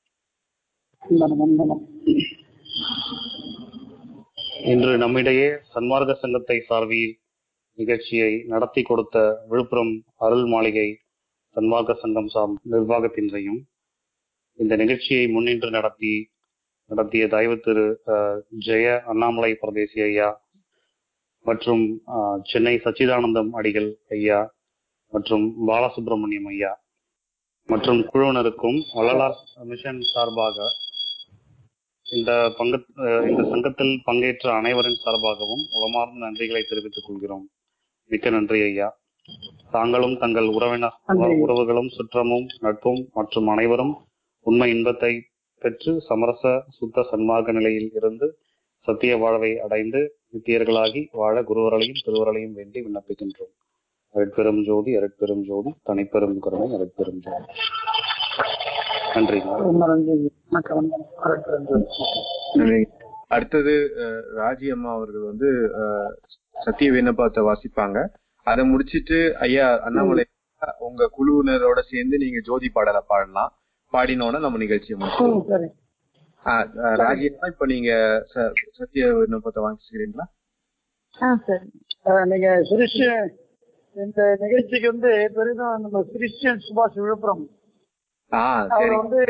இன்று நம்மிடையே சன்மார்க்க சங்கத்தை சார்பில் நிகழ்ச்சியை நடத்தி கொடுத்த விழுப்புரம் அருள் மாளிகை சன்மார்க்க சங்கம் சார் நிர்வாகத்தினரையும் இந்த நிகழ்ச்சியை முன்னின்று நடத்தி நடத்திய தயவு திரு அஹ், ஜெய அண்ணாமலை பிரதேசி ஐயா மற்றும் அஹ், சென்னை சச்சிதானந்தம் அடிகள் ஐயா மற்றும் பாலசுப்ரமணியம் ஐயா மற்றும் குழுவினருக்கும் வள்ளலார் மிஷன் சார்பாக இந்த பங்கு அஹ் இந்த சங்கத்தில் பங்கேற்ற அனைவரின் சார்பாகவும் உளமார்ந்த நன்றிகளை தெரிவித்துக் கொள்கிறோம் மிக்க நன்றி ஐயா தாங்களும் தங்கள் உறவினர் நன்றி. உறவுகளும் சுற்றமும் நட்பும் மற்றும் அனைவரும் உண்மை இன்பத்தை பெற்று சமரச சுத்த சன்மார்க்க நிலையில் இருந்து சத்திய வாழ்வை அடைந்து நித்தியர்களாகி வாழ குருவரலையும் திருவரலையும் வேண்டி விண்ணப்பிக்கின்றோம் அருட்பெரும் ஜோதி அருட்பெரும் ஜோதி தனிப்பெரும் கருணை அருட்பெரும் ஜோதி நன்றி ரொம்ப நன்றி வணக்கம் வணக்கம் அருட்பெரும் ஜோதி. நன்றி. அடுத்தது அஹ், ராஜி அம்மா அவர்கள் வந்து அஹ், சத்திய விண்ணப்பத்தை வாசிப்பாங்க அதை முடிச்சிட்டு ஐயா அண்ணாமலை உங்க குழுவினரோட சேர்ந்து நீங்க ஜோதி பாடலை பாடலாம் பாடினோட நம்ம நிகழ்ச்சியை முடிச்சிடலாம் ம், சரி ஆஹ் அஹ் ராஜி அம்மா இப்ப நீங்க ச- சத்திய விண்ணப்பத்தை வாங்கிக்கிறீங்களா ஆ சரி அஹ், நீங்க கிறிஸ்டியன் இந்த நிகழ்ச்சிக்கு வந்து பெரிதும் நம்ம கிறிஸ்டியன் சுபாஷ் விழுப்புரம் ஆஹ் அவர் சரி வந்து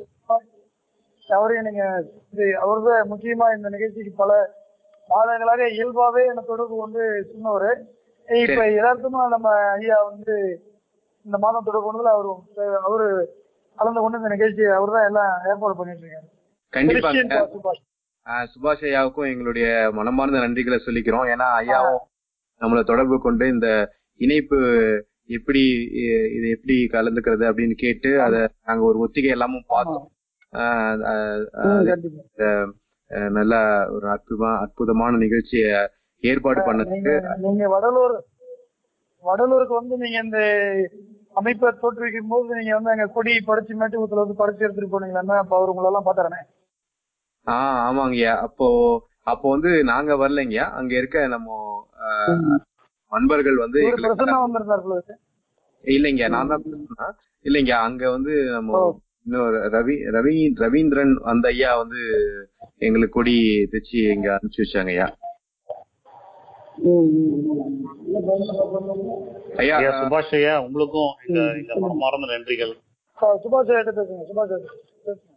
அவரையும் நீங்க அவர்தான் முக்கியமா இந்த நிகழ்ச்சிக்கு பல மாதங்களாக இயல்பாவே என்ன தொடர்பு கொண்டு சொன்னவர் இப்ப யதார்த்தமா நம்ம ஐயா வந்து இந்த மாதம் தொடர்பு கொண்டதுல அவரு அவரு கலந்து கொண்டு இந்த நிகழ்ச்சியை அவர் தான் எல்லாம் ஏற்பாடு பண்ணிட்டு இருக்காரு கண்டிப்பாங்க கிறிஸ்டியன் சுபாஷ் ஆஹ் சுபாஷ் ஐயாவுக்கும் எங்களுடைய மனமார்ந்த நன்றிகளை சொல்லிக்கிறோம் ஏன்னா ஐயாவும் நம்மளை தொடர்பு கொண்டு இந்த இணைப்பு எப்படி இ- இது எப்படி கலந்துக்கிறது அப்படின்னு கேட்டு அதை நாங்க ஒரு ஒத்திகை எல்லாமும் பார்த்தோம் ஆஹ் ஆஹ் ம், ஆஹ் கண்டிப்பா. அஹ் நல்ல ஒரு அற்புதமா அற்புதமான நிகழ்ச்சியை ஏற்பாடு நீங்க பண்ணதுக்கு நீங்க வடலூர் வடலூருக்கு வந்து நீங்க இந்த அமைப்பை தோற்றுவிக்கும் போது நீங்க வந்து அங்க கொடி பறிச்சு மேட்டுக்குளத்துல வந்து பறிச்சு எடுத்துட்டு போனீங்களா அப்ப அவர் உங்களெல்லாம் பாத்தாரனே ஆஹ் ஆமாங்கய்யா அப்போ அப்போ வந்து நாங்க வரலைங்கய்யா அங்க இருக்க நம்ம ஆஹ், நண்பர்கள் வந்து ஒரு எங்களுக்கு பிரசன்னா வந்திருந்தார் போல இருக்கு. இல்லைங்க நான் தான் பேசுனேன் இல்லைங்க அங்க வந்து நம்ம ஓ. இன்னொரு ரவி ரவி ரவீந்திரன் அந்த ஐயா வந்து எங்களுக்கு கொடி தைச்சு இங்க அனுப்பிச்சு வச்சாங்க ஐயா ஐயா ஐயா சுபாஷ் ஐயா உங்களுக்கும் எங்க எங்க மனமார்ந்த நன்றிகள் ஆ, சுபாஷ் ஐயா கிட்ட பேசுங்க சுபாஷ் ஐயா கிட்ட பேசுங்க.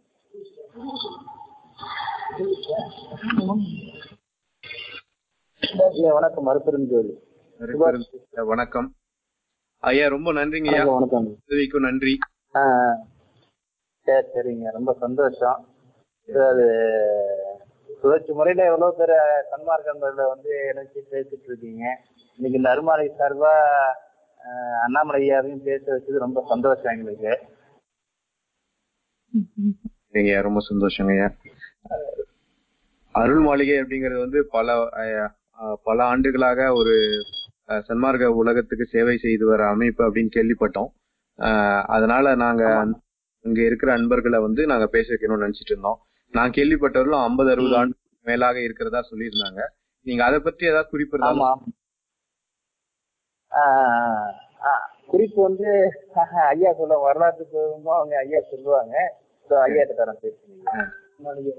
வணக்கம் மறுபெரும் ஜோதி வணக்கம் ஐயா ரொம்ப நன்றிங்க ஐயா வணக்கம் உதவிக்கும் நன்றி ஆ, சரி சரிங்க ரொம்ப சந்தோஷம் இது அது சுழற்சி முறையில எவ்வளவு பேர் சன்மார்க்கங்கள்ல வந்து இணைச்சு பேசிட்டு இருக்கீங்க இன்னைக்கு இந்த அருமாலை சார்பா ஆ, அண்ணாமலை ஐயாவையும் பேச வச்சது ரொம்ப சந்தோஷம் எங்களுக்கு சரிங்க ஐயா ரொம்ப சந்தோஷங்க ஐயா அருள் மாளிகை அப்படிங்கிறது வந்து பல அஹ், அஹ், பல ஆண்டுகளாக ஒரு அஹ், சன்மார்க்க உலகத்துக்கு சேவை செய்து வர அமைப்பு அப்படின்னு கேள்விப்பட்டோம் அஹ், அதனால நாங்க இங்க இருக்கிற அன்பர்களை வந்து நாங்க பேச வைக்கணும்னு நினைச்சிட்டு இருந்தோம் நான் கேள்விப்பட்டவர்களும் ஐம்பது அறுபது ஆண்டு மேலாக இருக்கிறதா சொல்லியிருந்தாங்க நீங்க அதை பத்தி ஏதாவது குறிப்பு ஆமா இருந்தாலும் ஆ, ஆ, ஆ, குறிப்பு வந்து ஐயா சொல்ல வரலாற்று பூர்வமா அவங்க ஐயா சொல்லுவாங்க So, ஐயா கிட்ட தரேன் பேசுறீங்க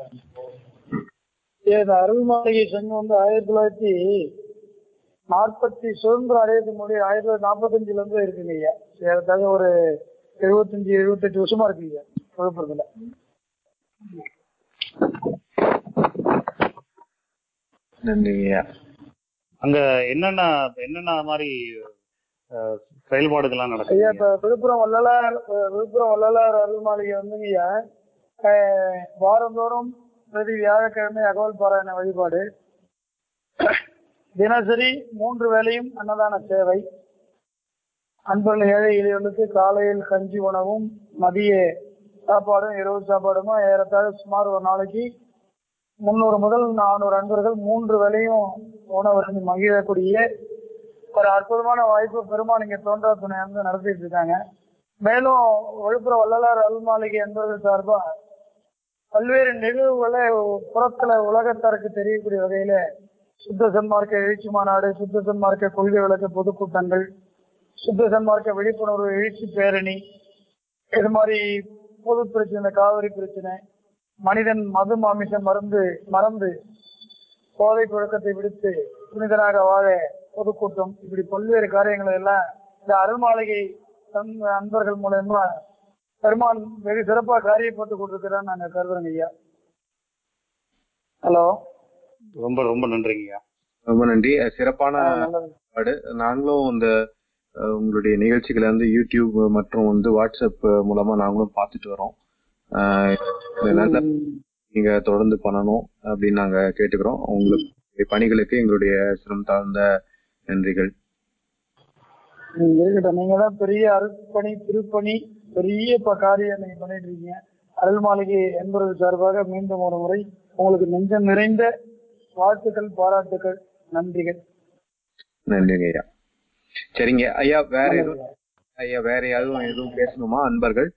இந்த அருள் மாளிகை சங்கம் வந்து ஆயிரத்தி தொள்ளாயிரத்தி நாற்பத்தி சுதந்திரம் அடையறதுக்கு முன்னாடி ஆயிரத்தி தொள்ளாயிரத்தி நாற்பத்தஞ்சுல இருந்து இருக்குங்க ஐயா ஏறத்தாழ ஒரு எழுபத்தஞ்சு எழுபத்தெட்டு வருஷமா இருக்குங்க விழுப்புரத்துல நன்றிங்க ஐயா அங்க என்னென்ன என்னென்ன மாதிரி அஹ், செயல்பாடுகள்லாம் ஐயா நடக்குது இப்ப விழுப்புரம் வள்ளலார் அஹ், விழுப்புரம் வள்ளலார் அருள் மாளிகை வந்துங்க ஐயா அஹ், வாரந்தோறும் பிரதி வியாழக்கிழமை அகவல் பாராயண வழிபாடு தினசரி மூன்று வேளையும் அன்னதான சேவை அன்பர்கள் ஏழை எளியவர்களுக்கு காலையில் கஞ்சி உணவும் மதிய சாப்பாடும் இரவு சாப்பாடுமா ஏறத்தாழ சுமார் ஒரு நாளைக்கு முந்நூறு முதல் நானூறு அன்பர்கள் மூன்று வேளையும் உணவு மகிழக்கூடிய ஒரு அற்புதமான வாய்ப்பு பெருமாள் இங்க தோன்றா துணை வந்து நடத்திட்டு இருக்காங்க மேலும் விழுப்புரம் வள்ளலார் அருள் மாளிகை என்பவர்கள் சார்பா பல்வேறு நிகழ்வுகளை புறத்துல உலகத்தாருக்கு தெரியக்கூடிய வகையில சுத்த சன்மார்க்க எழுச்சி மாநாடு சுத்த சன்மார்க்க கொள்கை விளக்க பொதுக்கூட்டங்கள் சுத்த சன்மார்க்க விழிப்புணர்வு எழுச்சி பேரணி இது மாதிரி பொது பிரச்சனை காவிரி பிரச்சனை மனிதன் மது மாமிசம் மருந்து மறந்து போதை புழக்கத்தை விடுத்து புனிதனாக வாழ பொதுக்கூட்டம் இப்படி பல்வேறு காரியங்களை எல்லாம் இந்த அருள் மாளிகை தன் அன்பர்கள் மூலயமா பெருமான் வெகு சிறப்பா காரியப்பட்டு கொண்டிருக்கிறான்னு நாங்க கருதுறோங்க ஐயா ஹலோ ரொம்ப ரொம்ப நன்றிங்க ஐயா ரொம்ப நன்றி அஹ், சிறப்பான நல்லது ஏற்பாடு நாங்களும் இந்த அஹ், உங்களுடைய நிகழ்ச்சிகளை வந்து யூடியூப் மற்றும் வந்து வாட்ஸ்அப் மூலமா நாங்களும் பார்த்துட்டு வரோம் அஹ், இது நல்ல நீங்க தொடர்ந்து பண்ணணும் அப்படின்னு நாங்க கேட்டுக்கிறோம் உங்களுடைய பணிகளுக்கு எங்களுடைய சிரம் தாழ்ந்த நன்றிகள் ம், இருக்கட்டும் நீங்க தான் பெரிய அருட்பணி திருப்பணி பெரிய ப காரியம் நீங்க பண்ணிட்டு இருக்கீங்க அருள் மாளிகை என்பவர்கள் சார்பாக மீண்டும் ஒரு முறை உங்களுக்கு நெஞ்சம் நிறைந்த வாழ்த்துக்கள் பாராட்டுக்கள் நன்றிகள் நன்றிங்க ஐயா சரிங்க ஐயா வேற எதுவும் ஐயா வேற யாரும் எதுவும் பேசணுமா அன்பர்கள்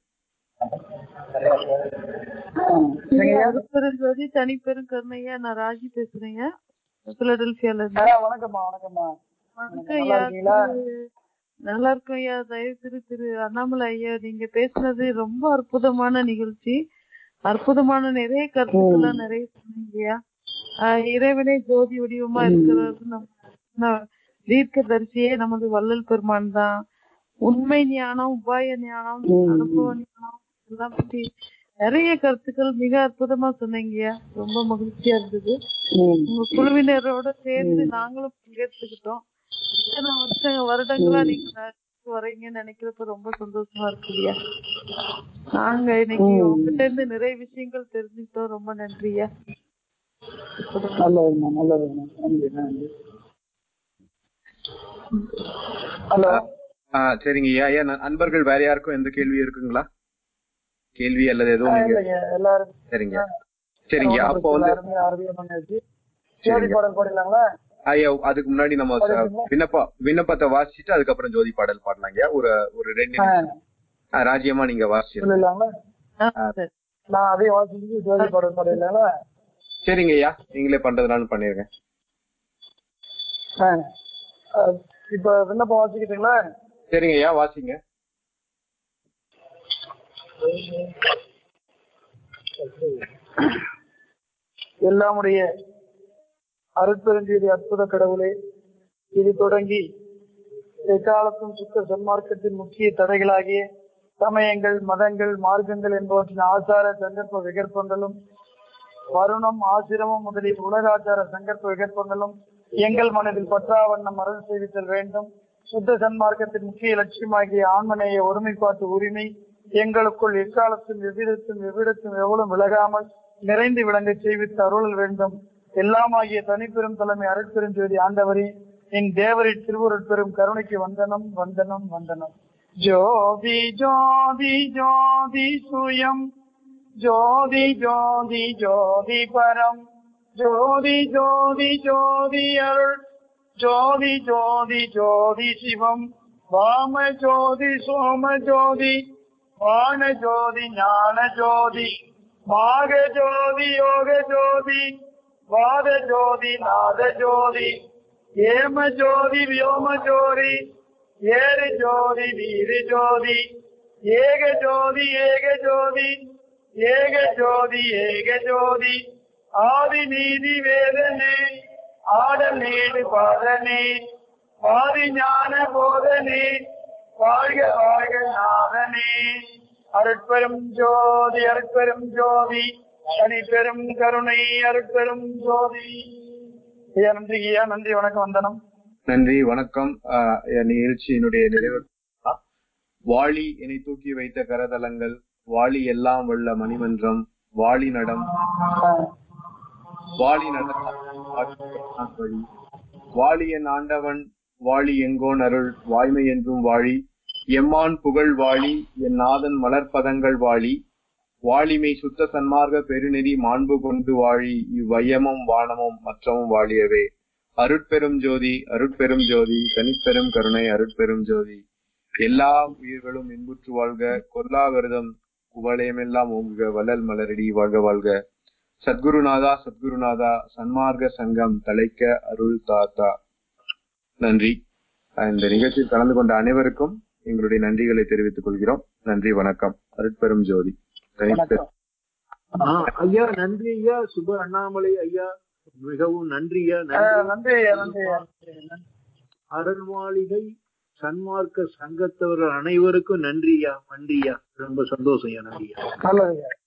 அருட்பெருஞ்சோதி தனிப்பெரும் கருணையா நான் ராஜி பேசுறேங்க பிலடெல்பியால இருந்து ஆ, வணக்கம்மா வணக்கம்மா வணக்கம் நல்லா ஐயா இருக்கீங்களா? திரு- நல்லா இருக்கும் ஐயா தயவு திரு திரு அண்ணாமலை ஐயா நீங்க பேசுனது ரொம்ப அற்புதமான நிகழ்ச்சி அற்புதமான நிறைய கருத்துக்களை நிறைய சொன்னீங்க ஐயா ஆஹ் இறைவனே ஜோதி வடிவமா இருக்கிறது நம்ம தீர்க்க தரிசியே நமது வள்ளல் பெருமான் தான் உண்மை ஞானம் உபாய ஞானம் அனுபவ ஞானம் இதெல்லாம் பத்தி நிறைய கருத்துக்கள் மிக அற்புதமா சொன்னீங்கய்யா ரொம்ப மகிழ்ச்சியா இருந்தது உங்க குழுவினரோட சேர்ந்து நாங்களும் பங்கேற்றுக்கிட்டோம் இத்தனை வருஷ வருடங்களா நீங்க நடத்திட்டு வரீங்கன்னு நினைக்கிறப்ப ரொம்ப சந்தோஷமா இருக்குல்லையா நாங்க இன்னைக்கு உங்ககிட்ட இருந்து நிறைய விஷயங்கள் தெரிஞ்சுக்கிட்டோம் ரொம்ப நன்றியா நல்லதுண்ணா நல்லதுண்ணா நன்றி நன்றி ஹலோ ஆஹ் சரிங்க ஐயா ஐயா ந- அன்பர்கள் வேற யாருக்கும் எந்த கேள்வி இருக்குங்களா கேள்வி அல்லது எதுவும் நீங்க இல்லைங்க எல்லாரும் சரிங்க சரிங்க அப்போ வந்து எல்லாருமே ஆரம்பியம் பண்ணியாச்சு ஜோதி பாடல் பாடிடலாங்களா ஐயா அதுக்கு முன்னாடி நம்ம ச- விண்ணப்ப விண்ணப்பத்தை வாசிச்சுட்டு அதுக்கப்புறம் ஜோதி பாடல் பாடலாங்க ஒரு ஒரு ரெண்டு நிமிஷம் ஆ, ராஜ்யமா நீங்க வாசிச்சிருங்க சொல்லிடலாங்களா ஆ, சரி நான் அதையும் வாசிச்சு ஜோதி பாடல் பாடிடலாங்களா சரிங்க ஐயா நீங்களே பண்றதுனாலும் பண்ணிருங்க ஆ. அஹ், இப்ப விண்ணப்பம் வாசிக்கிட்டீங்களா சரிங்க ஐயா வாசிங்க எல்லாமுடைய அருட்பெருஞ்செய்தி அற்புத கடவுளே இது தொடங்கி எக்காலத்தும் சுத்த சன்மார்க்கத்தின் முக்கிய தடைகளாகிய சமயங்கள் மதங்கள் மார்க்கங்கள் என்பவற்றின் ஆசார சந்தர்ப்ப விகற்பங்களும் வருணம் ஆசிரமம் முதலிய உலகாச்சார சங்கற்ப விகற்பங்களும் எங்கள் மனதில் பற்றாவண்ணம் அருள் செய்வித்தல் வேண்டும் சுத்த சன்மார்க்கத்தின் முக்கிய லட்சியமாகிய ஆன்மநேய ஒருமைப்பாட்டு உரிமை எங்களுக்குள் எக்காலத்தும் எவ்விதத்தும் எவ்விடத்தும் எவ்வளவு விலகாமல் நிறைந்து விளங்க செய்வித்து அருளல் வேண்டும் எல்லாமாகிய தனிப்பெரும் தலைமை அருட்பெருஞ்சோதி ஆண்டவரே என் தேவரின் திருவுருட் பெரும் கருணைக்கு வந்தனம் வந்தனம் வந்தனம் ஜோதி ஜோதி ஜோதி சுயம் ஜோதி ஜோதி ஜோதி பரம் ஜோதி ஜோதி ஜோதி அருள் ஜோதி ஜோதி ஜோதி சிவம் வாம ஜோதி சோம ஜோதி வான ஜோதி ஞான ஜோதி மாக ஜோதி யோக ஜோதி வாத ஜோதி நாத ஜோதி ஏம ஜோதி வியோம ஜோதி ஏறு ஜோதி வீர ஜோதி ஏக ஜோதி ஏக ஜோதி ஏக ஜோதி ஏக ஜோதி ஆதி நீதி வேதனே ஆடல் நீடு பாதனே ஆதி ஞான போதனே வாழ்க வாழ்க நாதனே அருட்பெரும் ஜோதி அருட்பெரும் ஜோதி தனி பெரும் கருணை அருட்பெரும் ஜோதி ஐயா நன்றி ஐயா நன்றி வணக்கம் வந்தனம் நன்றி வணக்கம் ஆஹ் என் நிகழ்ச்சியினுடைய நிறைவு வாளி என்னை தூக்கி வைத்த கரதலங்கள் வாளி எல்லாம் வல்ல மணிமன்றம் வாளி நடம் வாளி நடம் வழி வாளி என் ஆண்டவன் வாளி எங்கோன் அருள் வாய்மை என்றும் வாழி எம்மான் புகழ் வாழி என் நாதன் மலர்பதங்கள் வாழி வாளிமை சுத்த சன்மார்க்க பெருநெறி மாண்பு கொண்டு வாழி இவ்வையமும் வானமும் மற்றமும் வாழியவே அருட்பெரும் ஜோதி அருட்பெரும் ஜோதி தனிப்பெரும் கருணை அருட்பெரும் ஜோதி எல்லா உயிர்களும் இன்புற்று வாழ்க கொல்லா விரதம் குவலயமெல்லாம் ஓங்குக வள்ளல் மலரடி வாழ்க வாழ்க சத்குருநாதா சத்குருநாதா சன்மார்க்க சங்கம் தலைக்க அருள் தாத்தா நன்றி இந்த நிகழ்ச்சியில் கலந்து கொண்ட அனைவருக்கும் எங்களுடைய நன்றிகளை தெரிவித்துக் கொள்கிறோம் நன்றி வணக்கம் அருட்பெரும் ஜோதி தனிப்பெரும் வணக்கம் ஆ, ஐயா நன்றி ஐயா சுப அண்ணாமலை ஐயா மிகவும் நன்றி ஐயா ஆஹ் நன்றி நன்றி ஐயா நன்றி ஐயா அருள்மாளிகை சன்மார்க்க சங்கத்தவர் அனைவருக்கும் நன்றி ஐயா நன்றி ஐயா ரொம்ப சந்தோஷம் ஐயா நன்றி ஐயா நல்லது ஐயா